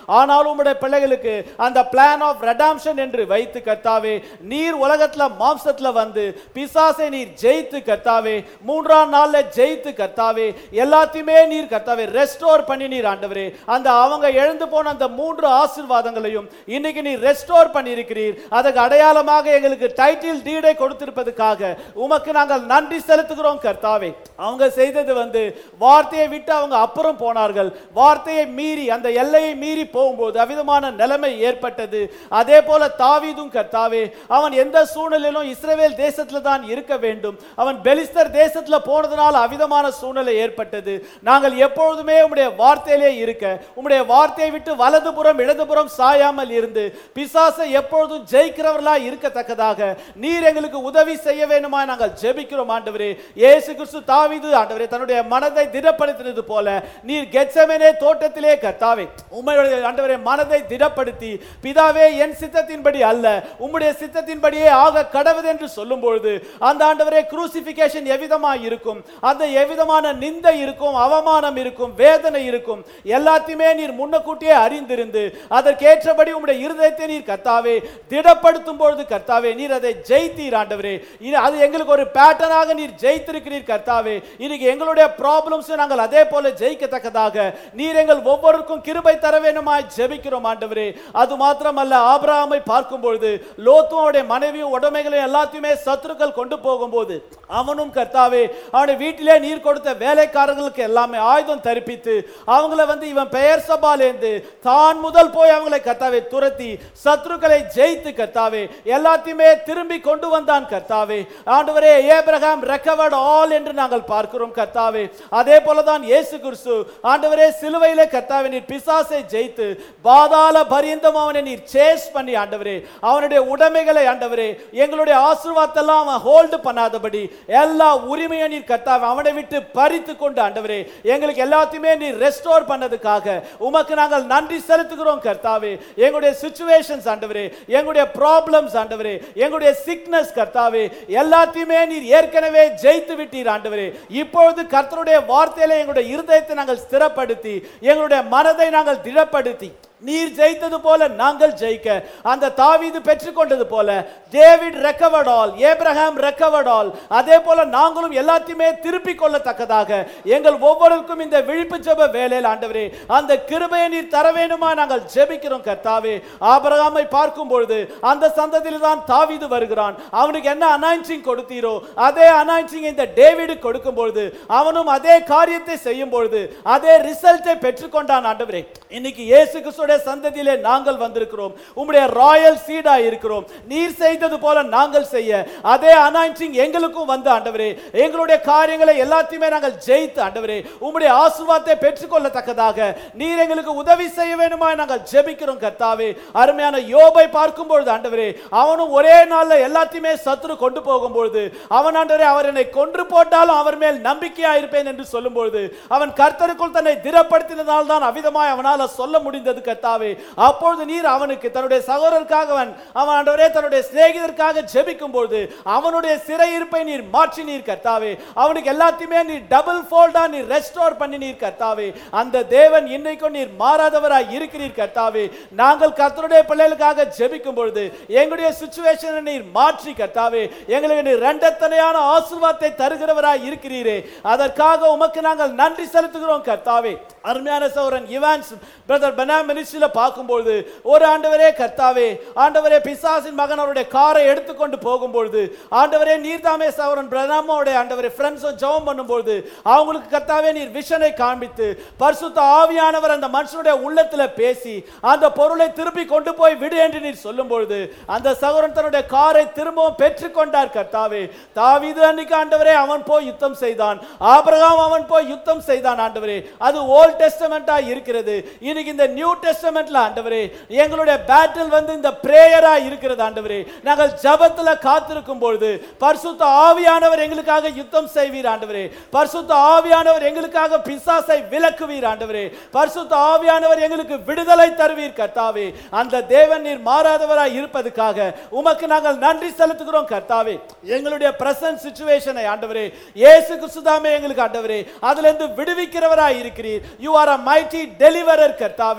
ஆனால் உம்முடைய பிள்ளைகளுக்கு அந்த பிளான் ஆஃப் ரெடாம்ஷன் என்று வைத்து கர்த்தாவே நீர் உலகத்துல மாம்சத்துல வந்து பிசாசை நீர் ஜெயித்து கர்த்தாவே மூன்றாம் நாள்ல ஜெயித்து கர்த்தாவே எல்லாத்தையுமே நீர் கர்த்தாவே ரெஸ்டோர் பண்ணி நீர் ஆண்டவரே அந்த அவங்க எழுந்து போன அந்த மூன்று ஆசீர்வாதங்களையும் இன்னைக்கு நீர் ரெஸ்டோர் பண்ணியிருக்கிறீர் அதுக்கு அடையாளமாக எங்களுக்கு டைட்டில் டீடை கொடுத்திருப்பதுக்காக உமக்கு நாங்கள் நன்றி செலுத்துகிறோம் கர்த்தாவே அவங்க செய்தது வந்து வார்த்தையை விட்டு அவங்க அப்புறம் போனார்கள் வார்த்தையை மீறி அந்த எல்லையை மீறி போகும்போது அவிதமான நிலைமை ஏற்பட்டது அதே போல தாவீதும் கர்த்தாவே அவன் எந்த சூழ்நிலையிலும் இஸ்ரவேல் தேசத்துல தான் இருக்க வேண்டும் அவன் பெலிஸ்தர் தேசத்துல போனதுனால அவிதமான சூழ்நிலை ஏற்பட்டது நாங்கள் எப்பொழுதுமே உம்முடைய வார்த்தையிலே இருக்க உம்முடைய வார்த்தையை விட்டு வலதுபுறம் இடதுபுறம் சாயாமல் இருந்து பிசாசை எப்பொழுதும் ஜெயிக்கிறவர்களா இருக்கத்தக்கதாக நீர் எங்களுக்கு உதவி செய்ய வேண்டுமா நாங்கள் ஜெபிக்கிறோம் ஆண்டவரே இயேசு கிறிஸ்து தாவீது ஆண்டவரே தன்னுடைய மனதை திடப்படுத்தினது போல நீர் கெத்செமனே தோட்டத்திலே கர்த்தாவே உம்முடைய ஆண்டவரே மனதை திடப்படுத்தி பிதாவே என் சித்தத்தின்படி அல்ல உம்முடைய சித்தத்தின்படியே ஆக கடவுது என்று சொல்லும் பொழுது அந்த ஆண்டவரே குரூசிபிகேஷன் எவ்விதமாய் இருக்கும் அந்த எவ்விதமான நிந்தை இருக்கும் அவமானம் இருக்கும் வேதனை இருக்கும் எல்லாத்தையுமே நீர் முன்னக்கூட்டியே அறிந்திருந்து அதற்கேற்றபடி உம்முடைய இருதயத்தை நீர் கர்த்தாவே திடப்படுத்தும் பொழுது கர்த்தாவே நீர் அதை ஜெயித்தீர் ஆண்டவரே இது அது எங்களுக்கு ஒரு பேட்டர்னாக நீர் ஜெயித்திருக்கிறீர் கர்த்தாவே இன்னைக்கு எங்களுடைய ப்ராப்ளம்ஸ் நாங்கள் அதே போல ஜெயிக்கத்தக்கதாக நீர் எங்கள் ஒவ்வொருக்கும் கிருபை தர வேணுமாய் ஜெபிக்கிறோம் ஆண்டவரே அது மாத்திரமல்ல ஆபிரகாமை பார்க்கும் பொழுது லோத்தும் அவருடைய மனைவியும் உடைமைகளையும் எல்லாத்தையுமே சத்துருக்கள் கொண்டு போகும்போது அவனும் கர்த்தாவே அவனுடைய வீட்டிலே நீர் கொடுத்த வேலைக்காரர்களுக்கு எல்லாமே ஆயுதம் தரிப்பித்து அவங்கள வந்து இவன் பெயர் சபாலேந்து தான் முதல் போய் அவங்களை கர்த்தாவே துரத்தி சத்ருக்களை ஜெயித்து கர்த்தாவே எல்லாத்தையுமே திரும்பி கொண்டு வந்தான் கர்த்தாவே ஆண்டவரே ஏப்ரகாம் ரெக்கவர்ட் ஆல் என்று நாங்கள் பார்க்கிறோம் கர்த்தாவே அதே போலதான் இயேசு கிறிஸ்து ஆண்டவரே சிலுவையிலே கர்த்தாவே நீர் பிசாசை ஜெயித்து பாதாள பரியந்தம் அவனை நீர் சேஸ் பண்ணி ஆண்டவரே அவனுடைய உடைமைகளை ஆண்டவரே எங்களுடைய ஆசீர்வாதத்தெல்லாம் அவன் ஹோல்டு பண்ணாதபடி எல்லா உரிமையை நீர் கர்த்தாவே அவனை விட்டு பறித்து கொண்டு ஆண்டவரே எங்களுக்கு எல்லாத்தையுமே நீர் ரெஸ்டோர் பண்ணதுக்காக உமக்கு நாங்கள் நன்றி செலுத்துகிறோம் கர்த்தாவே எங்களுடைய சுச்சுவேஷன்ஸ் ஆண்டவரே எங்களுடைய ப்ராப்ளம்ஸ் ஆண்டவரே எங்களுடைய சிக்னஸ் கர்த்தாவே எல்லாத்தையுமே நீர் ஏற்கனவே ஜெயித்து விட்டீர் ஆண்டவரே இப்பொழுது கர்த்தருடைய வார்த்தையில எங்களுடைய இருதயத்தை நாங்கள் ஸ்திரப்படுத்தி எங்களுடைய மனதை நாங்கள் திடப்படுத்தி நீர் ஜெயித்தது போல நாங்கள் ஜெயிக்க அந்த தாவீது பெற்றுக்கொண்டது போல David recovered all Abraham recovered all அதே போல நாங்களும் எல்லாத்தையுமே திருப்பிக் கொள்ளத்தக்கதாக எங்கள் ஒவ்வொருக்கும் இந்த விழிப்பு ஜெப வேலையில் ஆண்டவரே அந்த கிருபையை நீர் தர வேண்டுமா நாங்கள் ஜெபிக்கிறோம் கர்த்தாவே ஆபிரகாமை பார்க்கும் பொழுது அந்த சந்ததியில் தான் தாவீது வருகிறான் அவனுக்கு என்ன அனாயின்சிங் கொடுத்தீரோ அதே அனாயின்சிங் இந்த டேவிடு கொடுக்கும் பொழுது அவனும் அதே காரியத்தை செய்யும் பொழுது அதே ரிசல்ட்டை பெற்றுக்கொண்டான் ஆண்டவரே இன்னைக்கு இயேசு கிறிஸ்துடைய சந்ததியிலே நாங்கள் வந்திருக்கிறோம் உம்முடைய ராயல் சீடா இருக்கிறோம் நீர் செய்தது போல நாங்கள் செய்ய அதே அனாயின்சிங் எங்களுக்கும் வந்து ஆண்டவரே எங்களுடைய காரியங்களை எல்லாத்தையுமே நாங்கள் ஜெயித்து ஆண்டவரே உம்முடைய ஆசீர்வாதத்தை பெற்றுக்கொள்ளத்தக்கதாக நீர் எங்களுக்கு உதவி செய்ய வேண்டுமா நாங்கள் ஜெபிக்கிறோம் கர்த்தாவே அருமையான யோபை பார்க்கும் பொழுது ஆண்டவரே அவனும் ஒரே நாள்ல எல்லாத்தையுமே சத்துரு கொண்டு போகும்பொழுது அவன் ஆண்டவரே அவர் என்னை கொன்று போட்டாலும் அவர் மேல் நம்பிக்கையா இருப்பேன் என்று சொல்லும்பொழுது அவன் கர்த்தருக்குள் தன்னை திடப்படுத்தினதால் தான் அவிதமாய் அவனால சொல்ல முடிந்தது கர்த்தாவே அப்பொழுது நீர் அவனுக்கு தன்னுடைய சகோதரருக்காக அவன் அவன் ஆண்டவரே தன்னுடைய சிநேகிதருக்காக ஜெபிக்கும் பொழுது அவனுடைய சிறையிருப்பை நீர் மாற்றி நீர் கர்த்தாவே அவனுக்கு எல்லாத்தையுமே நீர் டபுள் ஃபோல்டா நீர் ரெஸ்டோர் பண்ணி நீர் கர்த்தாவே அந்த தேவன் இன்னைக்கும் நீர் மாறாதவராய் இருக்கிறீர் கர்த்தாவே நாங்கள் கர்த்தருடைய பிள்ளைகளுக்காக ஜெபிக்கும் பொழுது எங்களுடைய சுச்சுவேஷனை நீர் மாற்றி கர்த்தாவே எங்களுக்கு நீர் ரெண்டத்தனையான ஆசீர்வாதத்தை தருகிறவராய் இருக்கிறீரே அதற்காக உமக்கு நாங்கள் நன்றி செலுத்துகிறோம் கர்த்தாவே அருமையான சௌரன் இவான்ஸ் பிரதர் பெனா மினிஸ்ட்ரியில பார்க்கும்போது ஒரு ஆண்டவரே கர்த்தாவே ஆண்டவரே பிசாசின் மகன் அவருடைய காரை எடுத்துக்கொண்டு போகும்பொழுது ஆண்டவரே நீர்தாமே சௌரன் பிரணாமோடைய ஆண்டவரே ஃப்ரெண்ட்ஸும் ஜெபம் பண்ணும்போது அவங்களுக்கு கர்த்தாவே நீர் விஷனை காண்பித்து பரிசுத்த ஆவியானவர் அந்த மனுஷனுடைய உள்ளத்துல பேசி அந்த பொருளை திருப்பி கொண்டு போய் விடு என்று நீர் சொல்லும் பொழுது அந்த சகோதரன் தன்னுடைய காரை திரும்பவும் பெற்றுக்கொண்டார் கர்த்தாவே தாவீது அன்னைக்கு ஆண்டவரே அவன் போய் யுத்தம் செய்தான் ஆபிரகாம் அவன் போய் யுத்தம் செய்தான் ஆண்டவரே அது ஓல்ட் டெஸ்டமெண்டா இருக்கிறது இன்னைக்கு இந்த நியூ டெஸ்டமெண்ட்ல ஆண்டவரே எங்களுடைய பேட்டில் வந்து இந்த பிரேயரா இருக்கிறது ஆண்டவரே நாங்கள் ஜெபத்துல காத்திருக்கும் பொழுது பரிசுத்த ஆவியானவர் எங்களுக்காக யுத்தம் செய்வீர் ஆண்டவரே பரிசுத்த ஆவியானவர் எங்களுக்காக பிசாசை விலக்குவீர் ஆண்டவரே பரிசுத்த ஆவியானவர் எங்களுக்கு விடுதலை தருவீர் கர்த்தாவே அந்த தேவன் நீர் மாறாதவராய் இருப்பதுக்காக உமக்கு நாங்கள் நன்றி செலுத்துகிறோம் கர்த்தாவே எங்களுடைய பிரசன்ட் சுச்சுவேஷனை ஆண்டவரே இயேசு கிறிஸ்துதாமே எங்களுக்கு ஆண்டவரே அதுல இருந்து விடுவிக்கிறவராய் இருக்கிறீர் you are a mighty deliverer கர்த்தாவே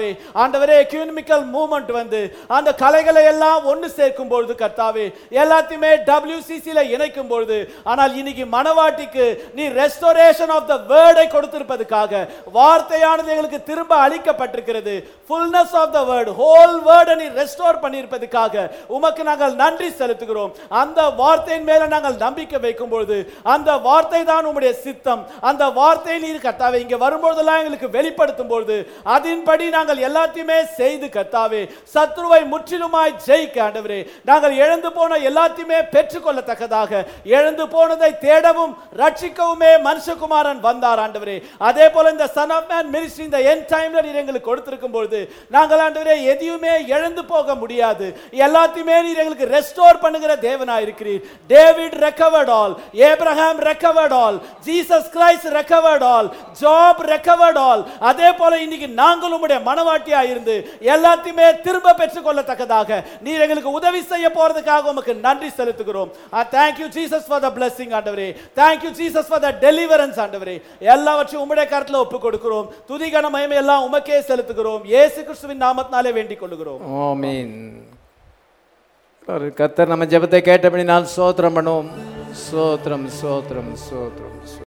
ஆண்டவரே எக்யூனிமிக்கல் மூவ்மெண்ட் வந்து அந்த கலைகளை எல்லாம் ஒன்று சேர்க்கும் பொழுது கர்த்தாவே எல்லாத்தையுமே WCC ல இணைக்கும் பொழுது ஆனால் இன்னைக்கு மனவாட்டிக்கு நீ ரெஸ்டோரேஷன் ஆஃப் த வேர்டை கொடுத்திருப்பதுக்காக வார்த்தையானது எங்களுக்கு திரும்ப அளிக்கப்பட்டிருக்கிறது fullness of the word whole வேர்டை நீ ரெஸ்டோர் பண்ணியிருப்பதுக்காக உமக்கு நாங்கள் நன்றி செலுத்துகிறோம் அந்த வார்த்தையின் மேல நாங்கள் நம்பிக்கை வைக்கும் பொழுது அந்த வார்த்தை தான் உம்முடைய சித்தம் அந்த வார்த்தையை நீர் கர்த்தாவே இங்க வரும்பொழுதெல்லாம் எங்களுக்கு வெளிப்படுத்தும் பொழுது அதன்படி நாங்கள் எல்லாத்தையுமே செய்து கர்த்தாவே சத்ருவை முற்றிலுமாய் ஜெயிக்க ஆண்டவரே நாங்கள் இழந்து போன எல்லாத்தையுமே பெற்றுக்கொள்ளத்தக்கதாக இழந்து போனதை தேடவும் ரட்சிக்கவுமே மனுஷகுமாரன் வந்தார் ஆண்டவரே அதே போல இந்த சன் ஆஃப் மேன் மினிஸ்ட்ரி இந்த என் டைம்ல நீர் எங்களுக்கு கொடுத்திருக்கும் பொழுது நாங்கள் ஆண்டவரே எதையுமே இழந்து போக முடியாது எல்லாத்தையுமே நீர் எங்களுக்கு ரெஸ்டோர் பண்ணுகிற தேவனா இருக்கிறீர் David recovered all Abraham recovered all Jesus Christ recovered all Job recovered all அதே போல இன்னைக்கு நாங்கள் உம்முடைய மனவாட்டியா இருந்து எல்லாத்தையுமே திரும்ப பெற்றுக்கொள்ளத்தக்கதாக நீர் எங்களுக்கு உதவி செய்ய போறதுக்காக உமக்கு நன்றி செலுத்துகிறோம் thank you Jesus for the blessing ஆண்டவரே thank you Jesus for the deliverance ஆண்டவரே எல்லாவற்றையும் உம்முடைய கருத்துல ஒப்பு கொடுக்கிறோம் துதிகன மகிமை எல்லாம் உமக்கே செலுத்துகிறோம் இயேசு கிறிஸ்துவின் நாமத்தினாலே வேண்டிக் கொள்கிறோம் ஆமீன் கர்த்தர் நம்ம ஜெபத்தை கேட்டபடி நான் சோத்திரம் பண்ணுவோம் சோத்திரம் சோத்திரம் சோத்திரம்